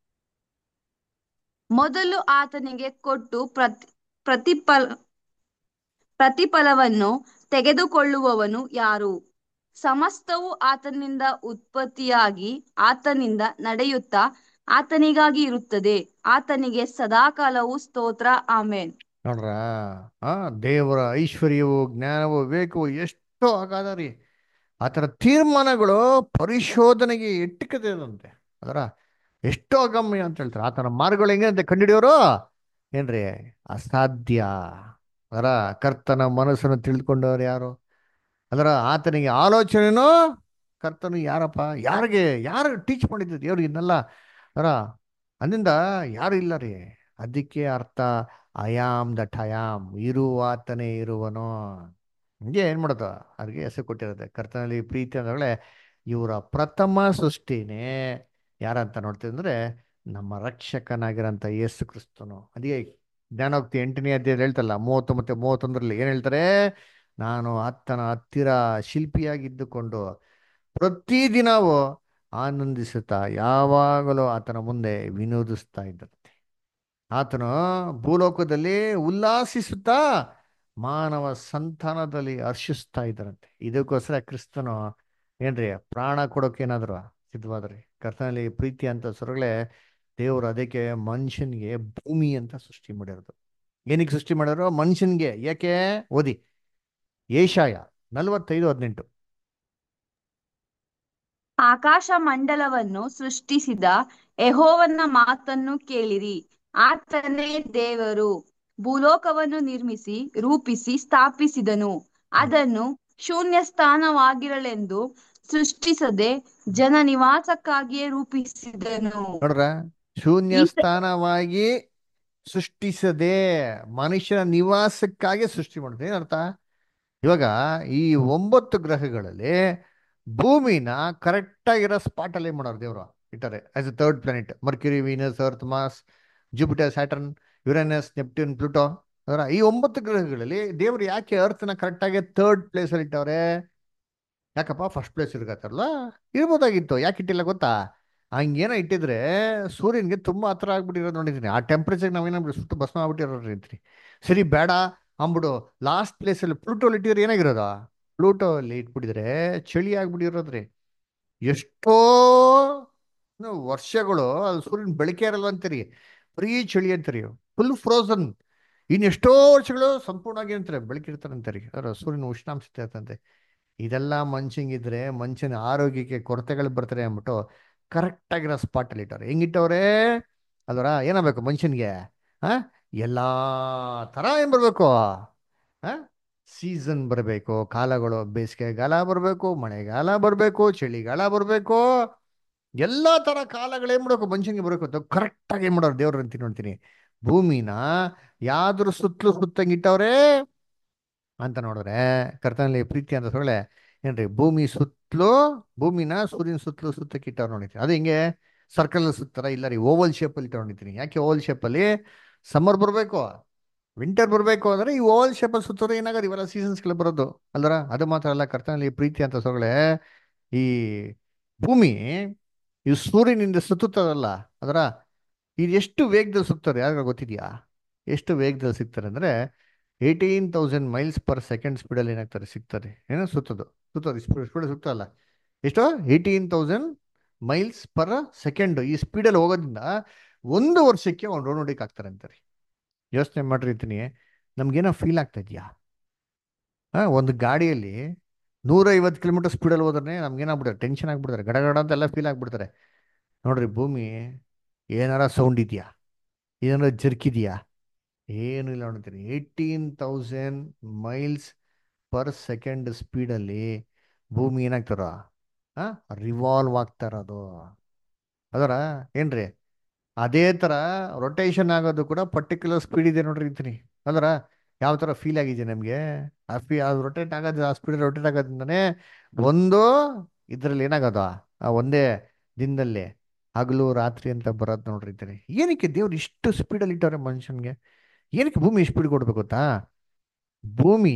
ಮೊದಲು ಆತನಿಗೆ ಕೊಟ್ಟು ಪ್ರತಿ ಪ್ರತಿಫಲ ಪ್ರತಿಫಲವನ್ನು ತೆಗೆದುಕೊಳ್ಳುವವನು ಯಾರು ಸಮಸ್ತವು ಆತನಿಂದ ಉತ್ಪತ್ತಿಯಾಗಿ ಆತನಿಂದ ನಡೆಯುತ್ತಾ ಆತನಿಗಾಗಿ ಇರುತ್ತದೆ ಆತನಿಗೆ ಸದಾಕಾಲವು ಸ್ತೋತ್ರ ಆಮೇನ್ ನೋಡ್ರ ಆ ದೇವರ ಐಶ್ವರ್ಯವು ಜ್ಞಾನವು ವಿವೇಕವು ಎಷ್ಟೋ ಆಗಾದ ರೀ ಆ ಥರ ತೀರ್ಮಾನಗಳು ಪರಿಶೋಧನೆಗೆ ಎಟ್ಟಿಕದಂತೆ ಅದರ ಎಷ್ಟೋ ಅಗಮ್ಯ ಅಂತ ಹೇಳ್ತಾರೆ ಆತನ ಮಾರ್ಗಗಳು ಹೆಂಗೆ ಅಂತ ಕಂಡಿಡಿಯೋರು ಏನ್ರಿ ಅಸಾಧ್ಯ ಅದರ ಕರ್ತನ ಮನಸ್ಸನ್ನು ತಿಳಿದುಕೊಂಡವ್ರು ಯಾರು ಅದರ ಆತನಿಗೆ ಆಲೋಚನೆನೂ ಕರ್ತನು ಯಾರಪ್ಪ ಯಾರಿಗೆ ಯಾರು ಟೀಚ್ ಮಾಡಿದ್ದು ದೇವ್ರಿಗೆ ಇದನ್ನೆಲ್ಲ ಅದರ ಅಂದಿಂದ ಯಾರು ಇಲ್ಲ ರೀ ಅದಕ್ಕೆ ಅರ್ಥ ಅಯಾಮ್ ದಟ್ ಅಯಾಮ್ ಇರುವಾತನೇ ಇರುವನು ಹಂಗೆ ಏನ್ ಮಾಡೋದು ಅವ್ರಿಗೆ ಹೆಸರು ಕೊಟ್ಟಿರುತ್ತೆ ಕರ್ತನಲ್ಲಿ ಪ್ರೀತಿ ಅಂದಾಗಲೇ ಇವರ ಪ್ರಥಮ ಸೃಷ್ಟಿನೇ ಯಾರಂತ ನೋಡ್ತೀವಿ ಅಂದ್ರೆ ನಮ್ಮ ರಕ್ಷಕನಾಗಿರೋಂಥ ಯೇಸು ಕ್ರಿಸ್ತನು ಅದೇ ಜ್ಞಾನೋಕ್ತಿ ಎಂಟನೇ ಅಧ್ಯಾಯದಲ್ಲಿ ಹೇಳ್ತಲ್ಲ ಮೂವತ್ತು ಮತ್ತೆ ಮೂವತ್ತೊಂದರಲ್ಲಿ ಏನ್ ಹೇಳ್ತಾರೆ ನಾನು ಆತನ ಹತ್ತಿರ ಶಿಲ್ಪಿಯಾಗಿದ್ದುಕೊಂಡು ಪ್ರತಿದಿನವೂ ಆನಂದಿಸುತ್ತಾ ಯಾವಾಗಲೂ ಆತನ ಮುಂದೆ ವಿನೋದಿಸ್ತಾ ಇದ್ದಂತೆ ಆತನು ಭೂಲೋಕದಲ್ಲಿ ಉಲ್ಲಾಸಿಸುತ್ತಾ ಮಾನವ ಸಂತಾನದಲ್ಲಿ ಹರ್ಷಿಸ್ತಾ ಇದ್ದಾರಂತೆ ಇದಕ್ಕೋಸ್ಕರ ಕ್ರಿಸ್ತನು ಏನ್ರಿ ಪ್ರಾಣ ಕೊಡೋಕೆ ಏನಾದ್ರು ಸಿದ್ಧವಾದ್ರಿ ಕರ್ತನಲ್ಲಿ ಪ್ರೀತಿ ಅಂತ ಸ್ವರಗಳೇ ದೇವರು ಅದಕ್ಕೆ ಮನುಷ್ಯನಿಗೆ ಭೂಮಿ ಅಂತ ಸೃಷ್ಟಿ ಮಾಡಿರೋದು ಏನಕ್ಕೆ ಸೃಷ್ಟಿ ಮಾಡಿರೋ ಮನುಷ್ಯನ್ಗೆ ಯಾಕೆ ಓದಿ ಏಷಾಯ ನಲವತ್ತೈದು ಹದಿನೆಂಟು ಆಕಾಶ ಮಂಡಲವನ್ನು ಸೃಷ್ಟಿಸಿದ ಯೆಹೋವನ ಮಾತನ್ನು ಕೇಳಿರಿ ಆತನೇ ದೇವರು ಭೂಲೋಕವನ್ನು ನಿರ್ಮಿಸಿ ರೂಪಿಸಿ ಸ್ಥಾಪಿಸಿದನು ಅದನ್ನು ಶೂನ್ಯ ಸ್ಥಾನವಾಗಿರಲೆಂದು ಸೃಷ್ಟಿಸದೆ ಜನ ನಿವಾಸಕ್ಕಾಗಿಯೇ ರೂಪಿಸಿದನು ನೋಡ್ರ ಶೂನ್ಯ ಈ ಸ- ಸ್ಥಾನವಾಗಿ ಸೃಷ್ಟಿಸದೆ ಮನುಷ್ಯನ ನಿವಾಸಕ್ಕಾಗಿ ಸೃಷ್ಟಿ ಮಾಡಿದೆ ಏನರ್ಥ ಇವಾಗ ಈ ಒಂಬತ್ತು ಗ್ರಹಗಳಲ್ಲಿ ಭೂಮಿನ ಕರೆಕ್ಟ್ ಆಗಿರೋ ಸ್ಪಾಟ್ ಅಲ್ಲಿ ಮಾಡೋರು ದೇವರು ಇಟ್ಟಾರೆ as a third planet Mercury Venus Earth Mars Jupiter Saturn Uranus Neptune Pluto ಅದರ ಈ ಒಂಬತ್ತು ಗ್ರಹಗಳಲ್ಲಿ ದೇವರು ಯಾಕೆ ಅರ್ತ್ನ ಕರೆಕ್ಟಾಗಿ ಥರ್ಡ್ ಪ್ಲೇಸ್ ಅಲ್ಲಿ ಇಟ್ಟವ್ರೆ ಯಾಕಪ್ಪ ಫಸ್ಟ್ ಪ್ಲೇಸ್ ಇರ್ಗತ್ತಲ್ಲ ಇರ್ಬೋದಾಗಿತ್ತು ಯಾಕೆ ಇಟ್ಟಿಲ್ಲ ಗೊತ್ತಾ ಹಂಗೇನೋ ಇಟ್ಟಿದ್ರೆ ಸೂರ್ಯನ್ಗೆ ತುಂಬಾ ಹತ್ರ ಆಗ್ಬಿಟ್ಟಿರೋದು ನೋಡಿದ್ದೀನಿ ಆ ಟೆಂಪ್ರೇಚರ್ ನಾವೇನಾಗ್ಬಿಟ್ಟು ಸುಟ್ಟು ಭಸ್ಮ ಆಗ್ಬಿಟ್ಟಿರೋದು ಅಂತೀನಿ ಸರಿ ಬೇಡ ಅಂದ್ಬಿಡು ಲಾಸ್ಟ್ ಪ್ಲೇಸಲ್ಲಿ ಪ್ಲೂಟೋಲ್ ಇಟ್ಟಿದ್ರೆ ಏನಾಗಿರೋದು ಪ್ಲೂಟೋ ಅಲ್ಲಿ ಇಟ್ಬಿಟ್ಟಿದ್ರೆ ಚಳಿ ಆಗ್ಬಿಟ್ಟಿರೋದ್ರಿ ಎಷ್ಟೋ ಏನು ವರ್ಷಗಳು ಅದು ಸೂರ್ಯನ ಬೆಳಕೆ ಇರಲ್ಲ ಅಂತೀರಿ ಬರೀ ಚಳಿ ಅಂತೀರಿ ಫುಲ್ ಫ್ರೋಸನ್ ಇನ್ನೆಷ್ಟೋ ವರ್ಷಗಳು ಸಂಪೂರ್ಣವಾಗಿ ಅಂತಾರೆ ಬೆಳಕಿರ್ತಾರೆ ಅಂತಾರೆ ಅದರ ಸೂರ್ಯನ ಉಷ್ಣಾಂಶ ಇರ್ತಂತೆ ಇದೆಲ್ಲ ಮನುಷ್ಯಂಗಿದ್ರೆ ಮನುಷ್ಯನ ಆರೋಗ್ಯಕ್ಕೆ ಕೊರತೆಗಳು ಬರ್ತಾರೆ ಅಂದ್ಬಿಟ್ಟು ಕರೆಕ್ಟ್ ಆಗಿರೋ ಸ್ಪಾಟ್ ಅಲ್ಲಿ ಇಟ್ಟವ್ರೆ ಹೆಂಗಿಟ್ಟವ್ರೆ ಅಲ್ವರ ಏನಾಗಬೇಕು ಮನುಷ್ಯನ್ಗೆ ಆ ಎಲ್ಲಾ ತರ ಏನ್ ಬರ್ಬೇಕು ಆ ಸೀಸನ್ ಬರಬೇಕು ಕಾಲಗಳು ಬೇಸಿಗೆಗಾಲ ಬರಬೇಕು ಮಳೆಗಾಲ ಬರಬೇಕು ಚಳಿಗಾಲ ಬರಬೇಕು ಎಲ್ಲಾ ತರ ಕಾಲಗಳು ಏನ್ ಮಾಡ್ಬೇಕು ಮನುಷ್ಯನಿಗೆ ಬರಬೇಕು ಅಂತ ಕರೆಕ್ಟ್ ಆಗಿ ಏನ್ ಮಾಡೋರು ದೇವ್ರು ಅಂತೀನಿ ನೋಡ್ತೀನಿ ಭೂಮಿನ ಯಾವ್ದ್ರ ಸುತ್ತಲೂ ಸುತ್ತಂಗಿಟ್ಟವ್ರೆ ಅಂತ ನೋಡಿದ್ರೆ ಕರ್ತನಲ್ಲಿ ಪ್ರೀತಿ ಅಂತ ಸೊಳ್ಳೆ ಏನ್ರಿ ಭೂಮಿ ಸುತ್ತಲೂ ಭೂಮಿನ ಸೂರ್ಯನ ಸುತ್ತಲೂ ಸುತ್ತಕ್ಕೆ ಇಟ್ಟವ್ರು ನೋಡಿತೀನಿ ಅದು ಹಿಂಗೆ ಸರ್ಕಲ್ ಸುತ್ತಾರ ಇಲ್ಲ ರೀ ಓವಲ್ ಶೇಪಲ್ಲಿ ಇಟ್ಟು ನೋಡಿದ್ದೀನಿ ಯಾಕೆ ಓವಲ್ ಶೇಪಲ್ಲಿ ಸಮ್ಮರ್ ಬರಬೇಕು ವಿಂಟರ್ ಬರಬೇಕು ಅಂದ್ರೆ ಈ ಓವಲ್ ಶೇಪಲ್ಲಿ ಸುತ್ತೋದ್ರೆ ಏನಾಗೋದು ಇವೆಲ್ಲ ಸೀಸನ್ಸ್ಗಳು ಬರೋದು ಅಲ್ವರ ಅದು ಮಾತ್ರ ಅಲ್ಲ ಕರ್ತನಲ್ಲಿ ಪ್ರೀತಿ ಅಂತ ಸೊಗಳೆ ಈ ಭೂಮಿ ಈ ಸೂರ್ಯನಿಂದ ಸುತ್ತುತ್ತದಲ್ಲ ಅದರ ಇದು ಎಷ್ಟು ವೇಗದಲ್ಲಿ ಸುತ್ತಾರೆ ಯಾರಿಗ ಗೊತ್ತಿದ್ಯಾ ಎಷ್ಟು ವೇಗದಲ್ಲಿ ಸಿಗ್ತಾರೆ ಅಂದ್ರೆ eighteen thousand miles per second ಸ್ಪೀಡಲ್ಲಿ ಏನಾಗ್ತಾರೆ ಸಿಗ್ತಾರೆ ಏನೋ ಸುತ್ತೋದು ಸುತ್ತೋದು ಸ್ಪೀಡ್ ಸ್ಪೀಡ್ ಸುತ್ತಲ್ಲ ಎಷ್ಟು eighteen thousand miles per second ಈ ಸ್ಪೀಡಲ್ಲಿ ಹೋಗೋದ್ರಿಂದ ಒಂದು ವರ್ಷಕ್ಕೆ ಒಂದು ರೌಂಡ್ ಹೊಡಿಕ್ ಆಗ್ತಾರೆ ಅಂತಾರೆ ಯೋಚನೆ ಮಾಡಿರ್ತೀನಿ ನಮ್ಗೇನೋ ಫೀಲ್ ಆಗ್ತಾ ಇದೆಯಾ ಹಾಂ ಒಂದು ಗಾಡಿಯಲ್ಲಿ ನೂರೈವತ್ತು ಕಿಲೋಮೀಟರ್ ಸ್ಪೀಡಲ್ಲಿ ಹೋದ್ರೆ ನಮ್ಗೇನಾಗ್ಬಿಡ್ತಾರೆ ಟೆನ್ಷನ್ ಆಗ್ಬಿಡ್ತಾರೆ ಗಡಗಡ ಅಂತ ಎಲ್ಲ ಫೀಲ್ ಆಗ್ಬಿಡ್ತಾರೆ ನೋಡ್ರಿ ಭೂಮಿ ಏನಾರ ಸೌಂಡ್ ಇದೆಯಾ ಏನಾರ ಜರ್ಕಿದೆಯಾ ಏನು ಇಲ್ಲ ನೋಡ್ತೀನಿ eighteen thousand miles per second ಸ್ಪೀಡಲ್ಲಿ ಭೂಮಿ ಏನಾಗ್ತಾರ ರಿವಾಲ್ವ್ ಆಗ್ತಾ ಇರೋದು ಅದರ ಏನ್ರಿ ಅದೇ ಥರ ರೊಟೇಷನ್ ಆಗೋದು ಕೂಡ ಪರ್ಟಿಕ್ಯುಲರ್ ಸ್ಪೀಡ್ ಇದೆ ನೋಡ್ರಿ ಅಂತೀನಿ ಅದರ ಯಾವ ಥರ ಫೀಲ್ ಆಗಿದೆ ನಮಗೆ ಆ ಫೀ ಅದು ರೊಟೇಟ್ ಆಗೋದು ಆ ಸ್ಪೀಡ್ ರೊಟೇಟ್ ಆಗೋದ್ರಿಂದನೇ ಒಂದು ಇದರಲ್ಲಿ ಏನಾಗೋದು ಆ ಒಂದೇ ದಿನದಲ್ಲಿ ಹಗಲು ರಾತ್ರಿ ಅಂತ ಬರೋದು ನೋಡ್ರಿ ಅಂತೀನಿ ಏನಕ್ಕೆ ದೇವ್ರು ಇಷ್ಟು ಸ್ಪೀಡಲ್ಲಿ ಇಟ್ಟವ್ರೆ ಮನುಷ್ಯನ್ಗೆ ಏನಕ್ಕೆ ಭೂಮಿ ಸ್ಪೀಡ್ ಕೊಡ್ಬೇಕು ಗೊತ್ತಾ ಭೂಮಿ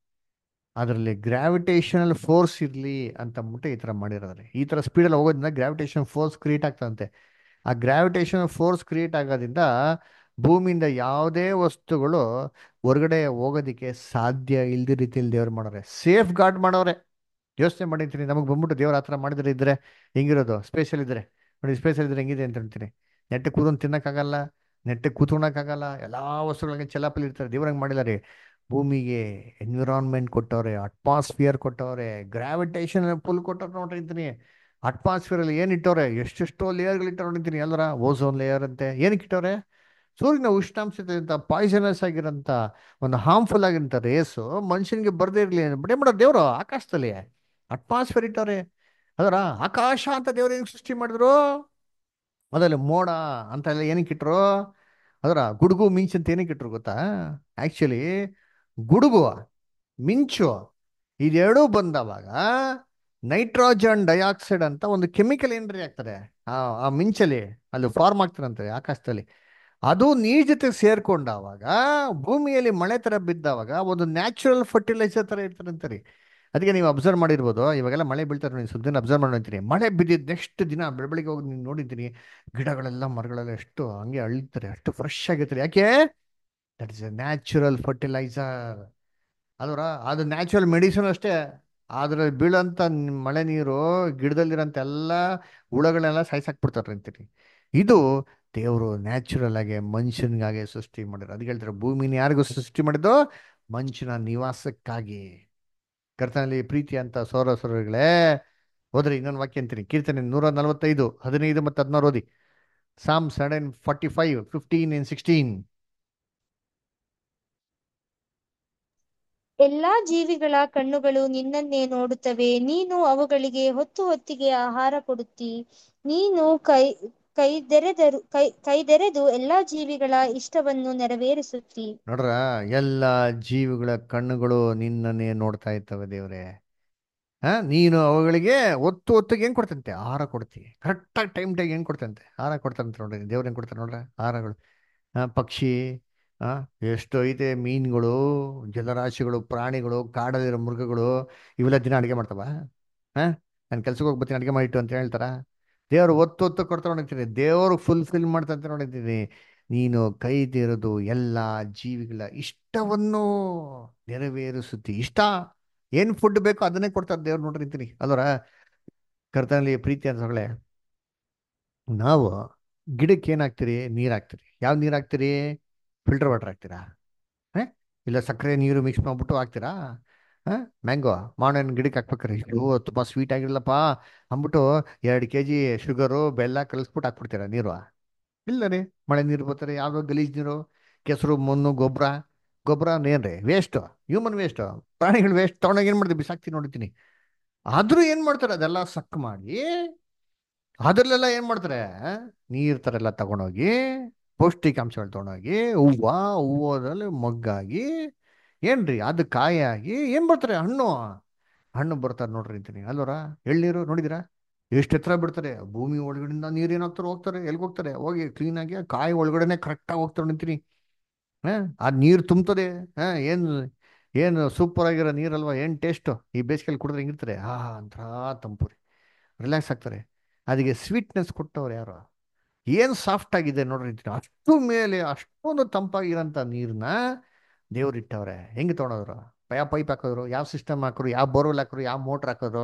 ಅದರಲ್ಲಿ ಗ್ರಾವಿಟೇಷನಲ್ ಫೋರ್ಸ್ ಇರಲಿ ಅಂತ ಅಂದ್ಬಿಟ್ಟು ಈ ಥರ ಮಾಡಿರೋದ್ರೆ ಈ ಥರ ಸ್ಪೀಡಲ್ಲಿ ಹೋಗೋದ್ರಿಂದ ಗ್ರಾವಿಟೇಷನ್ ಫೋರ್ಸ್ ಕ್ರಿಯೇಟ್ ಆಗ್ತದಂತೆ ಆ ಗ್ರಾವಿಟೇಷನ್ ಫೋರ್ಸ್ ಕ್ರಿಯೇಟ್ ಆಗೋದ್ರಿಂದ ಭೂಮಿಯಿಂದ ಯಾವುದೇ ವಸ್ತುಗಳು ಹೊರಗಡೆ ಹೋಗೋದಕ್ಕೆ ಸಾಧ್ಯ ಇಲ್ದಿ ರೀತಿಯಲ್ಲಿ ದೇವ್ರು ಮಾಡೋರೆ ಸೇಫ್ ಗಾರ್ಡ್ ಮಾಡೋರೆ ಯೋಚನೆ ಮಾಡಿರ್ತೀನಿ ನಮಗೆ ಬಂದ್ಬಿಟ್ಟು ದೇವ್ರ ಆ ಥರ ಮಾಡಿದ್ರೆ ಇದ್ರೆ ಹೆಂಗಿರೋದು ಸ್ಪೇಸಲ್ ಇದ್ರೆ ನೋಡಿ ಸ್ಪೇಸಲ್ ಇದ್ರೆ ಹೆಂಗಿದೆ ಅಂತ ಹೇಳ್ತೀನಿ ನೆಟ್ಟಗೆ ಕೂತ್ಕೊಂಡು ತಿನ್ನಕ್ಕಾಗಲ್ಲ ನೆಟ್ಟಗೆ ಕೂತ್ಕೊಳಕ್ಕಾಗಲ್ಲ ಎಲ್ಲ ವಸ್ತುಗಳಿಗೆ ಚೆಲ್ಲಾಪಲ್ಲಿ ಇರ್ತಾರೆ ದೇವ್ರಂಗೆ ಮಾಡಿಲ್ಲ ರೀ ಭೂಮಿಗೆ ಎನ್ವಿರಾನ್ಮೆಂಟ್ ಕೊಟ್ಟವ್ರೆ ಅಟ್ಮಾಸ್ಫಿಯರ್ ಕೊಟ್ಟವ್ರೆ ಗ್ರಾವಿಟೇಷನ್ ಫುಲ್ ಕೊಟ್ಟವ್ರೆ ನೋಡಿರ್ತೀನಿ ಅಟ್ಮಾಸ್ಫಿಯರಲ್ಲಿ ಏನು ಇಟ್ಟವ್ರೆ ಎಷ್ಟೆಷ್ಟೋ ಲೇಯರ್ಗಳು ಇಟ್ಟವ್ರೆ ನೋಡಿರ್ತೀನಿ ಎಲ್ಲರ ಓಝೋನ್ ಲೇಯರ್ ಅಂತೆ ಏನಕ್ಕೆ ಇಟ್ಟವ್ರೆ ಸೂರ್ಯನ ಉಷ್ಣಾಂಶದಿಂದ ಪಾಯ್ಸನಸ್ ಆಗಿರೋಂಥ ಒಂದು ಹಾರ್ಮ್ಫುಲ್ ಆಗಿರೋಂಥ ರೇಸು ಮನುಷ್ಯನಿಗೆ ಬರದೇ ಇರಲಿ ಬಟ್ ಏನು ಮಾಡೋರು ದೇವರು ಆಕಾಶದಲ್ಲಿ ಅಟ್ಮಾಸ್ಫಿಯರ್ ಇಟ್ಟವ್ರೆ ಅದರ ಆಕಾಶ ಅಂತ ದೇವ್ರು ಏನಕ್ಕೆ ಸೃಷ್ಟಿ ಮಾಡಿದ್ರು ಅದರಲ್ಲಿ ಮೋಡ ಅಂತ ಎಲ್ಲ ಏನಕ್ಕೆ ಇಟ್ರು ಅದರ ಗುಡುಗು ಮಿಂಚು ಅಂತ ಏನಕ್ಕೆ ಇಟ್ರು ಗೊತ್ತಾ ಆ್ಯಕ್ಚುಲಿ ಗುಡುಗು ಮಿಂಚು ಇದೆರಡೂ ಬಂದವಾಗ ನೈಟ್ರೋಜನ್ ಡೈಆಕ್ಸೈಡ್ ಅಂತ ಒಂದು ಕೆಮಿಕಲ್ ಏನ್ರಿ ಆಗ್ತದೆ ಆ ಆ ಮಿಂಚಲ್ಲಿ ಅಲ್ಲಿ ಫಾರ್ಮ್ ಆಗ್ತಾರಂತೆ ಆಕಾಶದಲ್ಲಿ ಅದು ನೀರ್ ಜೊತೆ ಸೇರ್ಕೊಂಡಾವಾಗ ಭೂಮಿಯಲ್ಲಿ ಮಳೆ ತರ ಬಿದ್ದಾವಾಗ ಒಂದು ನ್ಯಾಚುರಲ್ ಫರ್ಟಿಲೈಸರ್ ತರ ಇರ್ತಾರಂತೆ ರೀ ಅದಕ್ಕೆ ನೀವು ಅಬ್ಸರ್ವ್ ಮಾಡಿರ್ಬೋದು ಇವಾಗೆಲ್ಲ ಮಳೆ ಬೀಳ್ತಾರೆ ನೋಡಿ ಸುದ್ದಿನ ಅಬ್ಸರ್ವ್ ಮಾಡಿರ್ತೀನಿ ಮಳೆ ಬಿದ್ದಿದ್ದು ನೆಕ್ಸ್ಟ್ ದಿನ ಬೆಳಬೆಳಿಗ್ಗೆ ಹೋಗಿ ನೀವು ನೋಡಿದ್ದೀನಿ ಗಿಡಗಳೆಲ್ಲ ಮರಗಳೆಲ್ಲ ಎಷ್ಟು ಹಂಗೆ ಅಳಿತಾರೆ ಅಷ್ಟು ಫ್ರೆಶ್ ಆಗಿರ್ತಾರೆ ಯಾಕೆ that is a natural fertiliser ಅಲ್ವರ ಅದು ನ್ಯಾಚುರಲ್ ಮೆಡಿಸಿನ್ ಅಷ್ಟೇ ಅದ್ರಲ್ಲಿ ಬೀಳಂತ ಮಳೆ ನೀರು ಗಿಡದಲ್ಲಿರೋಂಥ ಎಲ್ಲ ಹುಳಗಳೆಲ್ಲ ಸಾಯ್ಸಾಕ್ಬಿಡ್ತಾರೆ ಅಂತೀನಿ ಇದು ದೇವರು ನ್ಯಾಚುರಲ್ ಆಗಿ ಮನುಷ್ಯನಿಗಾಗೆ ಸೃಷ್ಟಿ ಮಾಡಿದ್ರು ಅದಕ್ಕೆ ಹೇಳ್ತಾರೆ ಭೂಮಿನ ಯಾರಿಗೂ ಸೃಷ್ಟಿ ಮಾಡಿದ್ದು ಮನುಷ್ಯನ ನಿವಾಸಕ್ಕಾಗಿ ಕರ್ತನಲ್ಲಿ ಪ್ರೀತಿ ಅಂತ ಸೌರ ಸೌರಗಳೇ ಹೋದ್ರೆ ಇನ್ನೊಂದು ವಾಕ್ಯ ಅಂತೀನಿ ಕೀರ್ತನೆ ನೂರ ನಲವತ್ತೈದು ಹದಿನೈದು ಮತ್ತು ಹದಿನಾರು ಓದಿ Psalm seven forty five fifteen in sixteen ಎಲ್ಲಾ ಜೀವಿಗಳ ಕಣ್ಣುಗಳು ನಿನ್ನನ್ನೇ ನೋಡುತ್ತವೆ ನೀನು ಅವುಗಳಿಗೆ ಹೊತ್ತು ಹೊತ್ತಿಗೆ ಆಹಾರ ಕೊಡುತ್ತಿ ನೀನು ಕೈ ಕೈದೆರೆದರು ಕೈ ಕೈದೆರೆದು ಎಲ್ಲಾ ಜೀವಿಗಳ ಇಷ್ಟವನ್ನು ನೆರವೇರಿಸುತ್ತಿ ನೋಡ್ರ ಎಲ್ಲ ಜೀವಿಗಳ ಕಣ್ಣುಗಳು ನಿನ್ನನ್ನೇ ನೋಡ್ತಾ ಇರ್ತವೆ ದೇವ್ರೆ ಹಾ ನೀನು ಅವುಗಳಿಗೆ ಒತ್ತು ಒತ್ತಿಗೆ ಏನ್ ಕೊಡ್ತಂತೆ ಆಹಾರ ಕೊಡ್ತಿ ಕರೆಕ್ಟಾಗಿ ಟೈಮ್ ಟೈಮ್ ಏನ್ ಕೊಡ್ತಂತೆ ಆಹಾರ ಕೊಡ್ತಾರಂತೆ ನೋಡ್ರಿ ದೇವ್ರು ಏನ್ ಕೊಡ್ತಾರೆ ನೋಡ್ರ ಆಹಾರಗಳು ಆ, ಪಕ್ಷಿ ಆ, ಎಷ್ಟು ಐತೆ ಮೀನುಗಳು ಜಲರಾಶಿಗಳು ಪ್ರಾಣಿಗಳು ಕಾಡಲ್ಲಿರೋ ಮೃಗಗಳು ಇವೆಲ್ಲ ದಿನ ಅಡುಗೆ ಮಾಡ್ತಾವ ಹಾ ನಾನು ಕೆಲ್ಸಕ್ಕೆ ಹೋಗಿ ಬರ್ತೀನಿ ಅಡುಗೆ ಮಾಡಿಟ್ಟು ಅಂತ ಹೇಳ್ತಾರ ದೇವ್ರು ಒತ್ತು ಒತ್ತು ಕೊಡ್ತಾ ನೋಡಿರ್ತೀನಿ ದೇವರು ಫುಲ್ಫಿಲ್ ಮಾಡ್ತಾ ಅಂತ ನೋಡಿದ್ದೀನಿ ನೀನು ಕೈದಿರೋದು ಎಲ್ಲ ಜೀವಿಗಳ ಇಷ್ಟವನ್ನು ನೆರವೇರಿಸುತ್ತಿ ಇಷ್ಟ ಏನು ಫುಡ್ ಬೇಕೋ ಅದನ್ನೇ ಕೊಡ್ತಾರೆ ದೇವ್ರು ನೋಡಿರ್ತೀನಿ ಅಲ್ವರ ಕರ್ತನಲ್ಲಿ ಪ್ರೀತಿ ಅಂತ ಹೊಗಳೇ ನಾವು ಗಿಡಕ್ಕೆ ಏನು ಹಾಕ್ತೀರಿ ನೀರು ಹಾಕ್ತೀರಿ ಯಾವ ನೀರು ಹಾಕ್ತೀರಿ ಫಿಲ್ಟರ್ ವಾಟರ್ ಹಾಕ್ತೀರಾ ಹೇ ಇಲ್ಲ ಸಕ್ಕರೆ ನೀರು ಮಿಕ್ಸ್ ಮಾಡ್ಬಿಟ್ಟು ಹಾಕ್ತೀರಾ ಹಾಂ ಮ್ಯಾಂಗೋ ಮಾವಿನ ಗಿಡಕ್ಕೆ ಹಾಕ್ಬೇಕಾರೆ ಅಯ್ಯೋ ತುಂಬ ಸ್ವೀಟ್ ಆಗಿರಲ್ಲಪ್ಪ ಅಂದ್ಬಿಟ್ಟು ಎರಡು ಕೆ ಜಿ ಶುಗರು ಬೆಲ್ಲ ಕಲಿಸ್ಬಿಟ್ಟು ಹಾಕ್ಬಿಡ್ತೀರಾ ನೀರು ಇಲ್ಲ ರೀ ಮಳೆ ನೀರು ಬರ್ತಾರೆ ಯಾವುದೋ ಗಲೀಜು ನೀರು ಕೆಸರು ಮಣ್ಣು ಗೊಬ್ಬರ ಗೊಬ್ಬರ ಏನ್ರಿ ವೇಸ್ಟು ಹ್ಯೂಮನ್ ವೇಸ್ಟು ಪ್ರಾಣಿಗಳು ವೇಸ್ಟ್ ತೊಗೊಂಡೋಗಿ ಏನು ಮಾಡ್ತೀವಿ ಬಿಸಾಕ್ತೀನಿ ನೋಡ್ತೀನಿ ಆದರೂ ಏನು ಮಾಡ್ತಾರೆ ಅದೆಲ್ಲ ಸಕ್ ಮಾಡಿ ಅದರಲ್ಲೆಲ್ಲ ಏನು ಮಾಡ್ತಾರೆ ನೀರು ಥರ ಎಲ್ಲ ತಗೊಂಡೋಗಿ ಪೌಷ್ಟಿಕಾಂಶಗಳು ತೊಗೊಂಡೋಗಿ ಹೂವು ಹೂವದಲ್ಲಿ ಮೊಗ್ಗಾಗಿ ಏನ್ರಿ ಅದು ಕಾಯಾಗಿ ಏನು ಬರ್ತಾರೆ ಹಣ್ಣು ಹಣ್ಣು ಬರ್ತಾರೆ ನೋಡ್ರಿ ಅಂತೀನಿ ಅಲ್ವರ ಎಳ್ನೀರು ನೋಡಿದಿರಾ ಎಷ್ಟು ಎತ್ತರ ಬಿಡ್ತಾರೆ ಭೂಮಿ ಒಳಗಡೆಯಿಂದ ನೀರು ಏನಾಗ್ತಾರೆ ಹೋಗ್ತಾರೆ ಎಲ್ಲಿಗೆ ಹೋಗ್ತಾರೆ ಹೋಗಿ ಕ್ಲೀನಾಗಿ ಕಾಯಿ ಒಳಗಡೆನೆ ಕರೆಕ್ಟಾಗಿ ಹೋಗ್ತಾರೆ ನಿಂತೀನಿ ಹಾಂ ಆ ನೀರು ತುಂಬ್ತದೆ ಹಾಂ ಏನು ಏನು ಸೂಪರ್ ಆಗಿರೋ ನೀರಲ್ವಾ ಏನು ಟೇಸ್ಟು ಈ ಬೇಸಿಗೆಯಲ್ಲಿ ಕುಡಿದ್ರೆ ಹೆಂಗಿರ್ತಾರೆ ಆ ಒಂಥರ ತಂಪು ರೀ ರಿಲ್ಯಾಕ್ಸ್ ಆಗ್ತಾರೆ ಅದಕ್ಕೆ ಸ್ವೀಟ್ನೆಸ್ ಕೊಟ್ಟವ್ರು ಯಾರು ಏನು ಸಾಫ್ಟ್ ಆಗಿದೆ ನೋಡ್ರಿ ಅಂತೀನಿ ಅಷ್ಟು ಮೇಲೆ ಅಷ್ಟೊಂದು ತಂಪಾಗಿರೋಂಥ ನೀರನ್ನ ದೇವ್ರು ಇಟ್ಟವ್ರೆ ಹೆಂಗೆ ತೊಗೊಂಡೋದ್ರು ಯಾವ ಪೈಪ್ ಹಾಕಿದ್ರು ಯಾವ ಸಿಸ್ಟಮ್ ಹಾಕಿದ್ರು ಯಾವ ಬೋರ್ವೆಲ್ ಹಾಕಿದ್ರು ಯಾವ ಮೋಟ್ರ್ ಹಾಕಿದ್ರು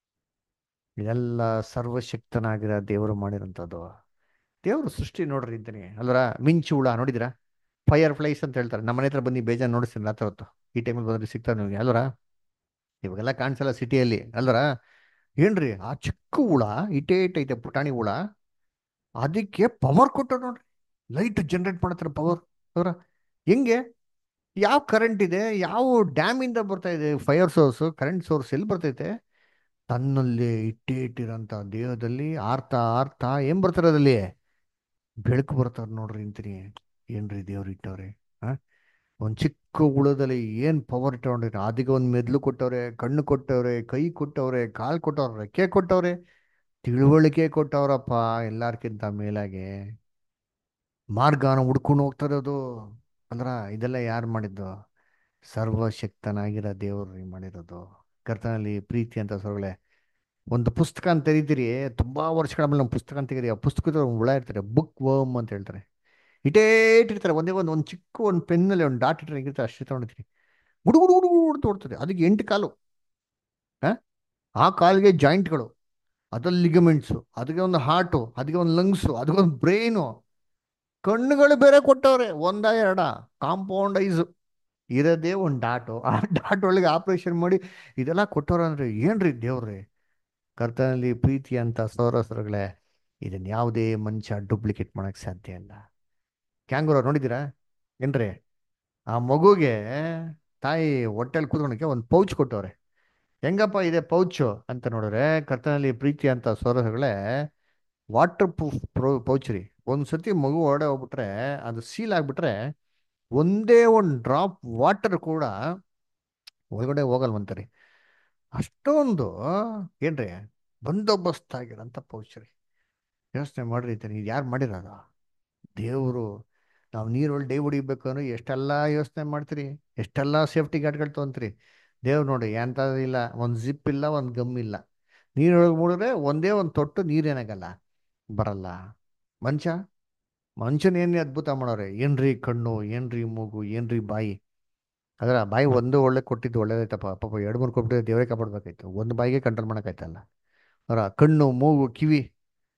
ಇದೆಲ್ಲ ಸರ್ವಶಕ್ತನಾಗಿರೋ ದೇವರು ಮಾಡಿರೋಂಥದ್ದು ದೇವರು ಸೃಷ್ಟಿ ನೋಡ್ರಿ ಅಂತೀನಿ ಅಲ್ವರ ಮಿಂಚು ಹುಳ ನೋಡಿದಿರಾ ಫೈರ್ ಫ್ಲೈಸ್ ಅಂತ ಹೇಳ್ತಾರೆ ನಮ್ಮ ಮನೆ ಹತ್ರ ಬನ್ನಿ ಬೇಜಾರು ನೋಡಿಸ್ತೀನಿ ರಾತ್ರಿ ಹೊತ್ತು ಈ ಟೈಮಲ್ಲಿ ಬಂದ್ರೆ ಸಿಗ್ತಾರೆ ನಿಮಗೆ ಅಲ್ವರ ಇವಾಗೆಲ್ಲ ಕಾಣಿಸಲ್ಲ ಸಿಟಿಯಲ್ಲಿ ಅಲ್ವರ ಏನ್ರಿ ಆ ಚಿಕ್ಕ ಹುಳ ಇಟೇ ಇಟ್ಟೈತೆ ಪುಟಾಣಿ ಹುಳ ಅದಕ್ಕೆ ಪವರ್ ಕೊಟ್ಟರು ನೋಡ್ರಿ ಲೈಟ್ ಜನರೇಟ್ ಮಾಡತ್ತಾರೆ ಪವರ್ ಅವರ ಹೆಂಗೆ ಯಾವ ಕರೆಂಟ್ ಇದೆ ಯಾವ ಡ್ಯಾಮಿಂದ ಬರ್ತಾ ಇದೆ ಫೈರ್ ಸೋರ್ಸ್ ಕರೆಂಟ್ ಸೋರ್ಸ್ ಎಲ್ಲಿ ಬರ್ತೈತೆ ತನ್ನಲ್ಲಿ ಇಟ್ಟೇ ಇಟ್ಟಿರೋಂಥ ದೇಹದಲ್ಲಿ ಆರ್ತಾ ಆರ್ತಾ ಏನ್ ಬರ್ತಾರೆ ಅದಲ್ಲಿ ಬೆಳಕು ಬರ್ತಾರೆ ನೋಡ್ರಿ ಅಂತೀನಿ ಏನ್ರಿ ದೇವ್ರು ಇಟ್ಟವ್ರೆ ಆ ಒಂದು ಚಿಕ್ಕ ಹುಳದಲ್ಲಿ ಏನು ಪವರ್ ಇಟ್ಟವ್ರಿ ಅದಕ್ಕೆ ಒಂದು ಮೆದ್ಲು ಕೊಟ್ಟವ್ರೆ ಕಣ್ಣು ಕೊಟ್ಟವ್ರೆ ಕೈ ಕೊಟ್ಟವ್ರೆ ಕಾಲು ಕೊಟ್ಟವ್ರೆ ರೆಕ್ಕೆ ಕೊಟ್ಟವ್ರೆ ತಿಳುವಳಿಕೆ ಕೊಟ್ಟವ್ರಪ್ಪ ಎಲ್ಲಾರ್ಕಿಂತ ಮೇಲಾಗೆ ಮಾರ್ಗನ ಹುಡ್ಕೊಂಡು ಹೋಗ್ತಾರೆ ಅದು ಅಂದ್ರ ಇದೆಲ್ಲ ಯಾರು ಮಾಡಿದ್ದು ಸರ್ವಶಕ್ತನಾಗಿರೋ ದೇವ್ರು ಮಾಡಿರೋದು ಕರ್ತನಲ್ಲಿ ಪ್ರೀತಿ ಅಂತ ಸೊಗಳೆ ಒಂದು ಪುಸ್ತಕ ಅಂತ ತೆರೀತೀರಿ ತುಂಬಾ ವರ್ಷಗಳ ಮೇಲೆ ನಮ್ಮ ಪುಸ್ತಕ ಅಂತ ತೆಗೀರಿ ಆ ಪುಸ್ತಕದ ಒಂದು ಹುಳ ಇರ್ತಾರೆ ಬುಕ್ ವರ್ಮ್ ಅಂತ ಹೇಳ್ತಾರೆ ಇಟೇ ಇಟ್ಟಿರ್ತಾರೆ ಒಂದೇ ಒಂದು ಒಂದು ಚಿಕ್ಕ ಒಂದು ಪೆನ್ನಲ್ಲಿ ಒಂದು ಡಾಟ್ ಇಟ್ಟರೆ ಹೆಂಗಿರ್ತಾರೆ ಅಷ್ಟೇ ತಗೊಂಡಿರ್ತೀನಿ ಗುಡು ಗುಡು ಗುಡು ಗುಡು ತೋಡ್ತದೆ ಅದಕ್ಕೆ ಎಂಟು ಕಾಲು ಆ? ಆ ಕಾಲಿಗೆ ಜಾಯಿಂಟ್ಗಳು ಅದ್ರಲ್ಲಿ ಲಿಗಮೆಂಟ್ಸು ಅದಕ್ಕೆ ಒಂದು ಹಾರ್ಟು ಅದಕ್ಕೆ ಒಂದು ಲಂಗ್ಸು ಅದಕ್ಕೆ ಒಂದು ಬ್ರೈನು ಕಣ್ಣುಗಳು ಬೇರೆ ಕೊಟ್ಟವ್ರೆ ಒಂದ ಎರಡ ಕಾಂಪೌಂಡ್ ಐಸು ಇರೋದೇ ಒಂದು ಡಾಟು ಆ ಡಾಟ್ ಒಳಗೆ ಆಪರೇಷನ್ ಮಾಡಿ ಇದೆಲ್ಲ ಕೊಟ್ಟವ್ರ ಅಂದ್ರೆ ಏನ್ರಿ ದೇವ್ರಿ ಕರ್ತನಲ್ಲಿ ಪ್ರೀತಿ ಅಂತ ಸೌರಸರುಗಳೇ ಇದನ್ನ ಯಾವುದೇ ಮನುಷ್ಯ ಡೂಪ್ಲಿಕೇಟ್ ಮಾಡಕ್ ಸಾಧ್ಯ ಇಲ್ಲ ಕ್ಯಾಂಗೂರ ನೋಡಿದ್ದೀರಾ ಏನ್ರಿ ಆ ಮಗುಗೆ ತಾಯಿ ಹೊಟ್ಟೆಲಿ ಕೂತ್ಕೊಳಕ್ಕೆ ಒಂದು ಪೌಚ್ ಕೊಟ್ಟವ್ರೆ ಹೆಂಗಪ್ಪ ಇದೆ ಪೌಚು ಅಂತ ನೋಡಿದ್ರೆ ಕರ್ತನಲ್ಲಿ ಪ್ರೀತಿ ಅಂತ ಸೌರಸರುಗಳೇ ವಾಟರ್ ಪ್ರೂಫ್ ಪ್ರೊ ಪೌಚ್ ರೀ ಒಂದು ಸತಿ ಮಗು ಹೊರಡೆ ಹೋಗ್ಬಿಟ್ರೆ ಅದು ಸೀಲ್ ಆಗಿಬಿಟ್ರೆ ಒಂದೇ ಒಂದು ಡ್ರಾಪ್ ವಾಟರ್ ಕೂಡ ಒಳಗಡೆ ಹೋಗಲ್ವಂತ ರೀ ಅಷ್ಟೊಂದು ಏನ್ರಿ ಬಂದೋಬಸ್ತ್ ಆಗಿರೋಂಥ ಪೌಚ್ ರೀ ಯೋಚನೆ ಮಾಡ್ರಿ ಇದು ಯಾರು ಮಾಡಿರೋದು ದೇವರು ನಾವು ನೀರೊಳಗೆ ಡೈ ಹೊಡಿಬೇಕು ಅಂದ್ರೆ ಎಷ್ಟೆಲ್ಲ ಯೋಚನೆ ಮಾಡ್ತೀರಿ ಎಷ್ಟೆಲ್ಲ ಸೇಫ್ಟಿ ಗಾರ್ಡ್ಗಳು ತೊಗೊಂತೀರಿ ದೇವ್ರು ನೋಡಿ ಎಂಥದ್ದು ಇಲ್ಲ ಒಂದು ಜಿಪ್ ಇಲ್ಲ ಒಂದು ಗಮ್ ಇಲ್ಲ ನೀರೊಳಗೆ ಮುಡಿದ್ರೆ ಒಂದೇ ಒಂದು ತೊಟ್ಟು ನೀರೇನಾಗಲ್ಲ ಬರಲ್ಲ ಮನುಷ್ಯ ಮನುಷ್ಯನ ಏನೇ ಅದ್ಭುತ ಮಾಡೋರೆ ಏನ್ರಿ ಕಣ್ಣು ಏನ್ರಿ ಮೂಗು ಏನ್ರಿ ಬಾಯಿ ಅದರ ಬಾಯಿ ಒಂದು ಒಳ್ಳೆ ಕೊಟ್ಟಿದ್ದು ಒಳ್ಳೇದೈತಪ್ಪ ಪಾಪ ಎರಡು ಮೂರು ಕೊಟ್ಟಿದ್ದು ದೇವರೇ ಕಾಪಾಡ್ಬೇಕಾಯ್ತು ಒಂದು ಬಾಯಿಗೆ ಕಂಟ್ರೋಲ್ ಮಾಡೋಕ್ಕಾಯ್ತಲ್ಲ ಅವರ ಕಣ್ಣು ಮೂಗು ಕಿವಿ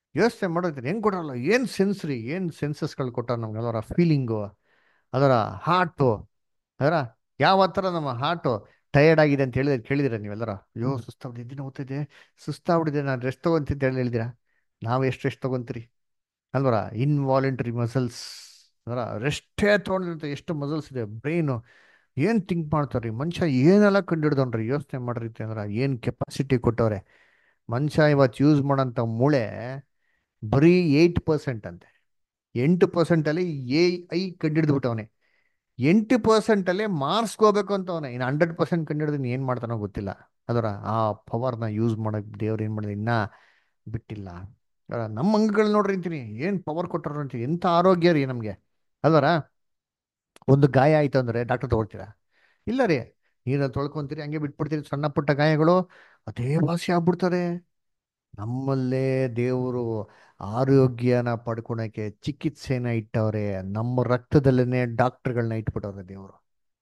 ಯೋಚನೆ ಮಾಡೋದ್ರಿ ಹೆಂಗ್ ಕೊಡಲ್ಲ ಏನ್ ಸೆನ್ಸ್ ರೀ ಏನ್ ಸೆನ್ಸಸ್ಗಳು ಕೊಟ್ಟಾರ ನಮ್ಗೆ ಅದರ ಫೀಲಿಂಗು ಅದರ ಹಾರ್ಟು ಅದರ ಯಾವ ಥರ ನಮ್ಮ ಹಾರ್ಟು ಟಯರ್ಡ್ ಆಗಿದೆ ಅಂತ ಹೇಳಿದ್ರೆ ಕೇಳಿದಿರ ನೀವೆಲ್ಲರ ಅಯ್ಯೋ ಸುಸ್ತಾಗ್ಬಿಟ್ಟಿದೆ ದಿನ ಓದ್ತಿದ್ದೆ ಸುಸ್ತಾಗ್ಬಿಟ್ಟಿದೆ ನಾನು ರೆಸ್ಟ್ ತಗೊಂತಿದ್ದೆ ಹೇಳಿ ಹೇಳಿದಿರಾ ನಾವು ಎಷ್ಟು ರೆಸ್ಟ್ ತಗೊಂತೀರಿ ಅಲ್ವರ ಇನ್ವಾಲಂಟ್ರಿ ಮಸಲ್ಸ್ ಅದರ ರೆಸ್ಟೇ ತೊಗೊಂಡಿರಂತ ಎಷ್ಟು ಮಸಲ್ಸ್ ಇದೆ ಬ್ರೈನು ಏನು ಥಿಂಕ್ ಮಾಡ್ತಾರೆ ಮನುಷ್ಯ ಏನೆಲ್ಲ ಕಂಡಿಡ್ದವ್ರಿ ಯೋಚನೆ ಮಾಡ್ರಿ ಅಂದ್ರೆ ಏನು ಕೆಪಾಸಿಟಿ ಕೊಟ್ಟವ್ರೆ ಮನುಷ್ಯ ಇವತ್ತು ಯೂಸ್ ಮಾಡೋಂಥ ಮೂಳೆ ಬರೀ ಏಯ್ಟ್ ಪರ್ಸೆಂಟ್ ಅಂತೆ ಎಂಟು ಪರ್ಸೆಂಟಲ್ಲಿ ಎ ಐ ಕಂಡಿಡ್ದುಬಿಟ್ಟವನೆ ಎಂಟು ಪರ್ಸೆಂಟಲ್ಲೇ ಮಾರ್ಕ್ಸ್ಗೆ ಹೋಗ್ಬೇಕು ಅಂತ ಅವನೇ ಇನ್ನು ಹಂಡ್ರೆಡ್ ಪರ್ಸೆಂಟ್ ಕಂಡಿಡಿದ್ರೆ ಏನು ಮಾಡ್ತಾನೋ ಗೊತ್ತಿಲ್ಲ ಅದರ ಆ ಪವರ್ನ ಯೂಸ್ ಮಾಡೋಕೆ ದೇವ್ರು ಏನು ಮಾಡಿದೆ ಇನ್ನೂ ಬಿಟ್ಟಿಲ್ಲ ಅದರ ನಮ್ಮ ಅಂಗಗಳು ನೋಡ್ರಿ ಅಂತೀನಿ ಏನು ಪವರ್ ಕೊಟ್ಟರು ಅಂತೀನಿ ಎಂಥ ಆರೋಗ್ಯ ರೀ ನಮಗೆ ಅಲ್ವರ ಒಂದು ಗಾಯ ಆಯಿತು ಅಂದರೆ ಡಾಕ್ಟರ್ ತಗೊಳ್ತೀರಾ ಇಲ್ಲ ರೀ ನೀರಲ್ಲಿ ತೊಳ್ಕೊಂತೀರಿ ಹಂಗೆ ಬಿಟ್ಬಿಡ್ತೀರಿ ಸಣ್ಣ ಪುಟ್ಟ ಗಾಯಗಳು ಅದೇ ವಾಸಿ ಆಗ್ಬಿಡ್ತಾರೆ ನಮ್ಮಲ್ಲೇ ದೇವರು ಆರೋಗ್ಯನ ಪಡ್ಕೊಳಕ್ಕೆ ಚಿಕಿತ್ಸೆನ ಇಟ್ಟವ್ರೆ ನಮ್ಮ ರಕ್ತದಲ್ಲೇ ಡಾಕ್ಟರ್ಗಳನ್ನ ಇಟ್ಬಿಟ್ಟವ್ರೆ ದೇವರು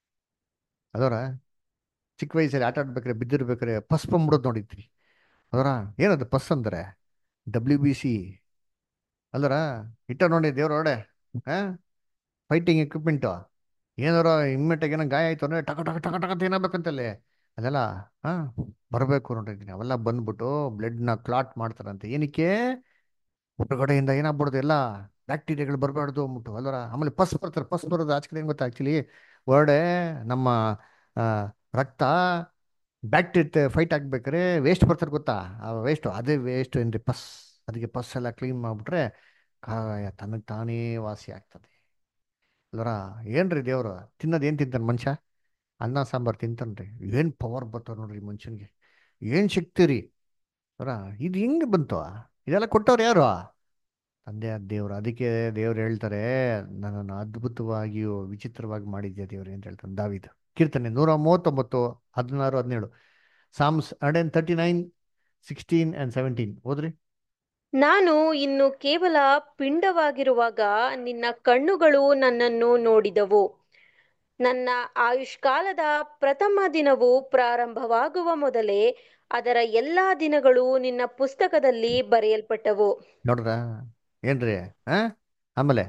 ಅದರ ಚಿಕ್ಕ ವಯಸ್ಸಲ್ಲಿ ಆಟ ಆಡ್ಬೇಕಾರೆ ಬಿದ್ದಿರ್ಬೇಕಾರೆ ಪಸ್ ಬಂದ್ಬಿಡೋದು ನೋಡಿದ್ರಿ ಅದರ ಏನದು ಪಸ್ ಅಂದರೆ ಡಬ್ಲ್ಯೂ ಬಿ ಸಿ ಅಲ್ಲರ ಇಟ್ಟ ನೋಡಿ ದೇವ್ರ ಒಡೆ ಹಾಂ ಫೈಟಿಂಗ್ ಎಕ್ವಿಪ್ಮೆಂಟು ಏನಾರ ಇಮ್ಮಿಡಿಯೇಟಾಗಿ ಏನೋ ಗಾಯ ಆಯ್ತು ಅಂದರೆ ಟಕ ಟಕ ಟಕ ಟಕ ಅಂತ ಏನಾಗಬೇಕಂತಲ್ಲಿ ಅದೆಲ್ಲ ಹಾಂ ಬರಬೇಕು ನೋಡಿದ್ದೀನಿ ಅವೆಲ್ಲ ಬಂದ್ಬಿಟ್ಟು ಬ್ಲಡ್ನ ಕ್ಲಾಟ್ ಮಾಡ್ತಾರಂತೆ ಏನಕ್ಕೆ ಹೊರಗಡೆಯಿಂದ ಏನಾಗ್ಬಿಡೋದು ಎಲ್ಲ ಬ್ಯಾಕ್ಟೀರಿಯಾಗಳು ಬರಬಾರ್ದು ಅಂದ್ಬಿಟ್ಟು ಅಲ್ವರ ಆಮೇಲೆ ಪಸ್ ಬರ್ತಾರೆ ಪಸ್ ಬರೋದು ಆಚೆ ಕಡೆ ಏನು ಗೊತ್ತಾ ಆ್ಯಕ್ಚುಲಿ ಹೊರಡೆ ನಮ್ಮ ಆ, ರಕ್ತ ಬ್ಯಾಕ್ಟೀರಿಯಾ ಫೈಟ್ ಆಗ್ಬೇಕಾದ್ರೆ ವೇಸ್ಟ್ ಬರ್ತಾರೆ ಗೊತ್ತಾ ಆ ವೇಸ್ಟು ಅದೇ ವೇಸ್ಟ್ ಏನ್ರಿ ಪಸ್ ಅದಕ್ಕೆ ಪಸ್ ಎಲ್ಲ ಕ್ಲೀನ್ ಮಾಡಿಬಿಟ್ರೆ ಕಾಯ ತನಗೆ ತಾನೇ ವಾಸಿ ಆಗ್ತದೆ ಅಲ್ವರ ಏನ್ರಿ ದೇವ್ರು ತಿನ್ನೋದು ಏನು ತಿಂತಾನೆ ಮನುಷ್ಯ ಅನ್ನ ಸಾಂಬಾರು ತಿಂತಾನ್ರಿ ಏನು ಪವರ್ ಬರ್ತಾವ ನೋಡ್ರಿ ಮನುಷ್ಯನಿಗೆ ಏನು ಶಕ್ತಿ ರೀ ಅವರ ಇದು ಹೆಂಗೆ ಬಂತು ಇದೆಲ್ಲ ಕೊಟ್ಟವ್ರು ಯಾರು ತಂದೆ ಆದ ದೇವ್ರು ಅದಕ್ಕೆ ದೇವ್ರು ಹೇಳ್ತಾರೆ ನನ್ನನ್ನು ಅದ್ಭುತವಾಗಿಯೂ ವಿಚಿತ್ರವಾಗಿ ಮಾಡಿದ್ಯಾ ದೇವ್ರೆ ಅಂತ ಹೇಳ್ತಾನೆ ದಾವಿದು ಕೀರ್ತನೆ ನೂರ ಮೂವತ್ತೊಂಬತ್ತು ಹದಿನಾರು ಹದಿನೇಳು Psalms hundred and thirty nine sixteen and seventeen ಓದ್ರಿ ನಾನು ಇನ್ನು ಕೇವಲ ಪಿಂಡವಾಗಿರುವಾಗ ನಿನ್ನ ಕಣ್ಣುಗಳು ನನ್ನನ್ನು ನೋಡಿದವು ನನ್ನ ಆಯುಷ್ಕಾಲದ ಪ್ರಥಮ ದಿನವು ಪ್ರಾರಂಭವಾಗುವ ಮೊದಲೇ ಅದರ ಎಲ್ಲಾ ದಿನಗಳು ನಿನ್ನ ಪುಸ್ತಕದಲ್ಲಿ ಬರೆಯಲ್ಪಟ್ಟವು ನೋಡ್ರ ಏನ್ರಿ ಆ ಆಮೇಲೆ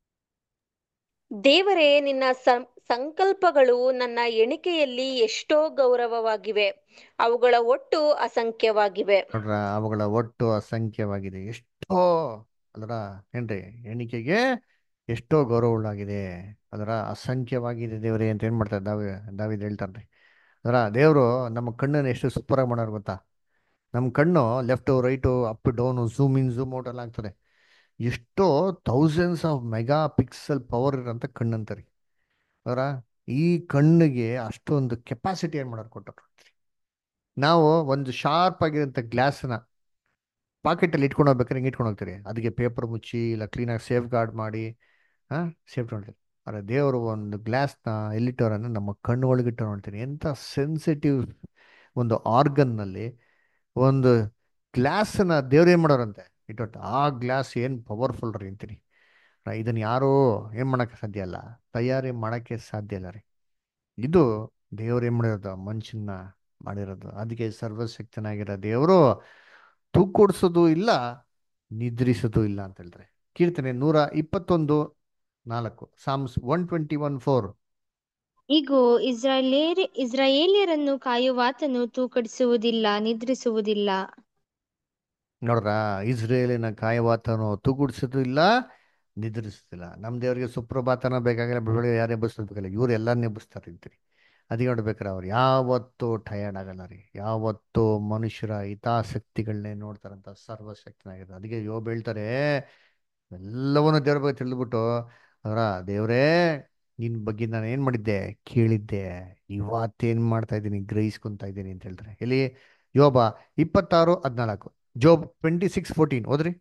ದೇವರೇ ನಿನ್ನ ಸಂ- ಸಂಕಲ್ಪಗಳು ನನ್ನ ಎಣಿಕೆಯಲ್ಲಿ ಎಷ್ಟೋ ಗೌರವವಾಗಿವೆ ಅವುಗಳ ಒಟ್ಟು ಅಸಂಖ್ಯವಾಗಿವೆ ನೋಡ್ರ ಅವುಗಳ ಒಟ್ಟು ಅಸಂಖ್ಯವಾಗಿದೆ ಎಷ್ಟೋ ಅದರ ಏನ್ರಿ ಎಣಿಕೆಗೆ ಎಷ್ಟೋ ಗೌರವಗಳಾಗಿದೆ ಅದರ ಅಸಂಖ್ಯವಾಗಿದೆ ದೇವರೇ ಅಂತ ಏನ್ ಮಾಡ್ತಾರೆ ದಾವಿ ದಾವಿದ್ ಹೇಳ್ತಾರ್ರಿ ಅದರ ದೇವರು ನಮ್ಮ ಕಣ್ಣನ್ನು ಎಷ್ಟು ಸೂಪರಾಗಿ ಮಾಡೋರು ಗೊತ್ತಾ ನಮ್ಮ ಕಣ್ಣು left right up down zoom in zoom out ಎಲ್ಲ ಆಗ್ತದೆ ಎಷ್ಟೋ thousands of megapixel power ಇರೋಂಥ ಕಣ್ಣು ಅಂತಾರೆ ಅದರ ಈ ಕಣ್ಣಿಗೆ ಅಷ್ಟೊಂದು ಕೆಪಾಸಿಟಿ ಏನು ಮಾಡೋರು ಕೊಟ್ಟರು ನಾವು ಒಂದು ಶಾರ್ಪ್ ಆಗಿರೋಂಥ ಗ್ಲಾಸ್ನ ಪಾಕೆಟಲ್ಲಿ ಇಟ್ಕೊಂಡು ಹೋಗ್ಬೇಕಾದ್ರೆ ಹಿಂಗೆ ಇಟ್ಕೊಂಡು ಹೋಗ್ತೀರಿ ಅದಕ್ಕೆ ಪೇಪರ್ ಮುಚ್ಚಿ ಇಲ್ಲ ಕ್ಲೀನಾಗಿ ಸೇಫ್ ಗಾರ್ಡ್ ಮಾಡಿ ಹಾಂ ಸೇಫ್ ನೋಡ್ತೀರಿ ಆದರೆ ದೇವರು ಒಂದು ಗ್ಲಾಸ್ನ ಎಲ್ಲಿಟ್ಟವರನ್ನು ನಮ್ಮ ಕಣ್ಣು ಒಳಗಿಟ್ಟು ನೋಡ್ತೀನಿ ಎಂಥ ಸೆನ್ಸಿಟಿವ್ ಒಂದು ಆರ್ಗನ್ನಲ್ಲಿ ಒಂದು ಗ್ಲಾಸನ್ನ ದೇವ್ರು ಏನು ಮಾಡೋರಂತೆ ಇಟ್ಟೊಟ್ಟು ಆ ಗ್ಲಾಸ್ ಏನು ಪವರ್ಫುಲ್ ರೀ ಅಂತೀನಿ ಇದನ್ನು ಯಾರೂ ಏನು ಮಾಡೋಕ್ಕೆ ಸಾಧ್ಯ ಅಲ್ಲ ತಯಾರಿ ಮಾಡೋಕ್ಕೆ ಸಾಧ್ಯ ಇಲ್ಲ ರೀ ಇದು ದೇವ್ರು ಏನು ಮಾಡಿರೋದು ಮನುಷ್ಯನ ಮಾಡಿರೋದು ಅದಕ್ಕೆ ಸರ್ವಶಕ್ತನಾಗಿರೋ ದೇವರು ತೂಕೂಡಿಸೋದು ಇಲ್ಲ ನಿದ್ರಿಸೋದು ಇಲ್ಲ ಅಂತ ಹೇಳ್ತಾರೆ ಕೀರ್ತನೆ ನೂರ ಇಪ್ಪತ್ತೊಂದು ನಾಲ್ಕು Psalms one twenty one four ಇಗೋ ಇಸ್ರಾಯೇಲಿ ಇಸ್ರಾಯೇಲ್ಯರನ್ನು ಕಾಯುವಾತನು ತೂಕಡಿಸುವುದಿಲ್ಲ ನಿದ್ರಿಸುವುದಿಲ್ಲ ನೋಡ್ರ ಇಸ್ರೇಲಿನ ಕಾಯವಾತನು ತೂಗುಡಿಸೋದು ಇಲ್ಲ ನಿದ್ರಿಸೋದಿಲ್ಲ ನಮ್ಮ ದೇವರಿಗೆ ಸುಪ್ರಭಾತನ ಬೇಕಾಗಿಲ್ಲ ಬೆಳಗ್ಗೆ ಯಾರೇ ಎಬ್ಬಿಸ್ಬೇಕಲ್ಲ ಇವ್ರು ಎಲ್ಲರನ್ನ ಎಬ್ಬಿಸ್ತಾರೆ ಅಂತೀರಿ ಅದಕ್ಕೆ ನೋಡ್ಬೇಕಾರೆ ಅವ್ರು ಯಾವತ್ತೂ ಟಯರ್ಡ್ ಆಗಲ್ಲ ರೀ ಯಾವತ್ತೂ ಮನುಷ್ಯರ ಹಿತಾಸಕ್ತಿಗಳನ್ನೇ ನೋಡ್ತಾರಂತ ಸರ್ವಶಕ್ತನಾಗಿರ್ತಾರೆ ಅದಕ್ಕೆ ಯೋಬ್ ಹೇಳ್ತಾರೆ ಎಲ್ಲವನ್ನೂ ದೇವ್ರ ಬಗ್ಗೆ ತಿಳಿದ್ಬಿಟ್ಟು ಅದರ ದೇವರೇ ನಿನ್ನ ಬಗ್ಗೆ ನಾನು ಏನು ಮಾಡಿದ್ದೆ ಕೇಳಿದ್ದೆ ಇವತ್ತೇನು ಮಾಡ್ತಾ ಇದ್ದೀನಿ ಗ್ರಹಿಸ್ಕೊಂತ ಇದ್ದೀನಿ ಅಂತ ಹೇಳ್ತಾರೆ ಇಲ್ಲಿ ಯೋಬ ಇಪ್ಪತ್ತಾರು ಹದಿನಾಲ್ಕು ಜೋಬ್ ಟ್ವೆಂಟಿ ಸಿಕ್ಸ್ ಫೋರ್ಟೀನ್ ಓದ್ರಿ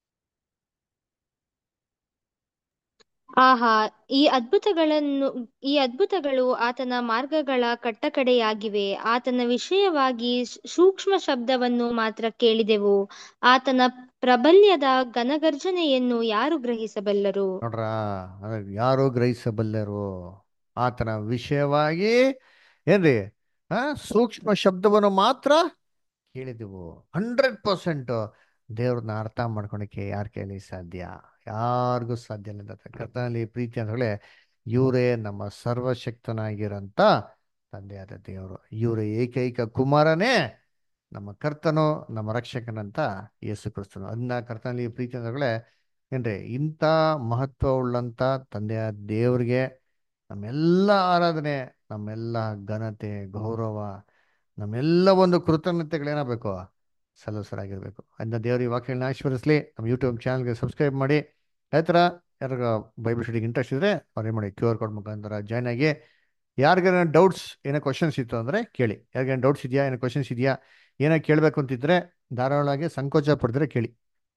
ಆಹಾ ಈ ಅದ್ಭುತಗಳನ್ನು ಈ ಅದ್ಭುತಗಳು ಆತನ ಮಾರ್ಗಗಳ ಕಟ್ಟಕಡೆಯಾಗಿವೆ ಆತನ ವಿಷಯವಾಗಿ ಶ್- ಸೂಕ್ಷ್ಮ ಶಬ್ದವನ್ನು ಮಾತ್ರ ಕೇಳಿದೆವು ಆತನ ಪ್ರಬಲ್ಯದ ಘನಗರ್ಜನೆಯನ್ನು ಯಾರು ಗ್ರಹಿಸಬಲ್ಲರು ನೋಡ್ರ ಅದ್ ಯಾರು ಗ್ರಹಿಸಬಲ್ಲರು ಆತನ ವಿಷಯವಾಗಿ ಏನ್ರಿ ಆ ಸೂಕ್ಷ್ಮ ಶಬ್ದವನ್ನು ಮಾತ್ರ ಕೇಳಿದೆವು ಹಂಡ್ರೆಡ್ ಪರ್ಸೆಂಟ್ ದೇವ್ರನ್ನ ಅರ್ಥ ಮಾಡ್ಕೊಳಕ್ಕೆ ಯಾರ ಕೈಲಿ ಸಾಧ್ಯ ಯಾರಿಗೂ ಸಾಧ್ಯ ಇಲ್ಲ ಅಂತ ಕರ್ತನಲ್ಲಿ ಪ್ರೀತಿ ಅಂದ್ರೆ ಇವರೇ ನಮ್ಮ ಸರ್ವಶಕ್ತನಾಗಿರೋಂಥ ತಂದೆಯಾದ ದೇವರು ಇವರ ಏಕೈಕ ಕುಮಾರನೇ ನಮ್ಮ ಕರ್ತನು ನಮ್ಮ ರಕ್ಷಕನಂತ ಯೇಸು ಕ್ರಿಸ್ತನು ಅದನ್ನ ಕರ್ತನಲ್ಲಿ ಪ್ರೀತಿ ಅಂದ್ರೆ ಏನ್ರಿ ಇಂಥ ಮಹತ್ವವುಳ್ಳಂಥ ತಂದೆಯ ದೇವರಿಗೆ ನಮ್ಮೆಲ್ಲ ಆರಾಧನೆ ನಮ್ಮೆಲ್ಲ ಘನತೆ ಗೌರವ ನಮ್ಮೆಲ್ಲ ಒಂದು ಕೃತಜ್ಞತೆಗಳೇನಾಗಬೇಕು ಸಲ್ಲಸರಾಗಿರ್ಬೇಕು ಅದನ್ನ ದೇವ್ರ ಈ ವಾಕ್ಯಗಳನ್ನ ಆಶೀರ್ವದಿಸಲಿ ನಮ್ಮ ಯೂಟ್ಯೂಬ್ ಚಾನಲ್ಗೆ ಸಬ್ಸ್ಕ್ರೈಬ್ ಮಾಡಿ ಅದೇ ಥರ ಯಾರಿಗ ಬೈಬಲ್ ಸ್ಟಡಿಗೆ ಇಂಟ್ರೆಸ್ಟ್ ಇದ್ದರೆ ಅವ್ರು ಏನು ಮಾಡಿ ಕ್ಯೂ ಆರ್ ಕೋಡ್ ಮುಖಾಂತರ ಜಾಯ್ನ್ ಆಗಿ ಯಾರಿಗಾರ ಡೌಟ್ಸ್ ಏನೋ ಕ್ವಶನ್ಸ್ ಇತ್ತು ಅಂದರೆ ಕೇಳಿ ಯಾರಿಗೇನು ಡೌಟ್ಸ್ ಇದೆಯಾ ಏನೋ ಕ್ವಶನ್ಸ್ ಇದೆಯಾ ಏನೋ ಕೇಳಬೇಕು ಅಂತಿದ್ರೆ ಧಾರಾಳವಾಗಿ ಸಂಕೋಚ ಪಡಿದ್ರೆ ಕೇಳಿ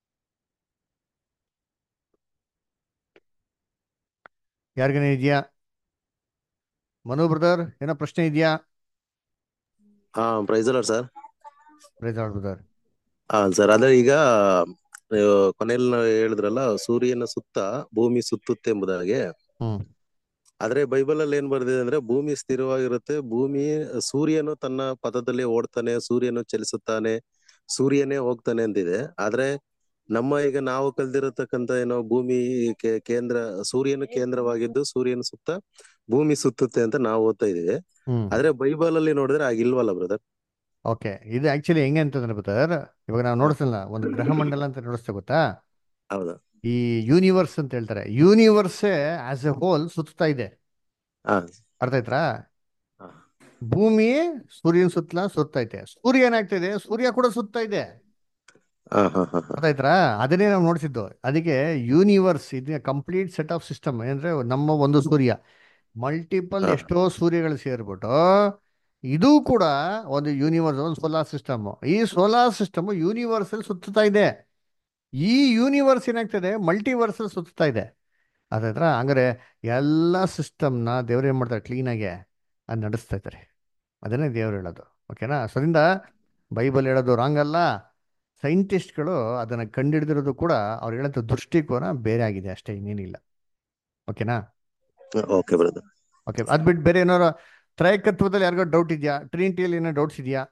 ಯಾರಿಗೇನೋ ಇದೆಯಾ ಮನು ಬ್ರದರ್ ಏನೋ ಪ್ರಶ್ನೆ ಇದೆಯಾ ಹಾ ಪ್ರೈಸ್ ಅಲ್ಲ ಸರ್ ರೇಜಾಳ್ ಬ್ರದರ್ ಹಾ ಸರ್ ಅದೇ ಈಗ ನೀವು ಕೊನೆಯಲ್ಲಿ ನಾವು ಹೇಳಿದ್ರಲ್ಲ ಸೂರ್ಯನ ಸುತ್ತ ಭೂಮಿ ಸುತ್ತುತ್ತೆ ಎಂಬುದಾಗಿ ಹ್ಮ್ ಆದ್ರೆ ಬೈಬಲ್ ಅಲ್ಲಿ ಏನ್ ಬರ್ದಿದೆ ಅಂದ್ರೆ ಭೂಮಿ ಸ್ಥಿರವಾಗಿರುತ್ತೆ ಭೂಮಿ ಸೂರ್ಯನು ತನ್ನ ಪದದಲ್ಲಿ ಓಡ್ತಾನೆ ಸೂರ್ಯನು ಚಲಿಸುತ್ತಾನೆ ಸೂರ್ಯನೇ ಹೋಗ್ತಾನೆ ಅಂತಿದೆ ಆದ್ರೆ ನಮ್ಮ ಈಗ ನಾವು ಕಲ್ದಿರತಕ್ಕಂತ ಏನೋ ಭೂಮಿ ಕೇ- ಕೇಂದ್ರ ಸೂರ್ಯನು ಕೇಂದ್ರವಾಗಿದ್ದು ಸೂರ್ಯನ ಸುತ್ತ ಭೂಮಿ ಸುತ್ತುತ್ತೆ ಅಂತ ನಾವು ಓದ್ತಾ ಇದೀವಿ ಹ್ಮ್ ಆದ್ರೆ ಬೈಬಲ್ ಅಲ್ಲಿ ನೋಡಿದ್ರೆ ಆಗಿಲ್ವಲ್ಲ ಬ್ರದರ್ ಓಕೆ ಇದು ಆಕ್ಚುಲಿ ಹೆಂಗೆ ಅಂತಂದ್ರೆ ಬ್ರದರ್ ಇವಾಗ ನಾವು ನೋಡಿಸಲ್ಲ ಒಂದು ಗ್ರಹ ಮಂಡಲ ಅಂತ ನೋಡಿಸ್ತೇವೆ ಗೊತ್ತಾ ಹೌದಾ ಈ ಯೂನಿವರ್ಸ್ ಅಂತ ಹೇಳ್ತಾರೆ ಯೂನಿವರ್ಸೇ ಆಸ್ ಎ ಹೋಲ್ ಸುತ್ತಾ ಇದೆ ಹಾ ಅರ್ಥ ಆಯ್ತಾ ಹಾ. ಭೂಮಿ ಸೂರ್ಯನ ಸುತ್ತಲ ಸುತ್ತೈತೆ ಸೂರ್ಯ ಏನಾಗ್ತಿದೆ ಸೂರ್ಯ ಕೂಡ ಸುತ್ತಾ ಇದೆ ಹಾ ಹಾ ಹಾ ಹಾ ಅರ್ಥ ಆಯ್ತಾ ಅದನ್ನೇ ನಾವು ನೋಡ್ತಿದ್ದು ಅದಕ್ಕೆ ಯೂನಿವರ್ಸ್ ಇದು ಕಂಪ್ಲೀಟ್ ಸೆಟ್ ಆಫ್ ಸಿಸ್ಟಮ್ ಏನಂದ್ರೆ ನಮ್ಮ ಒಂದು ಸೂರ್ಯ ಮಲ್ಟಿಪಲ್ ಹಾ. ಎಷ್ಟೋ ಸೂರ್ಯಗಳು ಸೇರ್ಬಿಟ್ಟು ಇದು ಕೂಡ ಒಂದು ಯೂನಿವರ್ಸ್ ಒಂದು ಸೋಲಾರ್ ಸಿಸ್ಟಮ್ ಈ ಸೋಲಾರ್ ಸಿಸ್ಟಮ್ ಯೂನಿವರ್ಸ್ ಅಲ್ಲಿ ಸುತ್ತಾ ಇದೆ ಈ ಯೂನಿವರ್ಸ್ ಏನಾಗ್ತದೆ ಮಲ್ಟಿವರ್ಸ್ ಅಲ್ಲಿ ಸುತ್ತಾ ಇದೆ ಅದಾದ್ರ ಹಂಗಾರೆ ಎಲ್ಲ ಸಿಸ್ಟಮ್ನ ದೇವ್ರು ಏನ್ ಮಾಡ್ತಾರೆ ಕ್ಲೀನಾಗಿ ಅದು ನಡೆಸ್ತಾ ಇದ್ದಾರೆ ಅದನ್ನೇ ದೇವ್ರು ಹೇಳೋದು ಓಕೆನಾ ಸರಿಂದ ಬೈಬಲ್ ಹೇಳೋದು ರಾಂಗ್ ಅಲ್ಲ ಸೈಂಟಿಸ್ಟ್ಗಳು ಅದನ್ನು ಕಂಡುಹಿಡಿದಿರೋದು ಕೂಡ ಅವ್ರು ಹೇಳೋದು ದೃಷ್ಟಿಕೋನ ಬೇರೆ ಆಗಿದೆ ಅಷ್ಟೇ ಇನ್ನೇನಿಲ್ಲ ಓಕೆನಾ ಓಕೆ ಬ್ರದರ್ ಓಕೆ ಅದು ಬಿಟ್ಟು ಬೇರೆ ಏನಾರು ತ್ರೈಕತ್ವದಲ್ಲಿ ಯಾರಿಗೋ ಡೌಟ್ ಇದೆಯಾ ಟ್ರಿನಿಟಿಯಲ್ಲಿ ಏನೋ ಡೌಟ್ಸ್ ಇದೆಯಾ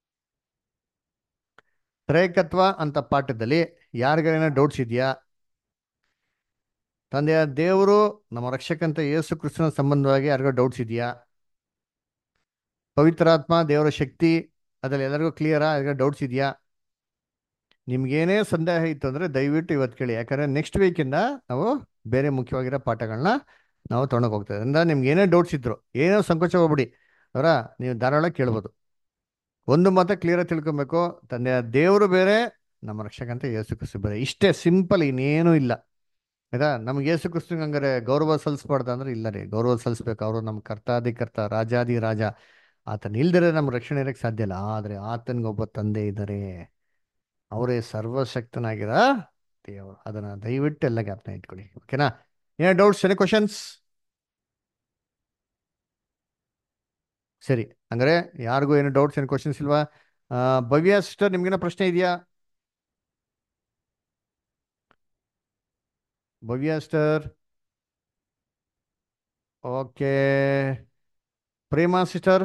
ತ್ರೈಕತ್ವ ಅಂತ ಪಾಠದಲ್ಲಿ ಯಾರಿಗೇನೋ ಡೌಟ್ಸ್ ಇದೆಯಾ ತಂದೆಯ ದೇವರು ನಮ್ಮ ರಕ್ಷಕಂತ ಯೇಸು ಕ್ರಿಸ್ತನ ಸಂಬಂಧವಾಗಿ ಯಾರಿಗೋ ಡೌಟ್ಸ್ ಇದೆಯಾ ಪವಿತ್ರಾತ್ಮ ದೇವರ ಶಕ್ತಿ ಅದ್ರಲ್ಲಿ ಎಲ್ಲರಿಗೂ ಕ್ಲಿಯರಾ ಯಾರಿಗೋ ಡೌಟ್ಸ್ ಇದೆಯಾ ನಿಮ್ಗೇನೇ ಸಂದೇಹ ಇತ್ತು ಅಂದರೆ ದಯವಿಟ್ಟು ಇವತ್ತು ಕೇಳಿ ಯಾಕಂದರೆ ನೆಕ್ಸ್ಟ್ ವೀಕಿಂದ ನಾವು ಬೇರೆ ಮುಖ್ಯವಾಗಿರೋ ಪಾಠಗಳನ್ನ ನಾವು ತೊಗೊಂಡೋಗಿ ಹೋಗ್ತೇವೆ ಅಂದ್ರೆ ನಿಮ್ಗೆ ಏನೇ ಡೌಟ್ಸ್ ಇದ್ರು ಏನೋ ಸಂಕೋಚ ಹೋಗ್ಬಿಡಿ ಅವರ ನೀವು ಧಾರಾಳ ಕೇಳ್ಬೋದು ಒಂದು ಮಾತ್ರ ಕ್ಲಿಯರ್ ತಿಳ್ಕೊಬೇಕು ತಂದೆಯ ದೇವರು ಬೇರೆ ನಮ್ಮ ರಕ್ಷಕಂತ ಯೇಸು ಕ್ರಿಸ್ತು ಬೇರೆ ಇಷ್ಟೇ ಸಿಂಪಲ್ ಇನ್ನೇನೂ ಇಲ್ಲ ಆಯ್ತಾ ನಮ್ಗೆ ಯೇಸು ಕ್ರಿಸ್ತಂಗೆ ಹಂಗಾರೆ ಗೌರವ ಸಲ್ಲಿಸ್ಬಾರ್ದು ಅಂದ್ರೆ ಇಲ್ಲ ರೀ ಗೌರವ ಸಲ್ಲಿಸ್ಬೇಕು ಅವರು ನಮ್ಮ ಕರ್ತಾಧಿಕರ್ತ ರಾಜಾದಿ ರಾಜ ಆತನ ಇಲ್ದರೆ ನಮ್ಮ ರಕ್ಷಣೆ ಇರೋಕ್ಕೆ ಸಾಧ್ಯ ಇಲ್ಲ ಆದರೆ ಆತನಿಗೊಬ್ಬ ತಂದೆ ಇದ್ದಾರೆ ಅವರೇ ಸರ್ವಶಕ್ತನಾಗಿರ ದೇವರು ಅದನ್ನ ದಯವಿಟ್ಟು ಎಲ್ಲ ಜ್ಞಾಪನ ಇಟ್ಕೊಳ್ಳಿ ಓಕೆನಾ ಏನೋ ಡೌಟ್ಸ್ ಏನೇ ಕ್ವಶನ್ಸ್ ಸರಿ ಹಂಗಾರೆ ಯಾರಿಗೂ ಏನು ಡೌಟ್ಸ್ ಏನು ಕ್ವಶನ್ಸ್ ಇಲ್ವಾ ಆ, ಭವ್ಯ ಸಿಸ್ಟರ್ ನಿಮ್ಗೇನೋ ಪ್ರಶ್ನೆ ಇದೆಯಾ Bhavya sister okay Prema sister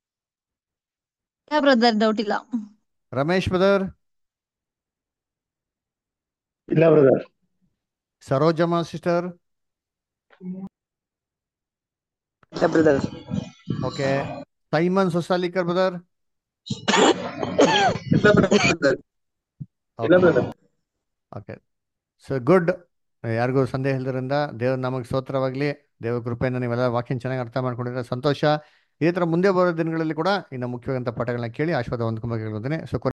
brother doubt ಇಲ್ಲ ರಮೇಶ್ ಬ್ರದರ್ ಇಲ್ಲ ಬ್ರದರ್ ಸರೋಜಮ್ಮ ಸಿಸ್ಟರ್ ಇಲ್ಲ brother okay Simon Sosalikar brother ಇಲ್ಲ ಬ್ರದರ್ ಇಲ್ಲ ಬ್ರದರ್ ಓಕೆ ಸೊ ಗುಡ್ ಯಾರಿಗೂ ಸಂದೇಹ ಇಲ್ದರಿಂದ ದೇವ್ರ ನಮಗೆ ಸ್ತೋತ್ರವಾಗಲಿ ದೇವ್ರ ಕೃಪೆಯಿಂದ ನೀವೆಲ್ಲ ವಾಕ್ಯನ ಚೆನ್ನಾಗಿ ಅರ್ಥ ಮಾಡ್ಕೊಂಡಿದ್ರೆ ಸಂತೋಷ ಇದೇ ಥರ ಮುಂದೆ ಬರೋ ದಿನಗಳಲ್ಲಿ ಕೂಡ ಇನ್ನು ಮುಖ್ಯವಾದಂಥ ಪಾಠಗಳನ್ನ ಕೇಳಿ ಆಶೀರ್ವಾದ ಹೊಂದ್ಕೊಂಬೇಕು ಸೊ